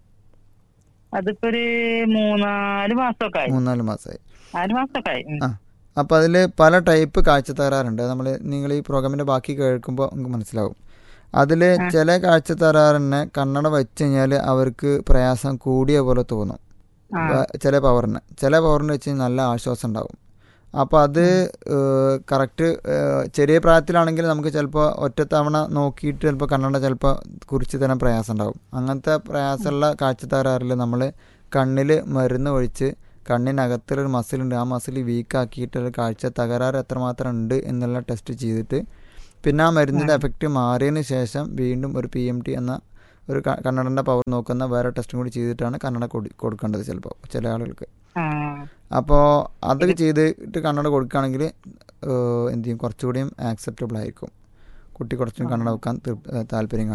അതിപ്പോ ഒരു മൂന്നാല് മാസമൊക്കെ ആയി മൂന്നാല് മാസമായി നാല് മാസമൊക്കെ ആയി ഉം. ആ അപ്പോൾ അതിൽ പല ടൈപ്പ് കാഴ്ച തകരാറുണ്ട് നമ്മൾ നിങ്ങൾ ഈ പ്രോഗ്രാമിൻ്റെ ബാക്കി കേൾക്കുമ്പോൾ നമുക്ക് മനസ്സിലാവും അതിൽ ചില കാഴ്ച തകരാറിന് കണ്ണട വെച്ച് കഴിഞ്ഞാൽ അവർക്ക് പ്രയാസം കൂടിയ പോലെ തോന്നും ആ. വ- ചില പവറിന് ചില പവറിന് വെച്ച് കഴിഞ്ഞാൽ നല്ല ആശ്വാസം ഉണ്ടാവും അപ്പോൾ അത് കറക്റ്റ് ചെറിയ പ്രായത്തിലാണെങ്കിൽ നമുക്ക് ചിലപ്പോൾ ഒറ്റത്തവണ നോക്കിയിട്ട് ചിലപ്പോൾ കണ്ണട ചിലപ്പോൾ കുറിച്ച് തന്നെ പ്രയാസം ഉണ്ടാവും അങ്ങനത്തെ പ്രയാസമുള്ള കാഴ്ച തകരാറിൽ നമ്മൾ കണ്ണിൽ മരുന്ന് ഒഴിച്ച് കണ്ണിനകത്തുള്ളൊരു മസിലുണ്ട് ആ മസിൽ വീക്കാക്കിയിട്ട് ഒരു കാഴ്ച തകരാറ് എത്രമാത്രം ഉണ്ട് എന്നുള്ള ടെസ്റ്റ് ചെയ്തിട്ട് പിന്നെ ആ മരുന്നിൻ്റെ എഫക്റ്റ് മാറിയതിന് ശേഷം വീണ്ടും ഒരു പി എം ടി എന്ന ഒരു ക- കണ്ണടൻ്റെ പവർ നോക്കുന്ന വേറെ ടെസ്റ്റും കൂടി ചെയ്തിട്ടാണ് കണ്ണട കൊടു കൊടുക്കേണ്ടത് ചിലപ്പോൾ ചില ആളുകൾക്ക് ആ. അപ്പോൾ അതൊക്കെ ചെയ്തിട്ട് കണ്ണട കൊടുക്കുകയാണെങ്കിൽ എന്ത് ചെയ്യും കുറച്ചുകൂടിയും ആക്സെപ്റ്റബിൾ ആയിരിക്കും കുട്ടി കുറച്ചും കണ്ണട വെക്കാൻ തീർ- ഏഹ് താല്പര്യം കാണിക്കും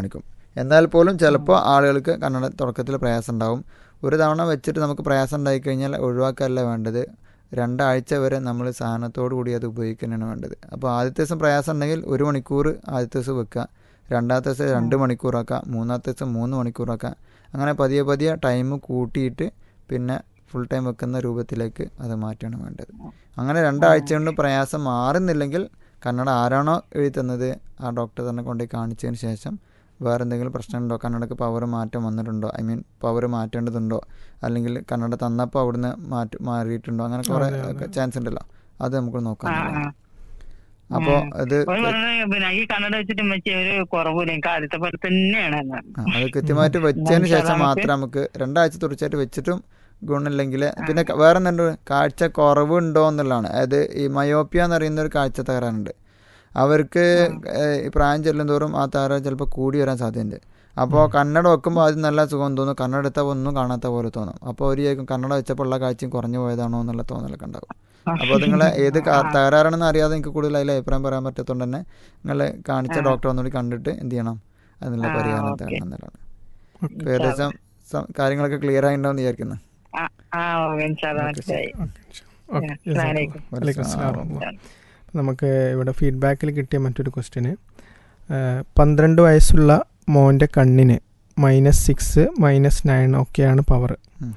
എന്നാൽ പോലും ചിലപ്പോൾ ആളുകൾക്ക് കണ്ണട തുടക്കത്തിൽ പ്രയാസം ഉണ്ടാവും ഒരു തവണ വെച്ചിട്ട് നമുക്ക് പ്രയാസം ഉണ്ടായി കഴിഞ്ഞാൽ ഒഴിവാക്കാനല്ല വേണ്ടത് രണ്ടാഴ്ച വരെ നമ്മൾ സാധനത്തോടു കൂടി അത് ഉപയോഗിക്കാനാണ് വേണ്ടത് അപ്പോൾ ആദ്യത്തെ ദിവസം പ്രയാസം ഉണ്ടെങ്കിൽ ഒരു മണിക്കൂർ ആദ്യത്തെ ദിവസം വെക്കുക രണ്ടാമത്തെ ദിവസം രണ്ട് മണിക്കൂറാക്കുക മൂന്നാമത്തെ ദിവസം മൂന്ന് മണിക്കൂറാക്കുക അങ്ങനെ പതിയെ പതിയെ ടൈം കൂട്ടിയിട്ട് പിന്നെ ഫുൾ ടൈം വെക്കുന്ന രൂപത്തിലേക്ക് അത് മാറ്റാണ് വേണ്ടത് അങ്ങനെ രണ്ടാഴ്ച കൊണ്ട് പ്രയാസം മാറുന്നില്ലെങ്കിൽ കന്നഡ ആരാണോ എഴുതി തന്നത് ആ ഡോക്ടറെ തന്നെ കൊണ്ടുപോയി കാണിച്ചതിന് ശേഷം വേറെ എന്തെങ്കിലും പ്രശ്നമുണ്ടോ കന്നഡക്ക് പവർ മാറ്റം വന്നിട്ടുണ്ടോ ഐ മീൻ പവർ മാറ്റേണ്ടതുണ്ടോ അല്ലെങ്കിൽ കന്നഡ തന്നപ്പോൾ അവിടുന്ന് മാറ്റി മാറിയിട്ടുണ്ടോ അങ്ങനെ കുറേ അതെ, അതെ. ചാൻസ് ഉണ്ടല്ലോ അത് നമുക്ക് ആ നോക്കാം ആ അപ്പോൾ ഇത് ഓര് പറഞ്ഞത് പിന്നെ ഈ കണ്ണട വെച്ചിട്ട് വെച്ച ഒരു കുറവില്ല എനിക്ക് ആദ്യത്തെ പോലെ തന്നെയാണ് എന്ന്. ആ, അത് കൃത്യമായിട്ട് വെച്ചതിന് നമുക്ക് ശേഷം നമുക്ക് മാത്രം നമുക്ക് രണ്ടാഴ്ച തുടർച്ചയായിട്ട് വെച്ചിട്ടും ഗുണമില്ലെങ്കിൽ പിന്നെ ക- വേറെ എന്തുണ്ട് കാഴ്ച കുറവ് ഉണ്ടോ എന്നുള്ളതാണ് അതായത് ഈ മയോപ്പിയ എന്ന് പറയുന്ന ഒരു കാഴ്ച തകരാറുണ്ട് അവർക്ക് ഏഹ്, ഈ പ്രായം ചെല്ലുന്തോറും ആ തകരാറ് ചിലപ്പോൾ കൂടി വരാൻ സാധ്യതയുണ്ട് അപ്പോൾ കന്നഡ വെക്കുമ്പോൾ ആദ്യം നല്ല സുഖം തോന്നും കന്നഡ എടുത്താൽ ഒന്നും കാണാത്ത പോലെ തോന്നും അപ്പോൾ ഒരു ചോദിക്കും കന്നഡ വെച്ചപ്പോൾ ഉള്ള കാഴ്ചയും കുറഞ്ഞു പോയതാണോ എന്നുള്ള തോന്നലൊക്കെ ഉണ്ടാവും അപ്പോൾ നിങ്ങളെ ഏത് കാ- തകരാറാണെന്ന് അറിയാതെ എനിക്ക് കൂടുതൽ അതിൽ അഭിപ്രായം പറയാൻ പറ്റാത്തതുകൊണ്ട് തന്നെ നിങ്ങൾ കാണിച്ച ഡോക്ടറെ ഒന്നുകൂടി കണ്ടിട്ട് എന്ത് ചെയ്യണം അതിനുള്ള ആ, പരിഹാരം ഓക്കേ. തരണം എന്നുള്ളതാണ് അപ്പോൾ ഏകദേശം സം- കാര്യങ്ങളൊക്കെ ക്ലിയർ ആയിട്ടുണ്ടാവും വിചാരിക്കുന്നു ആ, ആ ഓക്കെ ഇൻഷാല്ലാ മനസ്സിലായി ഓക്കെ അസ്സലാമു അലൈക്കും. വലൈക്കും അസ്സലാം വറഹ്മത്തുള്ളാഹി. നമുക്ക് ഇവിടെ ഫീഡ്ബാക്കിൽ കിട്ടിയ മറ്റൊരു ക്വസ്റ്റ്യന് പന്ത്രണ്ട് വയസ്സുള്ള മോൻ്റെ കണ്ണിന് മൈനസ് സിക്സ് മൈനസ് നയൻ ഒക്കെയാണ് പവർ ഉം.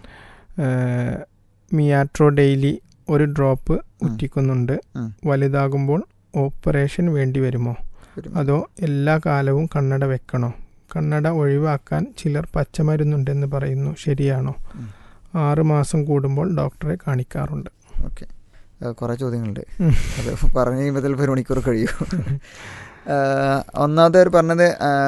മിയാട്രോ ഡെയിലി ഒരു ഡ്രോപ്പ് ഉറ്റിക്കുന്നുണ്ട് ഉം. വലുതാകുമ്പോൾ ഓപ്പറേഷൻ വേണ്ടി വരുമോ ഒരു അതോ എല്ലാ കാലവും കണ്ണട വെക്കണോ കണ്ണട ഒഴിവാക്കാൻ ചിലർ പച്ചമരുന്നുണ്ടെന്ന് പറയുന്നു ശരിയാണോ ഉം. ആറ് മാസം കൂടുമ്പോൾ ഡോക്ടറെ കാണിക്കാറുണ്ട് ഓക്കെ കുറേ ചോദ്യങ്ങളുണ്ട് ഉം. അത് പറഞ്ഞു കഴിയുമ്പോൾ ചിലപ്പോൾ ഒരു മണിക്കൂർ കഴിയും ഒന്നാമത്തെ അവർ പറഞ്ഞത്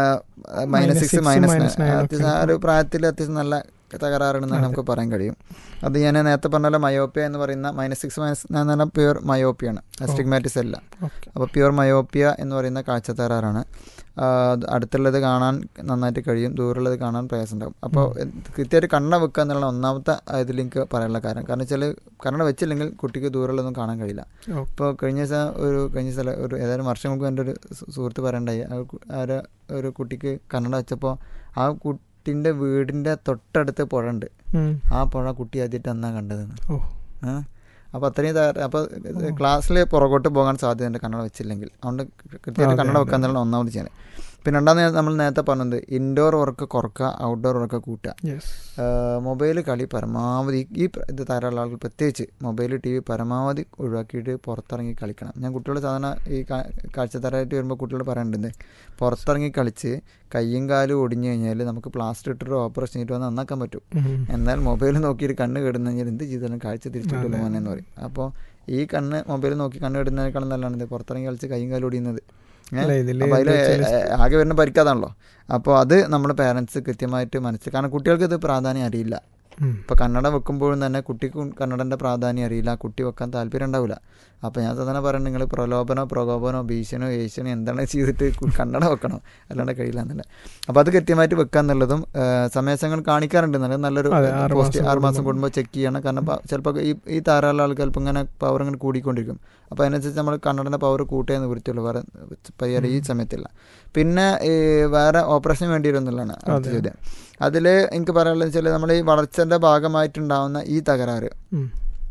minus six six, minus minus nine ഒക്കെ അത്യാവശ്യം ആ ഒരു പ്രായത്തിൽ അത്യാവശ്യം നല്ല തകരാറുണ്ടെന്നാണ് നമുക്ക് പറയാൻ കഴിയും അത് ഞാൻ നേരത്തെ പറഞ്ഞ മയോപ്പിയ എന്ന് പറയുന്ന മൈനസ് സിക്സ് മൈനസ് എന്ന് പറഞ്ഞാൽ പ്യുവർ മയോപ്പിയാണ് അസ്റ്റിഗ്മാറ്റിസ് അല്ല ഓക്കെ അപ്പോൾ പ്യുവർ മയോപ്പിയ എന്ന് പറയുന്ന കാഴ്ച തകരാറാണ് ആ, അത് അടുത്തുള്ളത് കാണാൻ നന്നായിട്ട് കഴിയും ദൂരമുള്ളത് കാണാൻ പ്രയാസം ഉണ്ടാകും അപ്പോൾ കൃത്യമായിട്ട് കണ്ണ വെക്കുക എന്നുള്ള ഒന്നാമത്തെ ഇതിൽ എനിക്ക് പറയാനുള്ള കാര്യം കാരണം വെച്ചാൽ കണ്ണട വെച്ചില്ലെങ്കിൽ കുട്ടിക്ക് ദൂരമുള്ളതൊന്നും കാണാൻ കഴിയില്ല ഓ. ഇപ്പോൾ കഴിഞ്ഞ ദിവസം ഒരു കഴിഞ്ഞ സ്ഥലം ഒരു ഏതായാലും വർഷങ്ങൾക്ക് എൻ്റെ ഒരു സു- സുഹൃത്ത് പറയണ്ടായി ആ കു- ആ ഒരു- ഒരു കുട്ടിക്ക് കണ്ണട വെച്ചപ്പോൾ ആ കുട്ടിൻ്റെ വീടിൻ്റെ തൊട്ടടുത്ത് പുഴ ഉണ്ട് ഉം. ആ പുഴ കുട്ടി ആദ്യമായിട്ട് അന്നാ കണ്ടതെന്ന് ഓ ആ അപ്പോൾ അത്രയും തയ്യാറ അപ്പോൾ ക്ലാസ്സിൽ പുറകോട്ട് പോകാൻ സാധ്യതയുണ്ട് കണ്ണട വെച്ചില്ലെങ്കിൽ അതുകൊണ്ട് കൃത്യമായിട്ട് അതെ, കണ്ണട അതെ. വെക്കാൻ എന്നുള്ള ഒന്നാമത് ചെയ്യാൻ പിന്നെ രണ്ടാമത് നമ്മൾ നേരത്തെ പറഞ്ഞത് ഇൻഡോർ വർക്ക് കുറക്കുക ഔട്ട്ഡോർ വർക്ക് കൂട്ടുക യെസ് മൊബൈൽ കളി പരമാവധി ഈ പ്ര- ഇത് ധാരാളം ആളുകൾ പ്രത്യേകിച്ച് മൊബൈൽ ടി വി പരമാവധി ഒഴിവാക്കിയിട്ട് പുറത്തിറങ്ങി കളിക്കണം ഞാൻ കുട്ടികൾ സാധാരണ ഈ കാ- കാഴ്ചത്തരായിട്ട് വരുമ്പോൾ കുട്ടികളോട് പറയേണ്ടത് പുറത്തിറങ്ങി കളിച്ച് കയ്യും കാലും ഒടിഞ്ഞു കഴിഞ്ഞാൽ നമുക്ക് പ്ലാസ്റ്റർ ഇട്ടിട്ട് ഓപ്പറേഷൻ ചെയ്തിട്ട് വന്ന് നന്നാക്കാൻ പറ്റും എന്നാൽ മൊബൈൽ നോക്കിയിട്ട് കണ്ണ് കെടുന്നു കഴിഞ്ഞാൽ എന്ത് ചെയ്താലും കാഴ്ച തിരിച്ചിട്ടില്ല മോനെ എന്ന് പറയും അപ്പോൾ ഈ കണ്ണ് മൊബൈൽ നോക്കി കണ്ണ് കെടുന്നതിനേക്കാളും നല്ലതാണ് ഇത് പുറത്തിറങ്ങി കളിച്ച് കയ്യും കാലും ഒടിയുന്നത് ഏ? അല്ല, ഇതില് അപ്പോൾ അതിൽ എന്താ വെച്ചാല് ആകെ വരുന്ന പരിക്കാതാണല്ലോ അപ്പോൾ അത് നമ്മുടെ പേരൻസ് കൃത്യമായിട്ട് മനസ്സിൽ കാരണം കുട്ടികൾക്ക് ഇത് പ്രാധാന്യം അറിയില്ല ഉം. ഇപ്പോൾ കന്നഡ വെക്കുമ്പോഴും തന്നെ കുട്ടിക്ക് കന്നഡൻ്റെ പ്രാധാന്യം അറിയില്ല കുട്ടി വെക്കാൻ താല്പര്യം ഉണ്ടാവില്ല അപ്പോൾ ഞാൻ സാധാരണ പറയുന്നത് നിങ്ങൾ പ്രലോഭനോ പ്രകോപനോ ഭീഷണോ ഏഷ്യനോ എന്താണ് ചെയ്തിട്ട് കു- കന്നഡ വെക്കണം അല്ലാണ്ട് കഴിയില്ല എന്നല്ല അപ്പോൾ അത് കൃത്യമായിട്ട് വെക്കുക എന്നുള്ളതും ആ, സമയസങ്ങൾ കാണിക്കാറുണ്ട് നല്ല നല്ലൊരു അതെ, ആറ് പോസ്റ്റ് മാസം ആറ് മാസം കൂടുമ്പോൾ. കൂടുമ്പോൾ ചെക്ക് ചെയ്യണം കാരണം ചിലപ്പോൾ ഈ ഈ ധാരാളം ആൾക്ക് ചിലപ്പോൾ ഇങ്ങനെ പവർ ഇങ്ങനെ കൂടിക്കൊണ്ടിരിക്കും അപ്പോൾ അതിനനുസരിച്ച് നമ്മൾ കന്നഡൻ്റെ പവർ കൂട്ടിയേ നിവൃത്തിയുള്ളൂ വേറെ പരിഹാരം ഈ സമയത്തില്ല പിന്നെ ഈ വേറെ ഓപ്പറേഷൻ വേണ്ടി വരും എന്നുള്ളതാണ് അടുത്ത അതെ. ചോദ്യം അതിൽ എനിക്ക് പറയാനുള്ളത് വെച്ചാൽ നമ്മൾ ഈ വളർച്ചൻ്റെ ഭാഗമായിട്ടുണ്ടാവുന്ന ഈ തകരാറ് ഉം.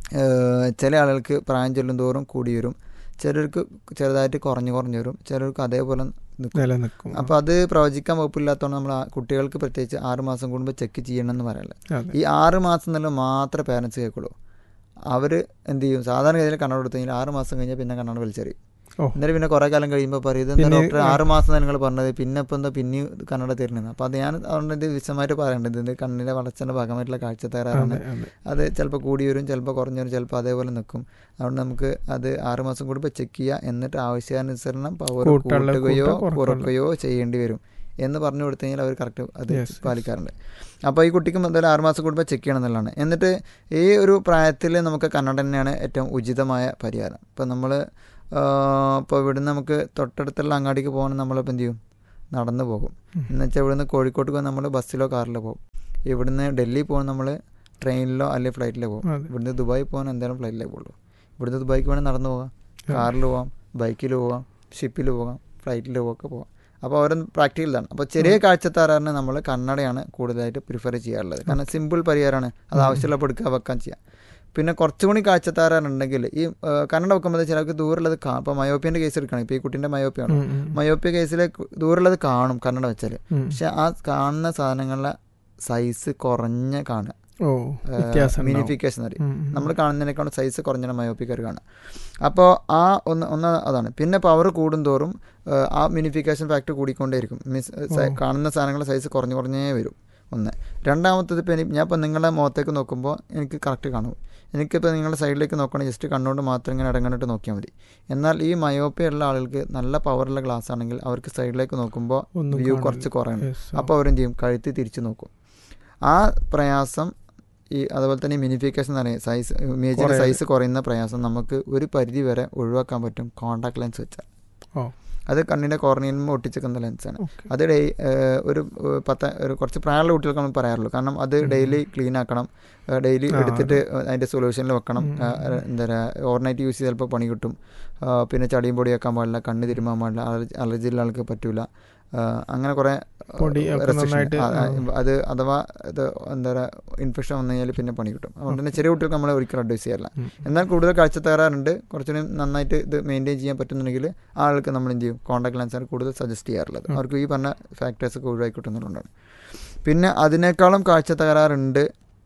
ഏഹ് ചില ആളുകൾക്ക് പ്രായം ചെല്ലും തോറും കൂടി വരും ചിലർക്ക് ചെറുതായിട്ട് കുറഞ്ഞു കുറഞ്ഞു വരും ചിലർക്ക് അതേപോലെ നിൽക്കും നിലനിൽക്കും അപ്പോൾ അത് പ്രവചിക്കാൻ വകുപ്പില്ലാത്തതുകൊണ്ട് നമ്മൾ ആ കുട്ടികൾക്ക് പ്രത്യേകിച്ച് ആറ് മാസം കൂടുമ്പോൾ ചെക്ക് ചെയ്യണമെന്ന് പറയാനുള്ളത് അതെ. ഈ ആറ് മാസം എന്നുള്ള മാത്രമേ പേരൻസ് കേൾക്കുള്ളൂ അവർ എന്ത് ചെയ്യും സാധാരണ ഗതിയിൽ കണ്ണട കൊടുത്തു കഴിഞ്ഞാൽ ആറ് മാസം കഴിഞ്ഞാൽ പിന്നെ കണ്ണട വലിച്ചെറിയും ഓ. എന്നിട്ട് പിന്നെ കുറേ കാലം കഴിയുമ്പോൾ പറയും ഇതെന്താ പിന്നെ ഡോക്ടർ ആറ് മാസം നിങ്ങൾ പറഞ്ഞത് പിന്നെ ഇപ്പം എന്താ പിന്നെയും കണ്ണട തരുന്നത് അപ്പോൾ അത് ഞാൻ അതുകൊണ്ട് ഇത് വിശദമായിട്ട് പറയേണ്ടത് ഇത് കണ്ണിൻ്റെ വളർച്ചയുടെ ഭാഗമായിട്ടുള്ള കാഴ്ച തകരാറാണ് അതെ അതെ അത് ചിലപ്പോൾ കൂടി വരും ചിലപ്പോൾ കുറഞ്ഞു വരും ചിലപ്പോൾ അതേപോലെ നിൽക്കും അതുകൊണ്ട് നമുക്ക് അത് ആറ് മാസം കൂടുമ്പോൾ ചെക്ക് ചെയ്യുക എന്നിട്ട് ആവശ്യാനുസരണം പവർ കൂട്ടുള്ള കൂട്ടുകയോ കൂട്ടുക, കുറയ്ക്കുക. കുറയ്ക്കുകയോ ചെയ്യേണ്ടി വരും എന്ന് പറഞ്ഞു കൊടുത്തു കഴിഞ്ഞാൽ അവർ കറക്റ്റ് അത് Yes, yes. പാലിക്കാറുണ്ട് അപ്പോൾ ഈ കുട്ടിക്ക് എന്തായാലും ആറ് മാസം കൂടുമ്പോൾ ചെക്ക് ചെയ്യണം എന്നുള്ളതാണ് എന്നിട്ട് ഈ ഒരു പ്രായത്തിൽ നമുക്ക് കന്നഡ തന്നെയാണ് ഏറ്റവും ഉചിതമായ പരിഹാരം ഇപ്പോൾ നമ്മൾ ഇപ്പോൾ ഇവിടുന്ന് നമുക്ക് തൊട്ടടുത്തുള്ള അങ്ങാടിക്ക് പോകണം നമ്മളിപ്പോൾ എന്ത് ചെയ്യും നടന്നു പോകും എന്ന് വെച്ചാൽ ഇവിടുന്ന് കോഴിക്കോട്ട് പോകാൻ നമ്മൾ ബസ്സിലോ കാറിലോ പോകും ഇവിടുന്ന് ഡൽഹി പോകാൻ നമ്മൾ ട്രെയിനിലോ അല്ലെങ്കിൽ ഫ്ലൈറ്റിലോ പോകും അതെ. ഇവിടുന്ന് ദുബായി പോകാൻ എന്തായാലും ഫ്ലൈറ്റിലേ പോകുള്ളൂ ഇവിടുന്ന് ദുബായിക്ക് വേണമെങ്കിൽ നടന്നു പോകാം കാറിൽ പോകാം ബൈക്കിൽ പോകാം ഷിപ്പിൽ പോകാം ഫ്ലൈറ്റിൽ ഒക്കെ പോകാം അപ്പോൾ അവരൊന്ന് പ്രാക്ടിക്കലാണ് അപ്പോൾ ചെറിയ കാഴ്ചത്താറാറിന് നമ്മൾ കണ്ണടയാണ് കൂടുതലായിട്ട് പ്രിഫർ ചെയ്യാറുള്ളത് കാരണം സിമ്പിൾ പരിഹാരമാണ് അത് ആവശ്യമുള്ളപ്പോൾ എടുക്കുക വെക്കാൻ ചെയ്യാം പിന്നെ കുറച്ചുകൂടി കാഴ്ചത്താറാറുണ്ടെങ്കിൽ ഈ ആ, കണ്ണട വെക്കുമ്പോൾ ചിലർക്ക് ദൂരമുള്ളത് കാണും ഇപ്പോൾ മയോപ്പിയൻ്റെ കേസ് എടുക്കണം ഇപ്പോൾ ഈ കുട്ടീൻ്റെ മയോപ്പിയാണ് ഉം, ഉം, മയോപ്പിയ കേസിൽ ദൂരമുള്ളത് കാണും കണ്ണട വെച്ചാൽ ഉം. പക്ഷെ ആ കാണുന്ന സാധനങ്ങളുടെ സൈസ് കുറഞ്ഞ കാണുക ഓ വ്യത്യാസം ഉണ്ടാവും. മിനിഫിക്കേഷൻ എന്ന് പറയും ഉം, ഉം. നമ്മൾ കാണുന്നതിനേക്കാളും സൈസ് കുറഞ്ഞ മയോപ്പിക്കാർ കാണുക അപ്പോൾ ആ ഒന്ന് ഒന്ന് അതാണ് പിന്നെ പവർ കൂടുന്തോറും ആ, ആ മിനിഫിക്കേഷൻ ഫാക്ടർ കൂടിക്കൊണ്ടേയിരിക്കും മീൻസ് ഓ. കാണുന്ന സാധനങ്ങളുടെ സൈസ് കുറഞ്ഞു കുറഞ്ഞേ വരും ഒന്ന് രണ്ടാമത്തത് ഇപ്പം ഞാൻ ഇപ്പം നിങ്ങളുടെ മുഖത്തേക്ക് നോക്കുമ്പോൾ എനിക്ക് കറക്റ്റ് കാണും എനിക്കിപ്പോൾ നിങ്ങളുടെ സൈഡിലേക്ക് നോക്കുകയാണെങ്കിൽ ജസ്റ്റ് കണ്ണുകൊണ്ട് മാത്രം ഇങ്ങനെ ഇടങ്ങണിട്ട് നോക്കിയാൽ മതി എന്നാൽ ഈ മയോപ്പിയ ഉള്ള ആളുകൾക്ക് നല്ല പവറുള്ള ഗ്ലാസ് ആണെങ്കിൽ അവർക്ക് സൈഡിലേക്ക് നോക്കുമ്പോൾ ഒന്നും വ്യൂ കാണില്ല. കുറച്ച് കുറയണം Yes, ആ. അപ്പോൾ അവരും ചെയ്യും കഴുത്തി തിരിച്ച് നോക്കും ആ പ്രയാസം ഈ അതുപോലെ തന്നെ മിനിഫിക്കേഷൻ എന്ന് പറയുന്നത് സൈസ് ഇമേജിൻ്റെ കുറയാതെ. സൈസ് കുറയുന്ന പ്രയാസം നമുക്ക് ഒരു പരിധി വരെ ഒഴിവാക്കാൻ പറ്റും കോണ്ടാക്ട് ലെൻസ് വെച്ചാൽ ഓ അത് കണ്ണിൻ്റെ കോർണിയിൽ നിന്ന് ഒട്ടിച്ചേക്കുന്ന ലെൻസാണ് ഓക്കെ അത് ഡേ ഏഹ് ഒരു ഏഹ് പത്ത് ഒരു കുറച്ച് പ്രായമുള്ള കുട്ടികൾക്ക് നമ്മൾ പറയാറുള്ളൂ കാരണം അത് ഡെയിലി ക്ലീൻ ആക്കണം ഡെയിലി ആ, എടുത്തിട്ട് അതിൻ്റെ സൊല്യൂഷനിൽ വെക്കണം ഉം, ആ, എന്താ പറയുക ഓവർനൈറ്റ് യൂസ് ചെയ്ത് ചിലപ്പോൾ പണി കിട്ടും ആ, പിന്നെ ചടിയും പൊടി വെക്കാൻ പാടില്ല കണ്ണ് തിരുമാൻ പാടില്ല അലർജി അലർജി ഉള്ള ആൾക്ക് പറ്റൂല ആ, അങ്ങനെ കുറേ ആ, പൊടി ഒക്കെ restriction. നന്നായിട്ട്, ആ, ആ, ആ. അത് അഥവാ ഇത് എന്താ പറയുക ഇൻഫെക്ഷൻ വന്നു കഴിഞ്ഞാൽ പിന്നെ പണി കിട്ടും അതുകൊണ്ട് തന്നെ ചെറിയ കുട്ടികൾക്ക് നമ്മൾ ഒരിക്കലും അഡ്വൈസ് ചെയ്യാറില്ല ഉം. എന്നാൽ കൂടുതൽ കാഴ്ച തകരാറുണ്ട് കുറച്ചുകൂടി നന്നായിട്ട് ഇത് മെയിൻറ്റെയിൻ ചെയ്യാൻ പറ്റുന്നുണ്ടെങ്കിൽ ആ ആൾക്ക് നമ്മൾ എന്ത് ചെയ്യും കോൺടാക്ട് ലെൻസാണ് കൂടുതൽ സജസ്റ്റ് ചെയ്യാറുള്ളത് അവർക്ക് ഈ പറഞ്ഞ ഫാക്ടേഴ്സ് ഒക്കെ ഒഴിവാക്കി കിട്ടുന്നതുകൊണ്ടാണ് പിന്നെ അതിനേക്കാളും കാഴ്ച തകരാറുണ്ട്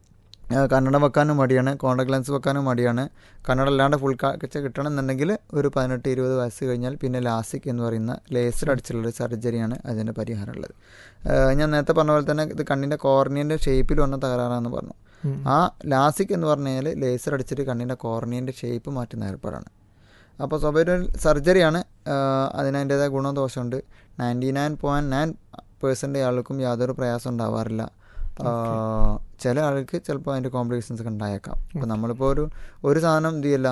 ആ, കന്നഡ വെക്കാനും മടിയാണ് കോൺടാക്ട് ലെൻസ് വെക്കാനും മടിയാണ് കന്നഡ അല്ലാണ്ട് ഫുൾ കാഴ്ച കിട്ടണം എന്നുണ്ടെങ്കിൽ ഒരു പതിനെട്ട് ഇരുപത് വയസ്സ് കഴിഞ്ഞാൽ പിന്നെ ലാസിക് എന്ന് പറയുന്ന ലേസർ അടിച്ചുള്ളൊരു സർജറിയാണ് അതിൻ്റെ പരിഹാരമുള്ളത് ആ, ഞാൻ നേരത്തെ പറഞ്ഞ പോലെ തന്നെ ഇത് കണ്ണിൻ്റെ കോർണിയൻ്റെ ഷേപ്പിൽ വന്ന തകരാറാണെന്ന് പറഞ്ഞു ഉം. ആ ലാസിക് എന്ന് പറഞ്ഞു കഴിഞ്ഞാൽ ലേസർ അടിച്ചിട്ട് കണ്ണിൻ്റെ കോർണിയൻ്റെ ഷേപ്പ് മാറ്റുന്ന ഏർപ്പാടാണ് അപ്പോൾ സ്വാഭാവിക സർജറിയാണ് അതിന് അതിൻ്റേതായ ഗുണദോഷമുണ്ട് ninety nine point nine percent ആൾക്കും യാതൊരു പ്രയാസം ഉണ്ടാവാറില്ല ആ, ചില ആൾക്ക് ചിലപ്പോൾ അതിൻ്റെ കോംപ്ലിക്കേഷൻസ് ഒക്കെ ഉണ്ടായേക്കാം അപ്പോൾ നമ്മളിപ്പോൾ ഒരു ഒരു സാധനം എന്ത് ചെയ്യില്ല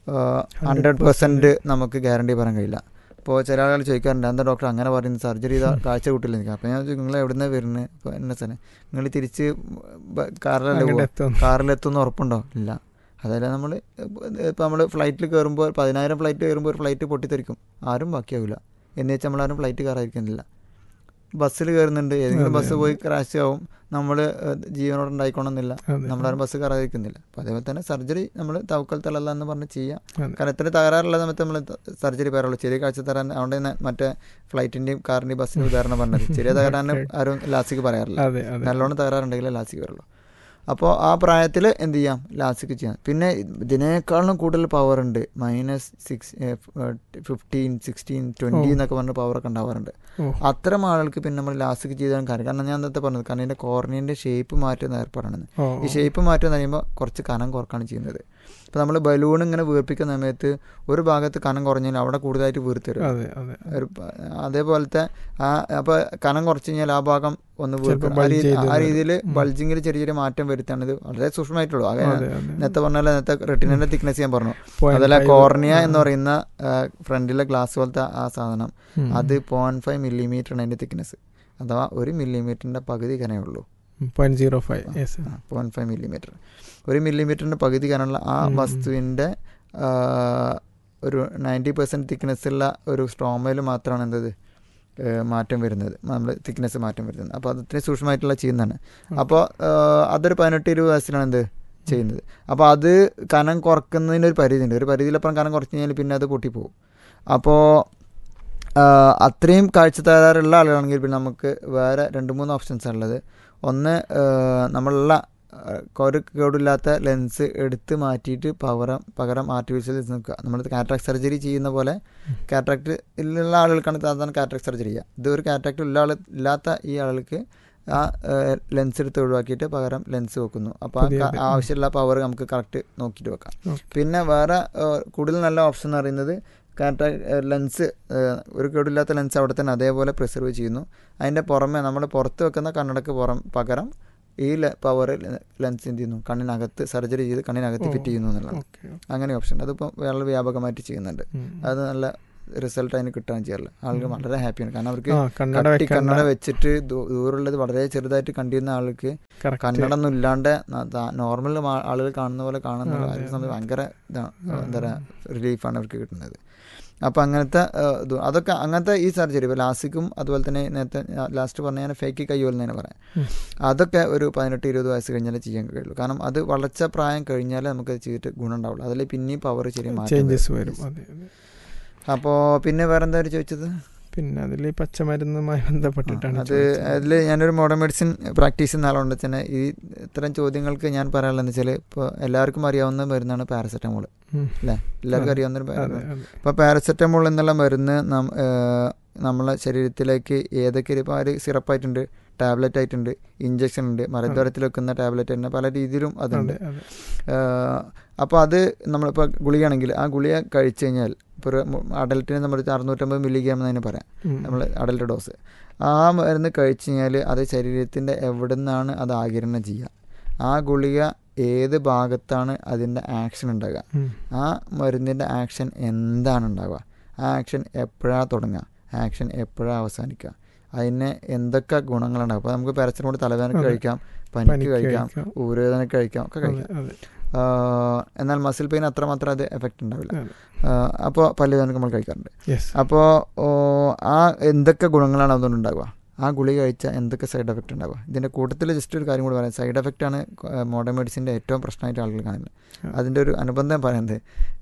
ഹൺഡ്രഡ് പെർസെൻറ്റ് നമുക്ക് ഗ്യാരണ്ടി പറയാൻ കഴിയില്ല ഇപ്പോൾ ചില ആളുകൾ ചോദിക്കാറുണ്ട് എന്താ ഡോക്ടർ അങ്ങനെ പറയുന്നത് സർജറി ചെയ്താൽ കാഴ്ച കൂട്ടില്ല എനിക്ക് അപ്പോൾ ഞാൻ ചോദിക്കും നിങ്ങൾ എവിടെ നിന്നാണ് വരുന്നത് ഇപ്പോൾ എന്നെ തന്നെ നിങ്ങൾ തിരിച്ച് ബ- കാറിലല്ലേ അങ്ങോട്ട് പോവുക എത്തും. കാറിലെത്തുമെന്ന് ഉറപ്പുണ്ടോ ഇല്ല അതല്ല നമ്മൾ ഇപ്പോൾ നമ്മൾ ഫ്ലൈറ്റിൽ കയറുമ്പോൾ പതിനായിരം ഫ്ലൈറ്റ് കയറുമ്പോൾ ഒരു ഫ്ലൈറ്റ് പൊട്ടിത്തെറിക്കും ആരും ബാക്കിയാവില്ല എന്ന് വെച്ചാൽ നമ്മളാരും ഫ്ലൈറ്റ് കയറാതിരിക്കുന്നില്ല ബസ്സിൽ കയറുന്നുണ്ട് ഏതെങ്കിലും അതെ, ബസ് അതെ. പോയി ക്രാഷ് ആവും നമ്മൾ ജീവനോട് ഉണ്ടായിക്കോണമെന്നില്ല അതെ. നമ്മളാരും ബസ് കയറാതിരിക്കുന്നില്ല അപ്പോൾ അതേപോലെ തന്നെ സർജറി നമ്മൾ തവക്കൽ തലല്ല എന്ന് പറഞ്ഞ് ചെയ്യാം അതെ. കാരണം ഇത്ര തകരാറുള്ള സമയത്ത് നമ്മൾ സർജറി പറയാറുള്ളൂ ചെറിയ കാഴ്ച തരാൻ അവിടെ നിന്ന് മറ്റേ ഫ്ലൈറ്റിൻ്റെയും കാറിൻ്റെയും ബസ്സിൻ്റെ ഉദാഹരണം പറഞ്ഞത് ചെറിയ തകരാറിന് ആരും ലാസ്റ്റിക്ക് പറയാറില്ല അതെ അതെ നല്ലോണം തകരാറുണ്ടെങ്കിൽ ലാസിക്ക് വരുള്ളൂ അപ്പോൾ ആ പ്രായത്തിൽ എന്ത് ചെയ്യാം ലാസിക്ക് ചെയ്യാം പിന്നെ ഇതിനേക്കാളും കൂടുതൽ പവർ ഉണ്ട് minus six fifteen sixteen twenty ഓ. എന്നൊക്കെ പറഞ്ഞ പവറൊക്കെ ഉണ്ടാവാറുണ്ട് ഓ അത്തരം ആളുകൾക്ക് പിന്നെ നമ്മൾ ലാസിക്ക് ചെയ്താൽ കാര്യം കാരണം ഞാൻ നേരത്തെ പറഞ്ഞത് കാരണം ഇതിൻ്റെ കോർണിയൻ്റെ ഷേപ്പ് മാറ്റുന്ന ഏർപ്പാടാണെന്ന് ഓ ഈ ഷേപ്പ് മാറ്റുക കഴിയുമ്പോൾ കുറച്ച് കനം കുറക്കാണ് ചെയ്യുന്നത് ഇപ്പോൾ നമ്മൾ ബലൂൺ ഇങ്ങനെ വീർപ്പിക്കുന്ന സമയത്ത് ഒരു ഭാഗത്ത് കനം കുറഞ്ഞാൽ അവിടെ കൂടുതലായിട്ട് വീർത്തരും അതെ അതെ ഒരു പ- അതേപോലത്തെ ആ അപ്പോൾ കനം കുറച്ച് കഴിഞ്ഞാൽ ആ ഭാഗം ഒന്ന് ചിലപ്പോൾ വീർക്കും. ആ bulge രീതി- ചെയ്ത് ആ വരും. രീതിയിൽ ഉം. ബൾജിങ്ങിൽ ചെറിയ ചെറിയ മാറ്റം വരുത്താണ് ഇത് വളരെ സൂക്ഷ്മമായിട്ടുള്ളൂ അത് അതെ അതെ നേരത്തെ പറഞ്ഞ പോലെ നേരത്തെ റെറ്റിനന്റെ തിക്നെസ് ഞാൻ പറഞ്ഞു Point അതല്ല five. കോർണിയ ആ. എന്ന് പറയുന്ന ഫ്രണ്ടിലെ ഗ്ലാസ് പോലത്തെ ആ സാധനം ഉം. അത് പോയിന്റ് ഫൈവ് മില്ലിമീറ്റർ ആണ് അതിന്റെ തിക്നെസ് അഥവാ ഒരു മില്ലിമീറ്ററിന്റെ പകുതി കനയുള്ളൂ point zero five yes point five millimetre ഒരു മില്ലിമീറ്ററിന്റെ പകുതി കനമുള്ള ആ ഉം. വസ്തുവിന്റെ ആ, ഒരു നയൻറ്റി പെർസെൻറ്റ് തിക്നെസ് ഉള്ള ഒരു സ്ട്രോമയിൽ മാത്രമാണ് എന്തത് ഏഹ് മാറ്റം വരുന്നത് നമ്മൾ തിക്നെസ് മാറ്റം വരുന്നത് അപ്പോൾ അത് ഇത്രയും സൂക്ഷ്മമായിട്ടുള്ള ചെയ്യുന്നതാണ് അപ്പോൾ അതൊരു പതിനെട്ട് ഇരുപത് വയസ്സിലാണ് എന്ത് ചെയ്യുന്നത് അപ്പോൾ അത് കനം കുറക്കുന്നതിന് ഒരു പരിധിയുണ്ട് ഒരു പരിധിയിലപ്പുറം കനം കുറച്ച് കഴിഞ്ഞാൽ പിന്നെ അത് പൊട്ടിപ്പോവും അപ്പോൾ അത്രയും കാഴ്ച തകരാറുള്ള ആളുകളാണെങ്കിൽ പിന്നെ നമുക്ക് വേറെ രണ്ട് മൂന്ന് ഓപ്ഷൻസ് ഉള്ളത് ഒന്ന് ഏഹ് നമ്മളുള്ള ഏഹ് ഒരു കേടില്ലാത്ത ലെൻസ് എടുത്ത് മാറ്റിയിട്ട് പകരം പകരം ആർട്ടിഫിഷ്യൽ ലെൻസ് നിൽക്കുക നമ്മൾ കാറ്ററാക്ട് സർജറി ചെയ്യുന്ന പോലെ കാറ്ററാക്ട് ഉള്ള ആളുകൾക്കാണ് സാധാരണ കാറ്ററാക്ട് സർജറി ചെയ്യുക ഇത് ഒരു കാറ്ററാക്ട് ഉള്ള ആൾ ഇല്ലാത്ത ഈ ആൾക്ക് ആ ലെൻസ് എടുത്ത് ഒഴിവാക്കിയിട്ട് പകരം ലെൻസ് വെക്കുന്നു അപ്പോൾ ആ പുതിയത്. ക- ആവശ്യമുള്ള പവർ നമുക്ക് കറക്റ്റ് നോക്കിയിട്ട് വെക്കാം Okay. പിന്നെ വേറെ ഏഹ്, കൂടുതൽ നല്ല ഓപ്ഷൻ എന്ന് പറയുന്നത് കാറ്ററാക്ട് ലെൻസ് ഒരു കേടില്ലാത്ത ലെൻസ് അവിടെ തന്നെ അതേപോലെ പ്രിസർവ് ചെയ്യുന്നു അതിൻ്റെ പുറമെ നമ്മൾ പുറത്ത് വെക്കുന്ന കണ്ണടക്ക് പുറം പകരം ഈ പവർ ലെൻസ് എന്ത് ചെയ്യുന്നു കണ്ണിനകത്ത് സർജറി ചെയ്ത് കണ്ണിനകത്ത് ഓ. ഫിറ്റ് ചെയ്യുന്നു എന്നുള്ളതാണ് ഓക്കെ അങ്ങനെ ഓപ്ഷൻ അതിപ്പോൾ വളരെ വ്യാപകമായിട്ട് ചെയ്യുന്നുണ്ട് അത് നല്ല റിസൾട്ട് അതിന് കിട്ടുകയും ചെയ്യാറില്ല ആളുകൾ വളരെ ഹാപ്പിയാണ് കാരണം അവർക്ക് ആ കണ്ണട കട്ടി കണ്ണട വെക്കണ്ട വെച്ചിട്ട് ദൂ- ദൂരമുള്ളത് വളരെ ചെറുതായിട്ട് കണ്ടിരുന്ന ആൾക്ക് correct. കണ്ണട ഒന്നും ഇല്ലാണ്ട് നോർമൽ ആളുകൾ കാണുന്ന പോലെ കാണുന്ന അതെ, ആൾക്ക് അതെ. സമയത്ത് ഭയങ്കര ഇതാണ് എന്താ പറയുക റിലീഫാണ് അവർക്ക് കിട്ടുന്നത് അപ്പോൾ അങ്ങനത്തെ ആ, ഇത് അതൊക്കെ അങ്ങനത്തെ ഈ സർജറി ഇപ്പോൾ ലാസിക്കും അതുപോലെ തന്നെ നേരത്തെ ലാസ്റ്റ് പറഞ്ഞ ഞാൻ ഫേക്ക് കയ്യോൽ തന്നെ പറയാം ഉം. അതൊക്കെ ഒരു പതിനെട്ട് ഇരുപത് വയസ്സ് കഴിഞ്ഞാലേ ചെയ്യാൻ കഴിയുള്ളൂ കാരണം അത് വളർച്ച പ്രായം കഴിഞ്ഞാലേ നമുക്ക് അത് ചെയ്തിട്ട് ഗുണം ഉണ്ടാവുള്ളൂ അതിൽ പിന്നെയും പവർ ശരി മാറ്റം ചേഞ്ചസ് വരും. വരും അതെ അതെ അപ്പോൾ പിന്നെ വേറെ എന്താ ചോദിച്ചത് പിന്നെ അതിൽ പച്ചമരുന്നുമായി ബന്ധപ്പെട്ടിട്ടാണ് അത് ചോദിച്ചത്. അതിൽ ഞാനൊരു മോഡേൺ മെഡിസിൻ പ്രാക്ടീസ് ചെയ്യുന്ന ആളുകൊണ്ട് തന്നെ ഈ ഇത്തരം ചോദ്യങ്ങൾക്ക് ഞാൻ പറയാനുള്ളതെന്ന് വെച്ചാൽ ഇപ്പോൾ എല്ലാവർക്കും അറിയാവുന്ന മരുന്നാണ് പാരസെറ്റമോൾ ഉം. അല്ലേ എല്ലാവർക്കും അതെ. അറിയാവുന്ന ഒരു അതെ മരുന്ന് അതെ ഇപ്പോൾ പാരസെറ്റമോൾ എന്നുള്ള മരുന്ന് നം നമ്മളെ ശരീരത്തിലേക്ക് ഏതൊക്കെ ഇപ്പോൾ ഒരു സിറപ്പായിട്ടുണ്ട് ടാബ്ലറ്റ് ആയിട്ടുണ്ട് ഇഞ്ചക്ഷൻ ഉണ്ട് മലദ്വാരത്തിൽ വെക്കുന്ന ടാബ്ലറ്റ് ഉണ്ട് പല രീതിയിലും അതുണ്ട് അതെ അതെ അപ്പോൾ അത് നമ്മളിപ്പോൾ ഗുളികയാണെങ്കിൽ ആ ഗുളിക കഴിച്ചു കഴിഞ്ഞാൽ ഇപ്പോൾ ഒരു അഡൽട്ടിന് നമ്മൾ അറുന്നൂറ്റമ്പത് മില്ലിഗ്രാം എന്ന് തന്നെ പറയാം ഉം. നമ്മൾ അഡൽട്ട് ഡോസ് ആ മരുന്ന് കഴിച്ചു കഴിഞ്ഞാൽ അത് ശരീരത്തിൻ്റെ എവിടെ നിന്നാണ് അത് ആകിരണം ചെയ്യുക ആ ഗുളിക ഏത് ഭാഗത്താണ് അതിൻ്റെ ആക്ഷൻ ഉണ്ടാകുക ഉം. ആ മരുന്നിൻ്റെ ആക്ഷൻ എന്താണ് ഉണ്ടാവുക ആ ആക്ഷൻ എപ്പോഴാണ് തുടങ്ങുക ആക്ഷൻ എപ്പോഴാണ് അവസാനിക്കുക അതിന് എന്തൊക്കെ ഗുണങ്ങളുണ്ടാവും അപ്പോൾ നമുക്ക് പാരസെറ്റമോൾ തലവേദനക്ക് അതെ. കഴിക്കാം പനിക്ക് പനിക്ക് കഴിക്കാം കഴിക്കാം. ഊരവേദനക്ക് കഴിക്കാം ഒക്കെ അതെ കഴിക്കാം അതെ ആ, എന്നാൽ മസിൽ പെയിൻ അത്രമാത്രം അത് എഫക്റ്റ് ഉണ്ടാവില്ല അതെ. അപ്പോൾ പല്ലുവേദനക്ക് നമ്മൾ കഴിക്കാറുണ്ട് യെസ് അപ്പോൾ ആ എന്തൊക്കെ ഗുണങ്ങളാണ് അതുകൊണ്ട് ഉണ്ടാവുക ആ ഗുളിക കഴിച്ചാൽ എന്തൊക്കെ സൈഡ് എഫക്റ്റ് ഉണ്ടാവുക ഇതിൻ്റെ കൂട്ടത്തിൽ ജസ്റ്റ് ഒരു കാര്യം കൂടി പറയാം സൈഡ് എഫക്റ്റ് ആണ് മോഡേൺ മെഡിസിൻ്റെ ഏറ്റവും പ്രശ്നമായിട്ട് ആളുകൾ കാണുന്നത് ആ. അതിൻ്റെ ഒരു അനുബന്ധം പറയുന്നത്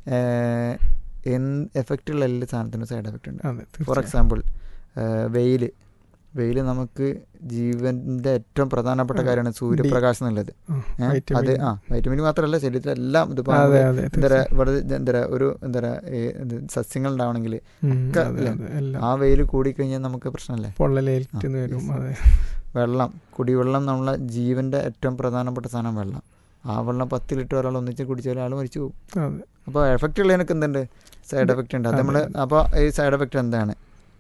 എന്ത് എഫക്റ്റുള്ള എല്ലാ സാധനത്തിനും സൈഡ് എഫക്റ്റ് ഉണ്ട് അതെ ഫോർ തീർച്ചയായും. എക്സാമ്പിൾ വെയിൽ വെയിൽ നമുക്ക് ജീവൻ്റെ ഏറ്റവും പ്രധാനപ്പെട്ട ആ, കാര്യമാണ് സൂര്യപ്രകാശം എന്നുള്ളത് ആ, ഏ? vitamin. അത് ആ വൈറ്റമിൻ മാത്രമല്ല ശരീരത്തിൽ എല്ലാം ഇതിപ്പോൾ അതെ അതെ എന്താ പറയാ തീർച്ചയായും. ഇവിടെ എന്താ പറയാ ഒരു എന്താ പറയാ സസ്യങ്ങൾ ഉണ്ടാവണമെങ്കിൽ ഉം, ഒക്കെ അതെ, ഇല്ലേ? അതെ, എല്ലാം ആ വെയിൽ കൂടിക്കഴിഞ്ഞാൽ നമുക്ക് പ്രശ്നമല്ലേ പൊള്ളലേറ്റ് വരും yes. അതെ വെള്ളം കുടിവെള്ളം നമ്മളെ ജീവൻ്റെ ഏറ്റവും പ്രധാനപ്പെട്ട സാധനം വെള്ളം ആ വെള്ളം പത്ത് ലിറ്റർ ഒരാൾ ഒന്നിച്ച് കുടിച്ചാൽ ആൾ മരിച്ചു പോകും അതെ അപ്പോൾ എഫക്റ്റ് ഉള്ളതിനൊക്കെ എന്തുണ്ട് സൈഡ് എഫക്റ്റ് ഉണ്ട് അത് അതെ, നമ്മൾ അതെ. അപ്പോൾ ഈ സൈഡ് എഫക്റ്റ് എന്താണ്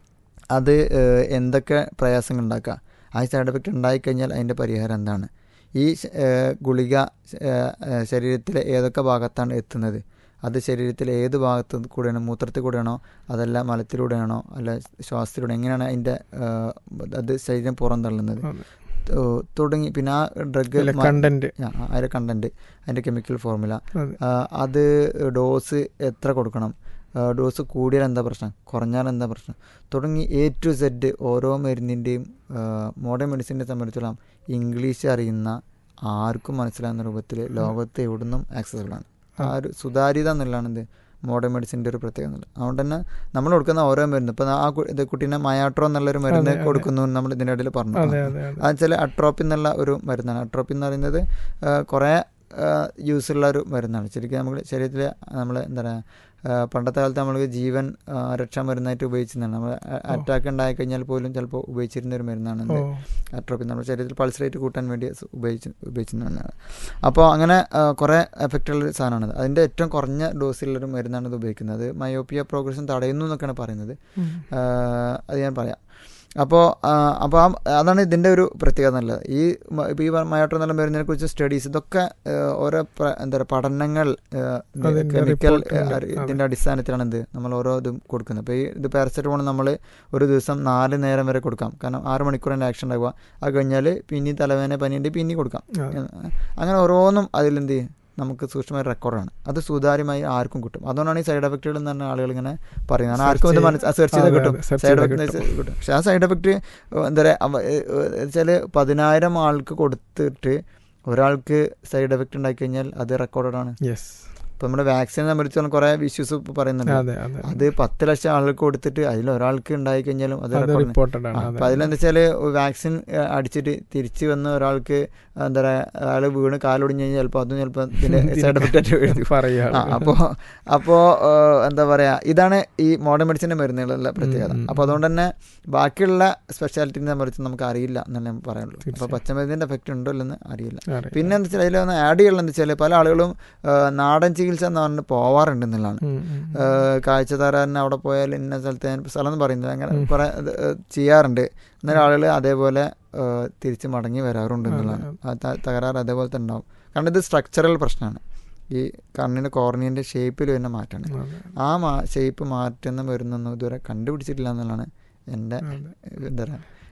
അത് ഏഹ്, എന്തൊക്കെ പ്രയാസങ്ങൾ ഉണ്ടാക്കുക ആ സൈഡ് എഫക്റ്റ് ഉണ്ടായിക്കഴിഞ്ഞാൽ അതിൻ്റെ പരിഹാരം എന്താണ് ഈ ശ- ഏഹ്, ഗുളിക ഏഹ്, ഏഹ്, ശരീരത്തിലെ ഏതൊക്കെ ഭാഗത്താണ് എത്തുന്നത് അത് ശരീരത്തിലെ ഏത് ഭാഗത്ത് കൂടെയാണോ മൂത്രത്തിൽ കൂടെയാണോ അതല്ല മലത്തിലൂടെയാണോ അല്ല ശ്വാസത്തിലൂടെ എങ്ങനെയാണ് അതിൻ്റെ ഏഹ്, അത് ശരീരം പുറന്തള്ളുന്നത് അതെ. തു- തുടങ്ങി പിന്നെ ആ ഡ്രഗ് കണ്ടന്റ് അതിൻ്റെ കണ്ടൻറ്റ് അതിൻ്റെ കെമിക്കൽ ഫോർമുല അതെ ആ, അത് ഡോസ് എത്ര കൊടുക്കണം ആ, ഡോസ് കൂടിയാൽ എന്താ പ്രശ്നം കുറഞ്ഞാൽ എന്താ പ്രശ്നം തുടങ്ങി എ ടു സെഡ് ഓരോ മരുന്നിൻ്റെയും മോഡേൺ മെഡിസിനെ സംബന്ധിച്ചോളം ഇംഗ്ലീഷ് അറിയുന്ന ആർക്കും മനസ്സിലാകുന്ന രൂപത്തിൽ ലോകത്ത് എവിടുന്നും ആക്സസിബിൾ ആണ് ആ ഒരു സുതാര്യത എന്നുള്ളതാണ് ഇത് മോഡേൺ മെഡിസിൻ്റെ ഒരു പ്രത്യേകത എന്നുള്ളത് അതുകൊണ്ട് തന്നെ നമ്മൾ കൊടുക്കുന്ന ഓരോ മരുന്ന് ഇപ്പം ആ കു- ഇത് കുട്ടീനെ മയാട്രോ എന്നുള്ളൊരു മരുന്ന് അതെ, അതെ. കൊടുക്കുന്നു എന്ന് നമ്മൾ ഇതിൻ്റെ ഇടയിൽ പറഞ്ഞു അതെ അതെ അതെ അത് വെച്ചാൽ അട്രോപ്പി എന്നുള്ള ഒരു മരുന്നാണ് അട്രോപ്പി എന്ന് പറയുന്നത് ആ, കുറേ യൂസുള്ള ഒരു മരുന്നാണ് ശരിക്കും നമുക്ക് ശരീരത്തിൽ നമ്മൾ എന്താ പറയുക ആ, പണ്ടത്തെ കാലത്ത് നമ്മൾക്ക് ജീവൻ ആ, രക്ഷാ മരുന്നായിട്ട് ഉപയോഗിച്ചിരുന്നതാണ് നമ്മൾ അറ്റാക്ക് ഉണ്ടായി കഴിഞ്ഞാൽ പോലും ചിലപ്പോൾ ഉപയോഗിച്ചിരുന്ന ഒരു മരുന്നാണ് ഓ എന്ത് അട്രോപ്പി നമ്മുടെ ശരീരത്തിൽ പൾസ് റേറ്റ് കൂട്ടാൻ വേണ്ടി സ് ഉപയോഗിച്ച് ഉപയോഗിച്ചിരുന്നതാണ് അപ്പോൾ അങ്ങനെ ആ, കുറേ എഫക്റ്റ് ഉള്ളൊരു സാധനമാണത് അതിൻ്റെ ഏറ്റവും കുറഞ്ഞ ഡോസിലുള്ളൊരു മരുന്നാണ് ഇത് ഉപയോഗിക്കുന്നത് മയോപ്പിയ പ്രോഗ്രഷൻ തടയുന്നു എന്നൊക്കെയാണ് പറയുന്നത് ഉം. ആ, അത് ഞാൻ പറയാം അപ്പോൾ അപ്പോൾ ആ അതാണ് ഇതിൻ്റെ ഒരു പ്രത്യേകത നല്ലത് ഈ മ- ഇപ്പോൾ ഈ മയോട്ടോ എന്നുള്ള മരുന്നിനെ കുറിച്ച് സ്റ്റഡീസ് ഇതൊക്കെ ആ, ഓരോ പ്ര- എന്താ പറയുക പഠനങ്ങൾ അതിൻ്റെ കെമിക്കൽ report ഉണ്ട്. അതെ. ഇതിൻ്റെ അടിസ്ഥാനത്തിലാണ് ഇത് നമ്മൾ ഓരോ ഇതും കൊടുക്കുന്നത് അപ്പോൾ ഈ ഇത് പാരസെറ്റമോൾ നമ്മൾ ഒരു ദിവസം നാല് നേരം വരെ കൊടുക്കാം കാരണം ആറ് മണിക്കൂറിൻ്റെ ആക്ഷൻ ഉണ്ടാവുക അത് കഴിഞ്ഞാൽ പിന്നെയും തലവേദന പനിയുണ്ട് പിന്നെയും കൊടുക്കാം അതെ. അങ്ങനെ ഓരോന്നും അതിലെന്ത് ചെയ്യും നമുക്ക് സൂക്ഷ്മമായ റെക്കോർഡാണ് അത് സുതാര്യമായി ആർക്കും കിട്ടും അതുകൊണ്ടാണ് ഈ സൈഡ് എഫക്റ്റുകൾ എന്ന് പറഞ്ഞ ആളുകൾ ഇങ്ങനെ പറയുന്നത് കാരണം ആർക്കും ഇത് Search മനസ്സ് സെർച്ച് ചെയ്താൽ അതെ, കിട്ടും അതെ, search സൈഡ് ചെയ്താൽ എഫക്റ്റ് കിട്ടും പക്ഷെ ആ സൈഡ് എഫക്റ്റ് എന്താ പറയുക വെച്ചാൽ പതിനായിരം ആൾക്ക് കൊടുത്തിട്ട് ഒരാൾക്ക് സൈഡ് എഫക്റ്റ് ഉണ്ടാക്കി കഴിഞ്ഞാൽ അത് റെക്കോർഡഡ് ആണ് യെസ് ഇപ്പം നമ്മുടെ വാക്സിനെ സംബന്ധിച്ചോളം കുറേ ഇഷ്യൂസ് ഇപ്പോൾ പറയുന്നുണ്ട് അതെ അതെ അത് പത്ത് ലക്ഷം ആൾക്ക് കൊടുത്തിട്ട് അതിൽ ഒരാൾക്ക് ഉണ്ടായി കഴിഞ്ഞാലും അത് അത് റെക്കോർഡ് റിപ്പോർട്ടഡ് ആണ് അപ്പം അതെ. അതിലെന്താ വെച്ചാൽ വാക്സിൻ അടിച്ചിട്ട് തിരിച്ച് വന്ന ഒരാൾക്ക് എന്താ പറയുക അയാൾ വീണ് കാലൊടിഞ്ഞ് കഴിഞ്ഞാൽ ചിലപ്പോൾ അതും ചിലപ്പോൾ ഇതിൻ്റെ സൈഡ് എഫക്റ്റ് ആയിട്ട് എഴുതി പറയാ ആ അപ്പോൾ അപ്പോൾ എന്താ പറയുക ഇതാണ് ഈ മോഡേൺ മെഡിസിൻ്റെ മരുന്നുകളുള്ള പ്രത്യേകത ഉം, ഉം, അപ്പോൾ അതുകൊണ്ട് തന്നെ ബാക്കിയുള്ള സ്പെഷ്യാലിറ്റിനെ സംബന്ധിച്ച് നമുക്ക് അറിയില്ല എന്നല്ലേ ഞാൻ പറയുള്ളൂ അപ്പോൾ തീർച്ചയായും. പച്ചമരുന്നിൻ്റെ എഫക്റ്റ് ഉണ്ടോ ഇല്ലെന്ന് അറിയില്ല അറിയാം. പിന്നെ എന്താ വെച്ചാൽ അതിലൊന്ന് ആഡ് ചെയ്യാനുള്ള എന്താ വെച്ചാൽ പല ആളുകളും ആ, നാടൻ ചികിത്സ എന്ന് പറഞ്ഞിട്ട് പോവാറുണ്ട് എന്നുള്ളതാണ് ഉം, ഉം, ഉം. കാഴ്ച തരാൻ അവിടെ പോയാൽ ഇന്ന സ്ഥലത്ത് ഞാൻ സ്ഥലം എന്ന് പറയുന്നത് അങ്ങനെ ഉം. കുറേ ഇത്, ഏഹ്, ചെയ്യാറുണ്ട് എന്നാൽ ആളുകൾ അതേപോലെ ഏഹ്, തിരിച്ച് മടങ്ങി വരാറുണ്ട് എന്നുള്ളതാണ് ആ ത- തകരാറ് അതേപോലത്തെ ഉണ്ടാവും കാരണം ഇത് സ്ട്രക്ചറൽ പ്രശ്നമാണ് ഈ കണ്ണിൻ്റെ കോർണിയൻ്റെ ഷേപ്പിൽ വരുന്ന മാറ്റമാണ് അതെ, ആ മാ ഷേപ്പ് മാറ്റുന്ന മരുന്നൊന്നും ഇതുവരെ കണ്ടുപിടിച്ചിട്ടില്ല എന്നുള്ളതാണ് എൻ്റെ അതെ. എന്താ പറയുക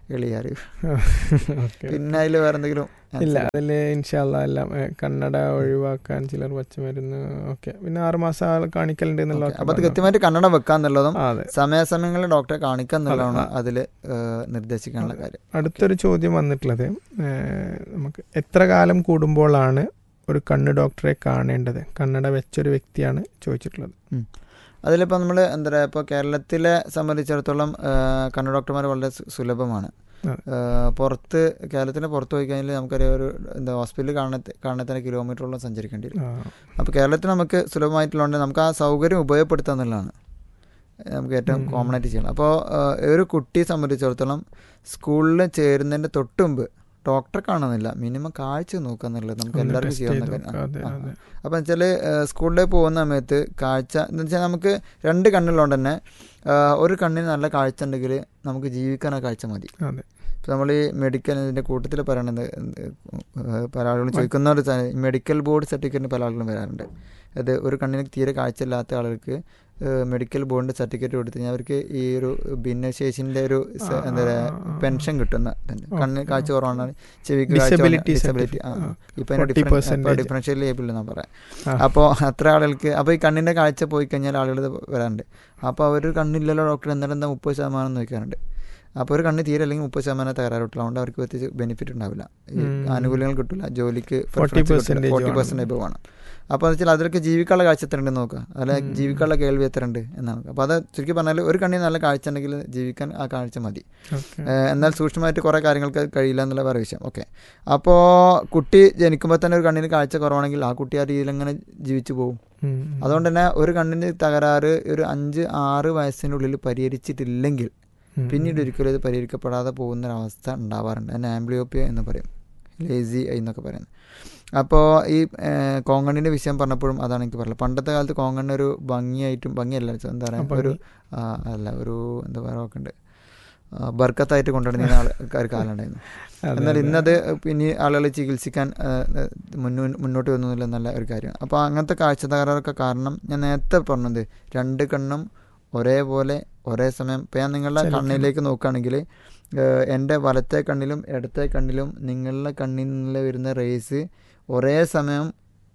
എളിയ അറിവ് ഓക്കെ പിന്നെ അതിൽ വേറെ എന്തെങ്കിലും ഇല്ല answer? അതിൽ ഇൻഷാല്ല എല്ലാം ഏ, കണ്ണട ഒഴിവാക്കാൻ ചിലർ പച്ചമരുന്ന് ഓക്കെ പിന്നെ ആറുമാസം ആൾ കാണിക്കലുണ്ട് എന്നുള്ള Okay. അപ്പൊ അത് കൃത്യമായിട്ട് കണ്ണട വെക്കാന്നുള്ളതും ആ, അതെ സമയാസമയങ്ങളിൽ ഡോക്ടറെ കാണിക്കുക എന്നുള്ളതാണ് അതെ. അതിൽ നിർദ്ദേശിക്കാനുള്ള കാര്യം അടുത്തൊരു ചോദ്യം വന്നിട്ടുള്ളത് ഏ, നമുക്ക് എത്ര കാലം കൂടുമ്പോഴാണ് ഒരു കണ്ണ് ഡോക്ടറെ കാണേണ്ടത് കണ്ണട വെച്ചൊരു വ്യക്തിയാണ് ചോദിച്ചിട്ടുള്ളത് അതിലിപ്പോൾ നമ്മൾ എന്താ പറയുക ഇപ്പോൾ കേരളത്തിലെ സംബന്ധിച്ചിടത്തോളം ആ, കണ്ണു ഡോക്ടർമാർ വളരെ സു- സുലഭമാണ് അതെ. ആ, പുറത്ത് കേരളത്തിന് പുറത്ത് പോയി കഴിഞ്ഞാൽ നമുക്കറിയാം ഒരു എന്താ ഹോസ്പിറ്റലിൽ കാണ കാണത്തിന് കിലോമീറ്ററോളം സഞ്ചരിക്കേണ്ടി വരും ആ, അപ്പോൾ കേരളത്തിൽ നമുക്ക് സുലഭമായിട്ടുള്ളതുകൊണ്ട് നമുക്ക് ആ സൗകര്യം ഉപയോഗപ്പെടുത്തുക എന്നുള്ളതാണ് നമുക്ക് ഏറ്റവും ഉം. കോമൺ ആയിട്ട് ചെയ്യണം അപ്പോൾ ഒരു കുട്ടിയെ സംബന്ധിച്ചിടത്തോളം സ്കൂളിൽ ചേരുന്നതിൻ്റെ തൊട്ട് മുമ്പ് ഡോക്ടറെ കാണുന്നില്ല മിനിമം കാഴ്ച നോക്കുക എന്നുള്ളത് നമുക്ക് ഒന്ന് എല്ലാവർക്കും test ചെയ്യാവുന്ന ചെയ്ത് കാര്യം നോക്കാം. അതെ, ആ, ആ. അതെ. അപ്പം വെച്ചാൽ സ്കൂളിൽ പോകുന്ന സമയത്ത് കാഴ്ച എന്ന് വെച്ചാൽ നമുക്ക് രണ്ട് കണ്ണുള്ളതുകൊണ്ട് തന്നെ ആ, ഒരു കണ്ണിന് നല്ല കാഴ്ച ഉണ്ടെങ്കിൽ നമുക്ക് ജീവിക്കാൻ ആ കാഴ്ച മതി അതെ ഇപ്പം നമ്മൾ ഈ മെഡിക്കൽ ഇതിൻ്റെ കൂട്ടത്തിൽ പറയണത് എന്ത്, ഏഹ്, പല ആളുകളും ചോദിക്കുന്ന ഒരു സാധനം, ഈ മെഡിക്കൽ ബോർഡ് സർട്ടിഫിക്കറ്റിന് പല ആളുകളും വരാറുണ്ട് അത് ഒരു കണ്ണിന് തീരെ കാഴ്ചയില്ലാത്ത ആളുകൾക്ക് ഏഹ്, മെഡിക്കൽ ബോർഡിൻ്റെ സർട്ടിഫിക്കറ്റ് കൊടുത്തു കഴിഞ്ഞാൽ അവർക്ക് ഈ ഒരു ഭിന്നശേഷിൻ്റെ ഒരു സ- ആ, എന്താ ആ, പറയുക ആ, ആ. പെൻഷൻ കിട്ടുന്ന ഇതുണ്ട് കണ്ണിന് ഓക്കെ, കാഴ്ച ഓക്കെ. കുറവാണ് ചെവിക്ക് Disability ഡിസബിലിറ്റി ആ certificate. ഇപ്പം 40% ഡിഫറൻഷ്യൽ ലേബിൾ എന്നാ പറയാം ആ. അപ്പോൾ അത്ര ആളുകൾക്ക് അപ്പോൾ ഈ കണ്ണിൻ്റെ കാഴ്ച പോയി കഴിഞ്ഞാൽ ആളുകൾ വരാറുണ്ട് അപ്പോൾ അവർ കണ്ണില്ലല്ലോ ഡോക്ടർ എന്നിട്ട് എന്താ മുപ്പത് ശതമാനം നോക്കാറുണ്ട് അപ്പോൾ ഒരു കണ്ണ് തീരെ അല്ലെങ്കിൽ മുപ്പത് ശതമാനം തകരാറുള്ളൂ അതുകൊണ്ട് അവർക്ക് പ്രത്യേകിച്ച് ബെനിഫിറ്റ് ഉണ്ടാവില്ല ഈ ഉം. ആനുകൂല്യങ്ങൾ കിട്ടില്ല ജോലിക്ക് 40% ഫോർട്ടി വേണം. പെർസെൻറ്റ് എബവ് വേണം അപ്പോൾ എന്ന് വെച്ചാൽ അതിലൊക്കെ ജീവിക്കാനുള്ള കാഴ്ച എത്ര ഉണ്ടെന്ന് നോക്കുക അല്ല ഉം. ജീവിക്കാനുള്ള കേൾവി എത്ര ഉണ്ട് എന്നാണ് അപ്പോൾ അത് ചുരുക്കി പറഞ്ഞാൽ ഒരു കണ്ണിന് നല്ല കാഴ്ച ഉണ്ടെങ്കിൽ ജീവിക്കാൻ ആ കാഴ്ച മതി ഓക്കെ. ഏഹ് എന്നാൽ സൂക്ഷ്മമായിട്ട് കുറേ കാര്യങ്ങൾക്ക് അത് കഴിയില്ല എന്നുള്ള വേറെ വിഷയം ഓക്കെ അപ്പോൾ കുട്ടി ജനിക്കുമ്പോൾ തന്നെ ഒരു കണ്ണിന് കാഴ്ച കുറവാണെങ്കിൽ ആ കുട്ടി ആ രീതിയിൽ എങ്ങനെ ജീവിച്ചു പോകും ഉം, ഉം. അതുകൊണ്ട് തന്നെ ഒരു കണ്ണിന് തകരാറ് ഒരു അഞ്ച് ആറ് വയസ്സിനുള്ളിൽ പരിഹരിച്ചിട്ടില്ലെങ്കിൽ ഉം, പിന്നീട് ഉം. ഒരിക്കലും ഇത് പരിഹരിക്കപ്പെടാതെ പോകുന്ന ഒരവസ്ഥ ഉണ്ടാവാറുണ്ട് അതിന് ആംബ്ലിയോപ്പിയ എന്ന് പറയും ലേസി ഐ എന്നൊക്കെ പറയുന്നത് അപ്പോൾ ഈ ഏഹ്, കോങ്കണ്ണിൻ്റെ വിഷയം പറഞ്ഞപ്പോഴും അതാണ് എനിക്ക് പറയുന്നത് പണ്ടത്തെ കാലത്ത് കോങ്കണ്ണ് ഒരു ഭംഗിയായിട്ടും ഭംഗിയല്ല എന്താ ആ, പറയുക ഭംഗി. ഒരു ആ, അല്ല ഒരു എന്താ പറയുക ഒക്കെ ഉണ്ട് ആ, ബർക്കത്തായിട്ട് കൊണ്ടുവരുന്ന ആൾ ഒരു കാലം ഉണ്ടായിരുന്നു അതെ, എന്നാൽ അതെ. ഇന്നത് പിന്നെ ആളുകൾ ചികിത്സിക്കാൻ ആ, മുന്നോ മുന്നോട്ട് വരുന്നില്ല നല്ല ഒരു കാര്യമാണ് അപ്പോൾ അങ്ങനത്തെ കാഴ്ച തകരാറൊക്കെ കാരണം ഞാൻ നേരത്തെ പറഞ്ഞത് രണ്ട് കണ്ണും ഒരേപോലെ ഒരേ സമയം ഇപ്പം ഞാൻ നിങ്ങളുടെ ചലിക്കണം. കണ്ണിലേക്ക് നോക്കുകയാണെങ്കിൽ എൻ്റെ വലത്തെ കണ്ണിലും ഇടത്തെ കണ്ണിലും നിങ്ങളുടെ കണ്ണിൽ നിന്ന് വരുന്ന റേസ് ഒരേ സമയം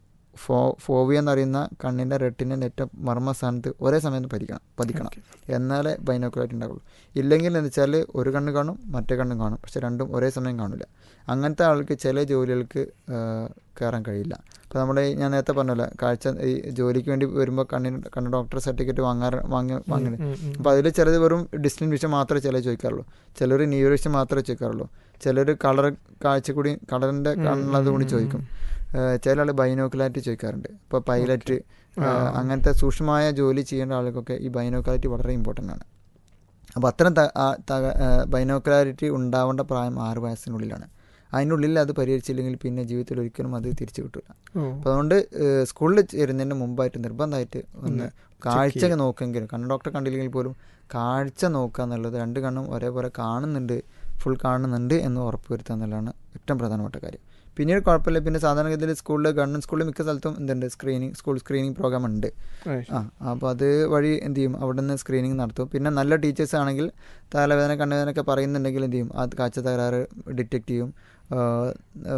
ഫോ ഫോവിയ എന്നറിയുന്ന കണ്ണിൻ്റെ റെട്ടിൻ്റെ ഏറ്റവും മർമ്മ സ്ഥാനത്ത് ഒരേ സമയം പതിക്കണം പതിക്കണം ഓക്കെ. എന്നാലേ ബൈനോക്കുലായിട്ട് ഉണ്ടാവുള്ളൂ ഇല്ലെങ്കിൽ എന്ന് വെച്ചാൽ ഒരു കണ്ണ് കാണും മറ്റേ കണ്ണും കാണും പക്ഷെ രണ്ടും ഒരേ സമയം കാണില്ല അങ്ങനത്തെ ആൾക്ക് ചില ജോലികൾക്ക് കയറാൻ കഴിയില്ല അപ്പോൾ നമ്മുടെ ഈ ഞാൻ നേരത്തെ പറഞ്ഞല്ലോ കാഴ്ച ഈ ജോലിക്ക് വേണ്ടി വരുമ്പോൾ കണ്ണിന് കണ്ണ് ഡോക്ടർ സർട്ടിഫിക്കറ്റ് വാങ്ങാറ് വാങ്ങി വാങ്ങി ഉം, ഉം. അപ്പോൾ അതിൽ ചിലത് വെറും ഡിസ്റ്റൻറ്റ് വിഷൻ മാത്രമേ ചില ചോദിക്കാറുള്ളൂ ചിലർ ന്യൂറോ വിഷൻ മാത്രമേ ചോദിക്കാറുള്ളൂ ചിലർ കളർ കാഴ്ച കൂടി കളറിൻ്റെ ഉം, കണ്ണുള്ളത് കൂടി ഉം, ഉം, ചോദിക്കും ഏഹ് ചില ആൾ ബൈനോക്കുലാരിറ്റി ചോദിക്കാറുണ്ട് ഇപ്പോൾ പൈലറ്റ് ആ. അങ്ങനത്തെ സൂക്ഷ്മമായ ജോലി ചെയ്യേണ്ട ആളുകൾക്കൊക്കെ ഈ ബൈനോക്കുലാരിറ്റി വളരെ ഇമ്പോർട്ടൻ്റ് ആണ് അപ്പോൾ അത്തരം ബൈനോക്കുലാരിറ്റി ഉണ്ടാവേണ്ട പ്രായം ആറ് വയസ്സിനുള്ളിലാണ് അതിനുള്ളിൽ അത് പരിഹരിച്ചില്ലെങ്കിൽ പിന്നെ ജീവിതത്തിൽ ഒരിക്കലും അത് തിരിച്ചു കിട്ടില്ല ഓ, അപ്പോൾ അതുകൊണ്ട് ഏഹ് സ്കൂളിൽ ചേരുന്നതിന് മുമ്പായിട്ട് നിർബന്ധമായിട്ട് ഒന്ന് കാഴ്ച ചെയ്യാം. നോക്കെങ്കിലും കണ്ണ് ഡോക്ടറെ കണ്ടില്ലെങ്കിൽ പോലും കാഴ്ച നോക്കുക എന്നുള്ളത് രണ്ട് കണ്ണും ഒരേപോലെ കാണുന്നുണ്ട് ഫുൾ കാണുന്നുണ്ട് എന്ന് ഉറപ്പുവരുത്തുക എന്നുള്ളതാണ് ഏറ്റവും പ്രധാനപ്പെട്ട കാര്യം പിന്നീട് കുഴപ്പമില്ല പിന്നെ സാധാരണഗതിയിൽ സ്കൂളിൽ ഗവൺമെൻറ് സ്കൂളിൽ മിക്ക സ്ഥലത്തും എന്തുണ്ട് സ്ക്രീനിങ് സ്കൂൾ സ്ക്രീനിങ് പ്രോഗ്രാം ഉണ്ട് ആ, ശരി. ആ അപ്പോൾ അത് വഴി എന്ത് ചെയ്യും അവിടെ നിന്ന് സ്ക്രീനിങ് നടത്തും പിന്നെ നല്ല ടീച്ചേഴ്സ് ആണെങ്കിൽ തലവേദന കണ്ണുവേദന ഒക്കെ പറയുന്നുണ്ടെങ്കിൽ എന്ത് ചെയ്യും അത് കാഴ്ച തകരാറ് ഡിറ്റക്ട് ചെയ്യും ആ, ആ,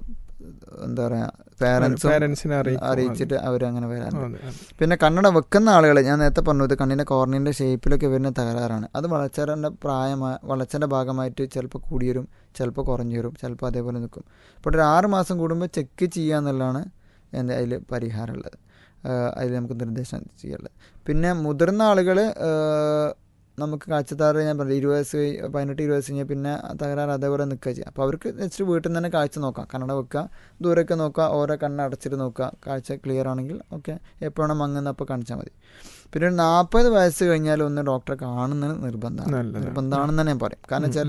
എന്താ പറയുക പേരൻസും പാരൻസിനെ അറിയിക്കും. അറിയിച്ചിട്ട് അവർ അങ്ങനെ വരാറുണ്ട് അതെ, അതെ. പിന്നെ കണ്ണട വെക്കുന്ന ആളുകൾ ഞാൻ നേരത്തെ പറഞ്ഞു ഇത് കണ്ണിൻ്റെ കോർണിൻ്റെ ഷേപ്പിലൊക്കെ വരുന്ന തകരാറാണ് അത് വളർച്ചയുടെ പ്രായമായ വളർച്ചയുടെ ഭാഗമായിട്ട് ചിലപ്പോൾ കൂടി വരും ചിലപ്പോൾ കുറഞ്ഞു വരും ചിലപ്പോൾ അതേപോലെ നിൽക്കും ഇപ്പോൾ ഒരു ആറ് മാസം കൂടുമ്പോൾ ചെക്ക് ചെയ്യുക എന്നുള്ളതാണ് എന്താ അതിൽ പരിഹാരമുള്ളത് അതിൽ നമുക്ക് നിർദ്ദേശം ചെയ്യാനുള്ളത് പിന്നെ മുതിർന്ന ആളുകൾ നമുക്ക് കാഴ്ചത്താറ് ഞാൻ പറഞ്ഞു ഇരുപത് വയസ്സ് കഴി- പതിനെട്ട് ഇരുപത് വയസ്സ് കഴിഞ്ഞാൽ പിന്നെ ആ തകരാറ് അതേപോലെ നിൽക്കുക ചെയ്യുക അപ്പോൾ അവർക്ക് നെക്സ്റ്റ് വീട്ടിൽ നിന്ന് തന്നെ കാഴ്ച നോക്കാം കണ്ണട വെക്കുക ദൂരമൊക്കെ നോക്കുക ഓരോ കണ്ണ് അടച്ചിട്ട് നോക്കുക കാഴ്ച ക്ലിയർ ആണെങ്കിൽ ഓക്കെ എപ്പോഴാണ് മങ്ങുന്നപ്പോൾ കാണിച്ചാൽ മതി പിന്നെ ഒരു നാൽപ്പത് വയസ്സ് കഴിഞ്ഞാൽ ഒന്ന് ഡോക്ടറെ കാണുന്നത് നിർബന്ധമാണ് നല്ലതാണ്. നിർബന്ധമാണെന്ന് തന്നെ ഞാൻ പറയും കാരണം വെച്ചാൽ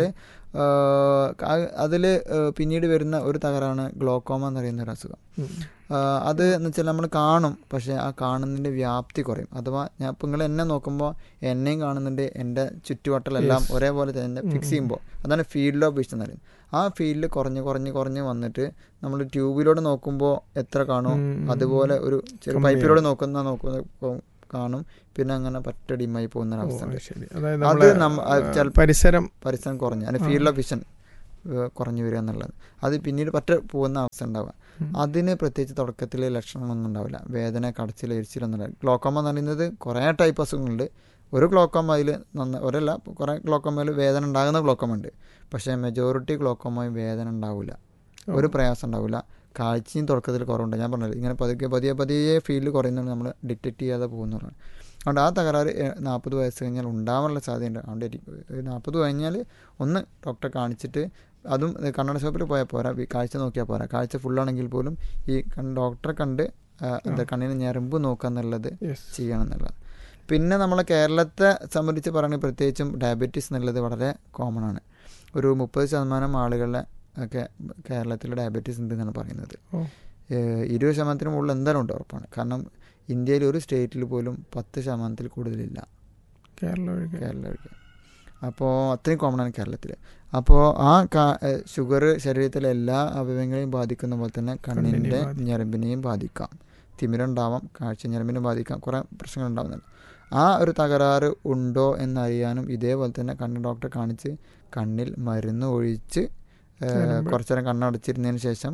അതിൽ പിന്നീട് വരുന്ന ഒരു തകരാണ് ഗ്ലോക്കോമ എന്ന് പറയുന്ന ഒരു അസുഖം ഉം. ആ, അത് എന്ന് വെച്ചാൽ നമ്മൾ കാണും പക്ഷേ ആ കാണുന്നതിൻ്റെ വ്യാപ്തി കുറയും അഥവാ ഞാൻ ഇപ്പം നിങ്ങൾ എന്നെ നോക്കുമ്പോൾ എന്നെയും കാണുന്നുണ്ട് എൻ്റെ ചുറ്റുവട്ടലെല്ലാം Yes. ഒരേപോലെ തന്നെ ഫിക്സ് ചെയ്യുമ്പോൾ അതാണ് ഫീൽഡ് ഓഫ് വിഷൻ എന്ന് പറയുന്നത് ആ ഫീൽഡ് കുറഞ്ഞ് കുറഞ്ഞ് കുറഞ്ഞ് വന്നിട്ട് നമ്മൾ ട്യൂബിലൂടെ നോക്കുമ്പോൾ എത്ര കാണും ഉം. അതുപോലെ ഒരു ചെറു കമ്മിയാവും. പൈപ്പിലൂടെ നോക്കുന്ന നോക്കുന്ന കാണും പിന്നെ അങ്ങനെ പറ്റ ഡിമായി പോകുന്ന ഓ, ഒരവസ്ഥ ഉണ്ട് അത് ശരി അതായത് അത് നമ്മളെ നമ്മ- അത് ആ, ചെല- പരിസരം പരിസരം കുറഞ്ഞു അതിന് ആ. ഫീൽഡ് ഓഫ് വിഷൻ കുറഞ്ഞു വരിക എന്നുള്ളത് അത് പിന്നീട് പറ്റ പോകുന്ന അവസ്ഥ ഉണ്ടാവുക ഉം. അതിന് പ്രത്യേകിച്ച് തുടക്കത്തിൽ ലക്ഷണങ്ങളൊന്നും ഉണ്ടാവില്ല വേദന കടച്ചിൽ എരിച്ചിലൊന്നും ഉണ്ടാവില്ല ഗ്ലോക്കോമ എന്ന് പറയുന്നത് കുറേ ടൈപ്പ് അസുഖങ്ങളുണ്ട് ഒരു ഗ്ലോക്കോമ അതിൽ നന്ന ഒരല്ല കുറേ ഗ്ലോക്കോമയിൽ വേദന ഉണ്ടാകുന്ന ഗ്ലോക്കോമ ഉണ്ട് പക്ഷേ മെജോറിറ്റി ഗ്ലോക്കോമയും വേദന ഉണ്ടാവില്ല ഒരു പ്രയാസം ഉണ്ടാവില്ല കാഴ്ചയും തുടക്കത്തിൽ കുറവുണ്ട് ഞാൻ പറഞ്ഞത് ഇങ്ങനെ പതുക്കെ പതിയെ പതിയെ ഫീൽഡ് കുറയുന്നത് നമ്മൾ ഡിറ്റക്ട് ചെയ്യാതെ പോകുന്നതാണ് അതുകൊണ്ട് ആ തകരാറ് നാൽപ്പത് വയസ്സ് കഴിഞ്ഞാൽ ഉണ്ടാവാനുള്ള സാധ്യതയുണ്ട് അതുകൊണ്ട് നാൽപ്പത് കഴിഞ്ഞാൽ ഒന്ന് ഡോക്ടറെ കാണിച്ചിട്ട് അതും കണ്ണട ഷോപ്പിൽ പോയാൽ പോരാ ഈ കാഴ്ച നോക്കിയാൽ പോരാ കാഴ്ച ഫുള്ളാണെങ്കിൽ പോലും ഈ കൺ- ഡോക്ടറെ കണ്ട് ആ, എന്താ കണ്ണിന് ഞരമ്പ് നോക്കുക എന്നുള്ളത് Yes. ചെയ്യണം എന്നുള്ളത് പിന്നെ നമ്മളെ കേരളത്തെ സംബന്ധിച്ച് പറയുകയാണെങ്കിൽ പ്രത്യേകിച്ചും ഡയബറ്റീസ് എന്നുള്ളത് വളരെ കോമൺ ആണ് ഒരു മുപ്പത് ശതമാനം ആളുകളെ ഒക്കെ കേരളത്തിൽ ഡയബറ്റീസ് ഉണ്ട് എന്നാണ് പറയുന്നത് ഓ. ഏഹ് ഇരുപത് ശതമാനത്തിന് മുകളിൽ എന്തായാലും ഉണ്ട് ഉറപ്പാണ് കാരണം ഇന്ത്യയിൽ ഒരു സ്റ്റേറ്റിൽ പോലും പത്ത് ശതമാനത്തിൽ കൂടുതലില്ല കേരളം ഒഴികെ. കേരളം ഒഴികെ അപ്പോൾ അത്രയും കോമൺ ആണ് കേരളത്തിൽ അപ്പോൾ ആ ഷുഗർ ശരീരത്തിലെ എല്ലാ അവയവങ്ങളെയും ബാധിക്കുന്ന പോലെ തന്നെ കണ്ണിൻ്റെ കണ്ണിനെ ബാധിക്കും. ഞരമ്പിനെയും ബാധിക്കാം തിമിരുണ്ടാവാം കാഴ്ച ഞരമ്പിനെ ബാധിക്കാം കുറേ പ്രശ്നങ്ങൾ ഉണ്ടാകുന്നുണ്ട് ആ ഒരു തകരാറ് ഉണ്ടോ എന്നറിയാനും ഇതേപോലെ തന്നെ കണ്ണ് ഡോക്ടറെ കാണിച്ച് കണ്ണിൽ മരുന്ന് ഒഴിച്ച് ഏഹ്, ഞരമ്പ്. കുറച്ച് നേരം കണ്ണടച്ചിരുന്നതിന് ശേഷം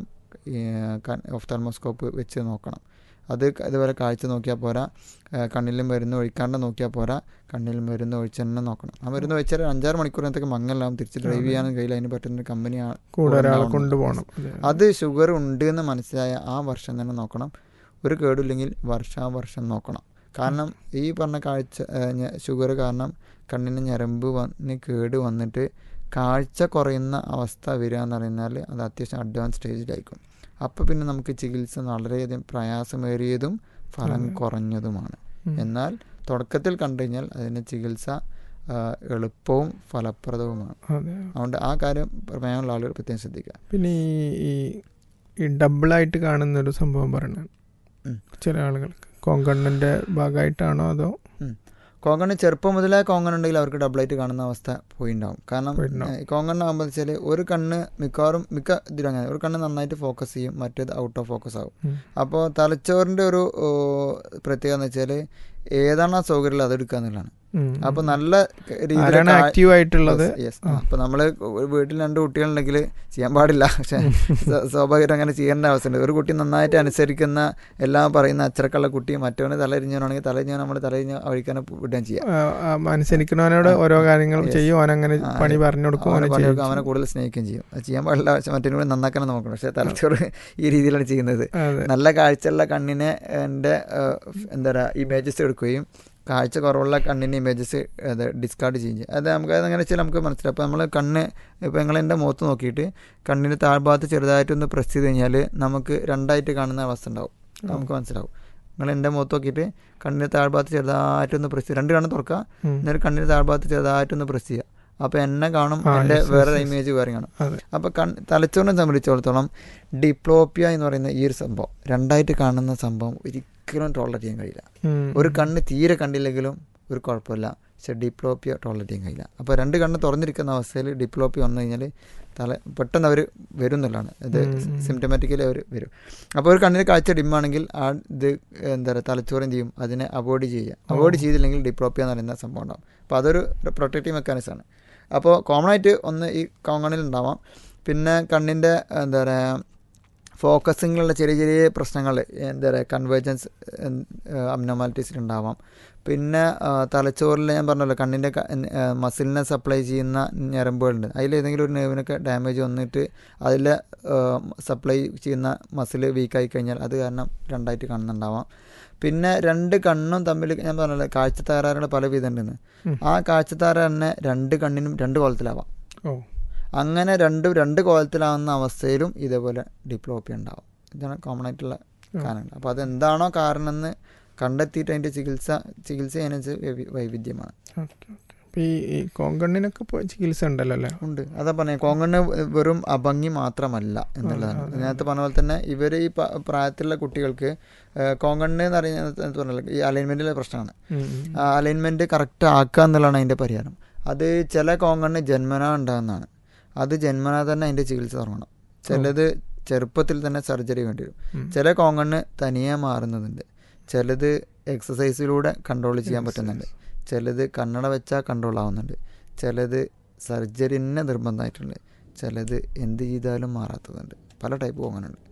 ഒഫ്താൽമോസ്കോപ്പ് വെച്ച് നോക്കണം അത് ക- ഇതുപോലെ കാഴ്ച നോക്കിയാൽ പോരാ ഏഹ്, കണ്ണിൽ മരുന്ന് ഒഴിക്കാണ്ട് നോക്കിയാൽ പോരാ കണ്ണിൽ മരുന്ന് ഒഴിച്ച് തന്നെ നോക്കണം ആ മരുന്ന് വെച്ചാൽ ഒരു അഞ്ചാറ് മണിക്കൂറിനകത്തേക്ക് മങ്ങലാവും തിരിച്ച് ഡ്രൈവ് ചെയ്യാനും കഴിയില്ല അതിന് പറ്റുന്ന കമ്പനി കൂടെ ഒരാളെ ഉണ്ടാവണം. കൊണ്ടുപോകണം അതെ. അത് ഷുഗർ ഉണ്ട് എന്ന് മനസ്സിലായ ആ വർഷം തന്നെ നോക്കണം ഒരു കേടില്ലെങ്കിൽ വർഷാവർഷം നോക്കണം കാരണം ഈ പറഞ്ഞ കാഴ്ച ഷുഗർ കാരണം കണ്ണിന് ഞരമ്പ് വന്ന് കേട് വന്നിട്ട് കാഴ്ച കുറയുന്ന അവസ്ഥ വരിക എന്ന് പറഞ്ഞാൽ അത് അത്യാവശ്യം അഡ്വാൻസ് സ്റ്റേജിലായിരിക്കും അപ്പോൾ പിന്നെ നമുക്ക് ചികിത്സ വളരെയധികം പ്രയാസമേറിയതും ഫലം അതെ. കുറഞ്ഞതുമാണ് ഉം. എന്നാൽ തുടക്കത്തിൽ കണ്ടു കഴിഞ്ഞാൽ അതിന് ചികിത്സ ആ, എളുപ്പവും ഫലപ്രദവുമാണ് അതെ അതുകൊണ്ട് ആ കാര്യം പ്രമേയമുള്ള ആളുകൾ പ്രത്യേകം ശ്രദ്ധിക്കുക പിന്നെ ഈ ഈ- ഈ ഡബിളായിട്ട് കാണുന്ന ഒരു സംഭവം പറയണ ഉം. ചില ആളുകൾക്ക് കോങ്കണ്ണിന്റെ ഭാഗമായിട്ടാണോ അതോ കോങ്കണ് ചെറുപ്പം മുതലേ കോങ്കൺ ഉണ്ടെങ്കിൽ അവർക്ക് ഡബിളായിട്ട് കാണുന്ന അവസ്ഥ പോയിണ്ടാവും കാരണം പോയിട്ടുണ്ടാവും. ഏഹ്, കോങ്കണ്ണാകുമ്പോൾ വെച്ചാൽ ഒരു കണ്ണ് മിക്കവാറും മിക്ക ഇതിലും അങ്ങനെ ഒരു കണ്ണ് നന്നായിട്ട് ഫോക്കസ് ചെയ്യും മറ്റേത് ഔട്ട് ഓഫ് ഫോക്കസ് ആവും ഉം. അപ്പോൾ തലച്ചോറിൻ്റെ ഒരു ഓ, പ്രത്യേകത എന്ന് വെച്ചാൽ ഏതാണ് ആ സൗകര്യം അതെടുക്കുക എന്നുള്ളതാണ് ഉം. അപ്പോൾ നല്ല രീതിയിൽ ആരാണ് ആക്റ്റീവ് ആയിട്ടുള്ളത് യെസ് ആ. അപ്പോൾ നമ്മൾ വീട്ടിൽ രണ്ട് കുട്ടികളുണ്ടെങ്കിൽ ചെയ്യാൻ പാടില്ല പക്ഷേ സ്വ- സ്വാഭാവികമായിട്ടും അങ്ങനെ ചെയ്യേണ്ട ആവശ്യമുണ്ട് ഒരു കുട്ടി നന്നായിട്ട് അനുസരിക്കുന്ന എല്ലാം പറയുന്ന അച്ചടക്കമുള്ള കുട്ടി മറ്റവന് തലരിഞ്ഞവനാണെങ്കിൽ തലരിഞ്ഞവൻ നമ്മൾ തലരിഞ്ഞ വഴിക്കാനെ വിടുകയും ചെയ്യാം ആ, ആ, അനുസരിക്കുന്നവനോട് ഓരോ കാര്യങ്ങൾ Yes. ചെയ്യും അവനങ്ങനെ ആ, പണി പറഞ്ഞു കൊടുക്കും അവനെ അവനെ പണിയെടുക്കും, ചെയ്യും. അവനെ കൂടുതൽ സ്നേഹിക്കുകയും ചെയ്യും അത് ചെയ്യാൻ പാടില്ല പക്ഷെ മറ്റൊരു കൂടി നന്നാക്കാൻ നോക്കണം പക്ഷേ തലച്ചോറ് ഈ രീതിയിലാണ് ചെയ്യുന്നത് അതെ നല്ല കാഴ്ചയുള്ള കണ്ണിനെ എൻ്റെ എന്താ പറയുക ഇമേജസ് എടുക്കുകയും കാഴ്ച കുറവുള്ള കണ്ണിൻ്റെ ഇമേജസ് അത് ഡിസ്കാർഡ് ചെയ്യും ചെയ്യും അത് നമുക്ക് അതെങ്ങനെ വെച്ചാൽ നമുക്ക് മനസ്സിലാവും അപ്പോൾ നമ്മൾ കണ്ണ് ഇപ്പോൾ നിങ്ങൾ എൻ്റെ മുഖത്ത് നോക്കിയിട്ട് കണ്ണിൻ്റെ താഴ്ഭാഗത്ത് ചെറുതായിട്ടൊന്ന് പ്രസ് ചെയ്ത് കഴിഞ്ഞാൽ നമുക്ക് രണ്ടായിട്ട് കാണുന്ന അവസ്ഥ ഉണ്ടാവും നമുക്ക് മനസ്സിലാവും നിങ്ങൾ എൻ്റെ മുഖത്ത് നോക്കിയിട്ട് കണ്ണിൻ്റെ താഴ്ഭാഗത്ത് ചെറുതായിട്ടൊന്ന് പ്രസ് ചെയ്യുക രണ്ട് കണ്ണ് തുറക്കുക ഉം. എന്നിട്ട് കണ്ണിൻ്റെ താഴ്ഭാഗത്ത് ചെറുതായിട്ടൊന്ന് പ്രസ് ചെയ്യുക അപ്പോൾ എന്നെ കാണും ആ, എൻ്റെ yes, yes, വേറെ yes. ഇമേജ് വേറെ കാണും അതെ അപ്പോൾ കൺ തലച്ചോറിനെ സംബന്ധിച്ചിടത്തോളം ഡിപ്ലോപ്പിയ എന്ന് പറയുന്ന ഈ ഒരു സംഭവം രണ്ടായിട്ട് കാണുന്ന സംഭവം ഒരിക്കലും ടോളറേറ്റ് ചെയ്യാൻ കഴിയില്ല ഉം. ഒരു കണ്ണ് തീരെ കണ്ടില്ലെങ്കിലും ഒരു കുഴപ്പമില്ല പക്ഷെ ഡിപ്ലോപ്പിയ ടോളറേറ്റ് ചെയ്യാൻ കഴിയില്ല അപ്പോൾ രണ്ട് കണ്ണ് തുറന്നിരിക്കുന്ന അവസ്ഥയിൽ ഡിപ്ലോപ്പിയ വന്നു കഴിഞ്ഞാൽ തല പെട്ടെന്ന് അവർ വരും എന്നുള്ളതാണ് ഇത് ഉം, ഉം. സിംറ്റമാറ്റിക്കലി അവർ വരും അപ്പോൾ ഒരു കണ്ണിന് കാഴ്ച ഡിമ്മാണെങ്കിൽ ആ ഇത് എന്താ പറയുക തലച്ചോറ് എന്ത് ചെയ്യും അതിനെ അവോയ്ഡ് ചെയ്യുക അവോയ്ഡ് ചെയ്തില്ലെങ്കിൽ ഡിപ്ലോപ്പിയ എന്ന് പറയുന്ന സംഭവം ഉണ്ടാവും അപ്പോൾ അതൊരു പ്രൊട്ടക്റ്റീവ് മെക്കാനിസമാണ് അപ്പോൾ കോമൺ ആയിട്ട് ഒന്ന് ഈ കോങ്ങണിൽ ഉണ്ടാവാം പിന്നെ കണ്ണിൻ്റെ എന്താ പറയുക ഫോക്കസിങ്ങിലുള്ള ചെറിയ ചെറിയ പ്രശ്നങ്ങൾ എന്താ പറയുക കൺവേർജൻസ് അബ്നോമാലിറ്റീസിലുണ്ടാവാം പിന്നെ ആ, തലച്ചോറിൽ ഞാൻ പറഞ്ഞല്ലോ കണ്ണിൻ്റെ മസിലിനെ സപ്ലൈ ചെയ്യുന്ന ഞരമ്പുകളുണ്ട് അതിലേതെങ്കിലും ഒരു നെർവിനൊക്കെ ഡാമേജ് വന്നിട്ട് അതിൽ സപ്ലൈ ചെയ്യുന്ന മസിൽ വീക്കായി കഴിഞ്ഞാൽ അത് കാരണം രണ്ടായിട്ട് കാണുന്നുണ്ടാവാം പിന്നെ രണ്ട് കണ്ണും തമ്മിൽ ഞാൻ പറഞ്ഞല്ലോ കാഴ്ച തകരാറുകൾ പല വിധം ഉണ്ടെന്ന് ഉം. ആ കാഴ്ച തകരാറ് തന്നെ രണ്ട് കണ്ണിനും രണ്ട് കോലത്തിലാവാം ഓ അങ്ങനെ രണ്ടും രണ്ട് കോലത്തിലാവുന്ന അവസ്ഥയിലും ഇതേപോലെ ഡിപ്ലോപ്പി ഉണ്ടാവും ഇതാണ് കോമൺ ആയിട്ടുള്ള കാരണം അപ്പോൾ അതെന്താണോ കാരണം എന്ന് കണ്ടെത്തിയിട്ട് അതിൻ്റെ ചികിത്സ ചികിത്സ അതിനനുസരിച്ച് വൈവി- വൈവിധ്യമാണ് ഓക്കെ ഓക്കെ അപ്പോൾ ഈ ഈ കോങ്കണ്ണിനൊക്കെ ഇപ്പോൾ ചികിത്സ ഉണ്ടല്ലോ അല്ലേ ഉണ്ട് അതാ പറഞ്ഞ കോങ്കണ്ണ് വെറും അഭംഗി മാത്രമല്ല എന്നുള്ളതാണ് അതെ, അതെ. നേരത്തെ പറഞ്ഞ പോലെ തന്നെ ഇവർ ഈ പ- പ്രായത്തിലുള്ള കുട്ടികൾക്ക് ഏഹ്, കോങ്കണ്ണ് എന്ന് പറയുന്നത് പറഞ്ഞല്ലോ ഈ അലൈൻമെൻറ്റിലെ പ്രശ്നമാണ് ഉം, ഉം. ആ അലൈൻമെൻറ്റ് കറക്റ്റ് ആക്കുക എന്നുള്ളതാണ് അതിൻ്റെ പരിഹാരം അത് ചില കോങ്കണ്ണ് ജന്മന ഉണ്ടാകുന്നതാണ് അത് ജന്മന തന്നെ അതിൻ്റെ ചികിത്സ തുടങ്ങണം ചിലത് ചെറുപ്പത്തിൽ തന്നെ സർജറി വേണ്ടി വരും ഉം. ചില കോങ്കണ്ണ് തനിയെ മാറുന്നതുണ്ട് ചിലത് എക്സസൈസിലൂടെ കൺട്രോൾ ചെയ്യാൻ പറ്റുന്നുണ്ട് ചിലത് കണ്ണട വെച്ചാൽ കൺട്രോൾ ആവുന്നുണ്ട് ചിലത് സർജറി തന്നെ നിർബന്ധമായിട്ടുണ്ട് ചിലത് എന്ത് ചെയ്താലും മാറാത്തതുണ്ട് പല ടൈപ്പ് അങ്ങനെയുണ്ട്